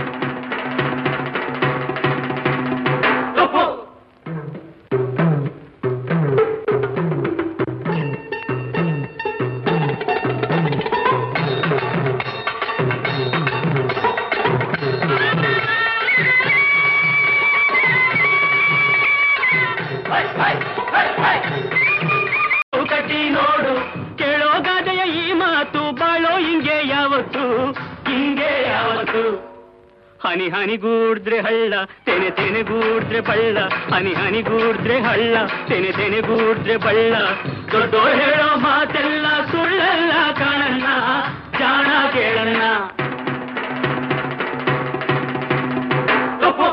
ತಪ್ಪು ಕಟ್ಟಿ ನೋಡು ಕೇಳೋ ಗಾದೆಯ ಈ ಮಾತು ಬಾಳೋ ಹಿಂಗೆ ಯಾವತ್ತು ಹಿಂಗೆ ಯಾವತ್ತು ಹನಿ ಹನಿಗೂಡ್ದ್ರೆ ಹಳ್ಳ ತೆನೆ ತೆನೆಗೂಡ್ದ್ರೆ ಬಳ್ಳ ಹನಿ ಹನಿಗೂಡ್ದ್ರೆ ಹಳ್ಳ ತೆನೆ ತೆನೆಗೂಡ್ದ್ರೆ ಬಳ್ಳ ದೊಡ್ಡೋರ್ ಹೇಳೋ ಮಾತೆಲ್ಲ ಸುಳ್ಳಲ್ಲ ಕಾಣಣ್ಣ ಜಾಣ ಕೇಳಣ್ಣ ತಪ್ಪು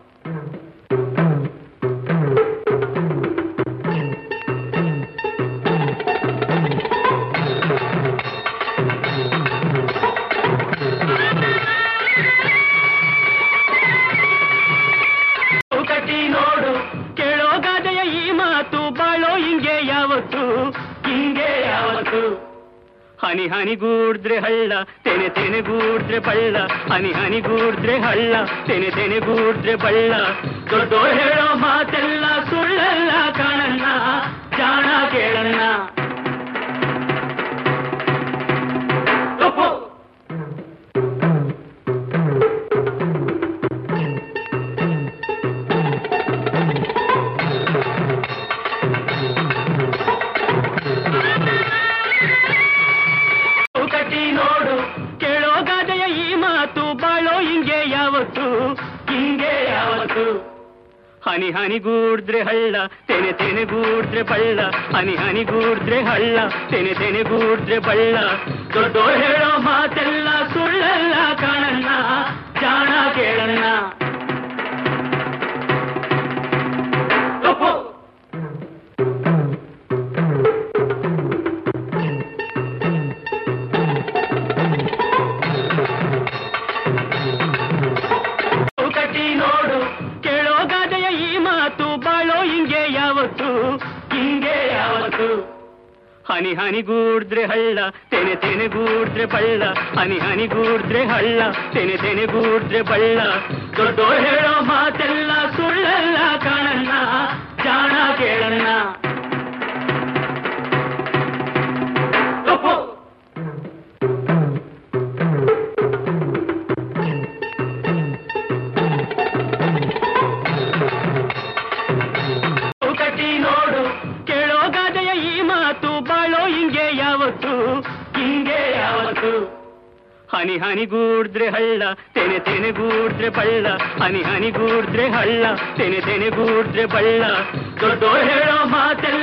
ಕಟ್ಟಿ ನೋಡು ಕೇಳೋ ಗಾದೆಯ ಈ ಮಾತು ಬಾಳೋ ಹಿಂಗೆ ಯಾವತ್ತು ಹಿಂಗೆ ಯಾವತ್ತು ಹನಿ ಹನಿಗೂಡ್ದ್ರೆ ಹಳ್ಳ ತೆನೆ ತೆನೆಗೂಡ್ದ್ರೆ ಬಳ್ಳ ಹನಿ ಹನಿಗೂಡ್ದ್ರೆ ಹಳ್ಳ ತೆನೆ ತೆನೆಗೂಡ್ದ್ರೆ ಬಳ್ಳ ದೊಡ್ಡೋರ್ ಹೇಳೋ ಮಾತೆಲ್ಲ ಸುಳ್ಳಲ್ಲ ಕಾಣಣ್ಣ ಜಾಣ ಕೇಳಣ್ಣ ತಪ್ಪು ಕಟ್ಟಿ ನೋಡು ಕೇಳೋ ಗಾದೆಯ ಈ ಮಾತು ಬಾಳೋ ಹಿಂಗೆ ಯಾವತ್ತು ಹಿಂಗೆ ಯಾವತ್ತು ಹನಿ ಹನಿಗೂಡ್ದ್ರೆ ಹಳ್ಳ ತೆನೆ ತೆನೆಗೂಡ್ದ್ರೆ ಬಳ್ಳ ಹನಿ ಹನಿಗೂಡ್ದ್ರೆ ಹಳ್ಳ ತೆನೆ ತೆನೆಗೂಡ್ದ್ರೆ ಬಳ್ಳ ದೊಡ್ಡೋರ್ ಹೇಳೋ ಮಾತೆಲ್ಲ ಸುಳ್ಳಲ್ಲ ಕಾಣಣ್ಣ ಜಾಣ ಕೇಳಣ್ಣ ತಪ್ಪು ಕಟ್ಟಿ ನೋಡು ಕೇಳೋ ಗಾದೆಯ ಈ ಮಾತು ಬಾಳೋ ಹಿಂಗೆ ಯಾವತ್ತು ಹಿಂಗೆ ಯಾವತ್ತು ಹನಿ ಹನಿಗೂಡ್ದ್ರೆ ಹಳ್ಳ ತೆನೆ ತೆನೆಗೂಡ್ದ್ರೆ ಬಳ್ಳ ಹನಿ ಹನಿಗೂಡ್ದ್ರೆ ಹಳ್ಳ ತೆನೆ ತೆನೆಗೂಡ್ದ್ರೆ ಬಳ್ಳ ದೊಡ್ಡೋರ್ ಹೇಳೋ ಮಾತೆಲ್ಲ ಸುಳ್ಳಲ್ಲ ಕಾಣಣ್ಣ ಜಾಣ ಕೇಳಣ್ಣ ತಪ್ಪು ಕಟ್ಟಿ ನೋಡು ಕೇಳೋ ಗಾದೆಯ ಈ ಮಾತು ಬಾಳೋ ಹಿಂಗೆ ಯಾವತ್ತು ಹಿಂಗೆ ಯಾವತ್ತು ಹನಿ ಹನಿಗೂಡ್ದ್ರೆ ಹಳ್ಳ ತೆನೆ ತೆನೆಗೂಡ್ದ್ರೆ ಬಳ್ಳ ಹನಿ ಹನಿಗೂಡ್ದ್ರೆ ಹಳ್ಳ ತೆನೆ ತೆನೆಗೂಡ್ದ್ರೆ ಬಳ್ಳ ದೊಡ್ಡೋರ್ ಹೇಳೋ ಮಾತೆಲ್ಲ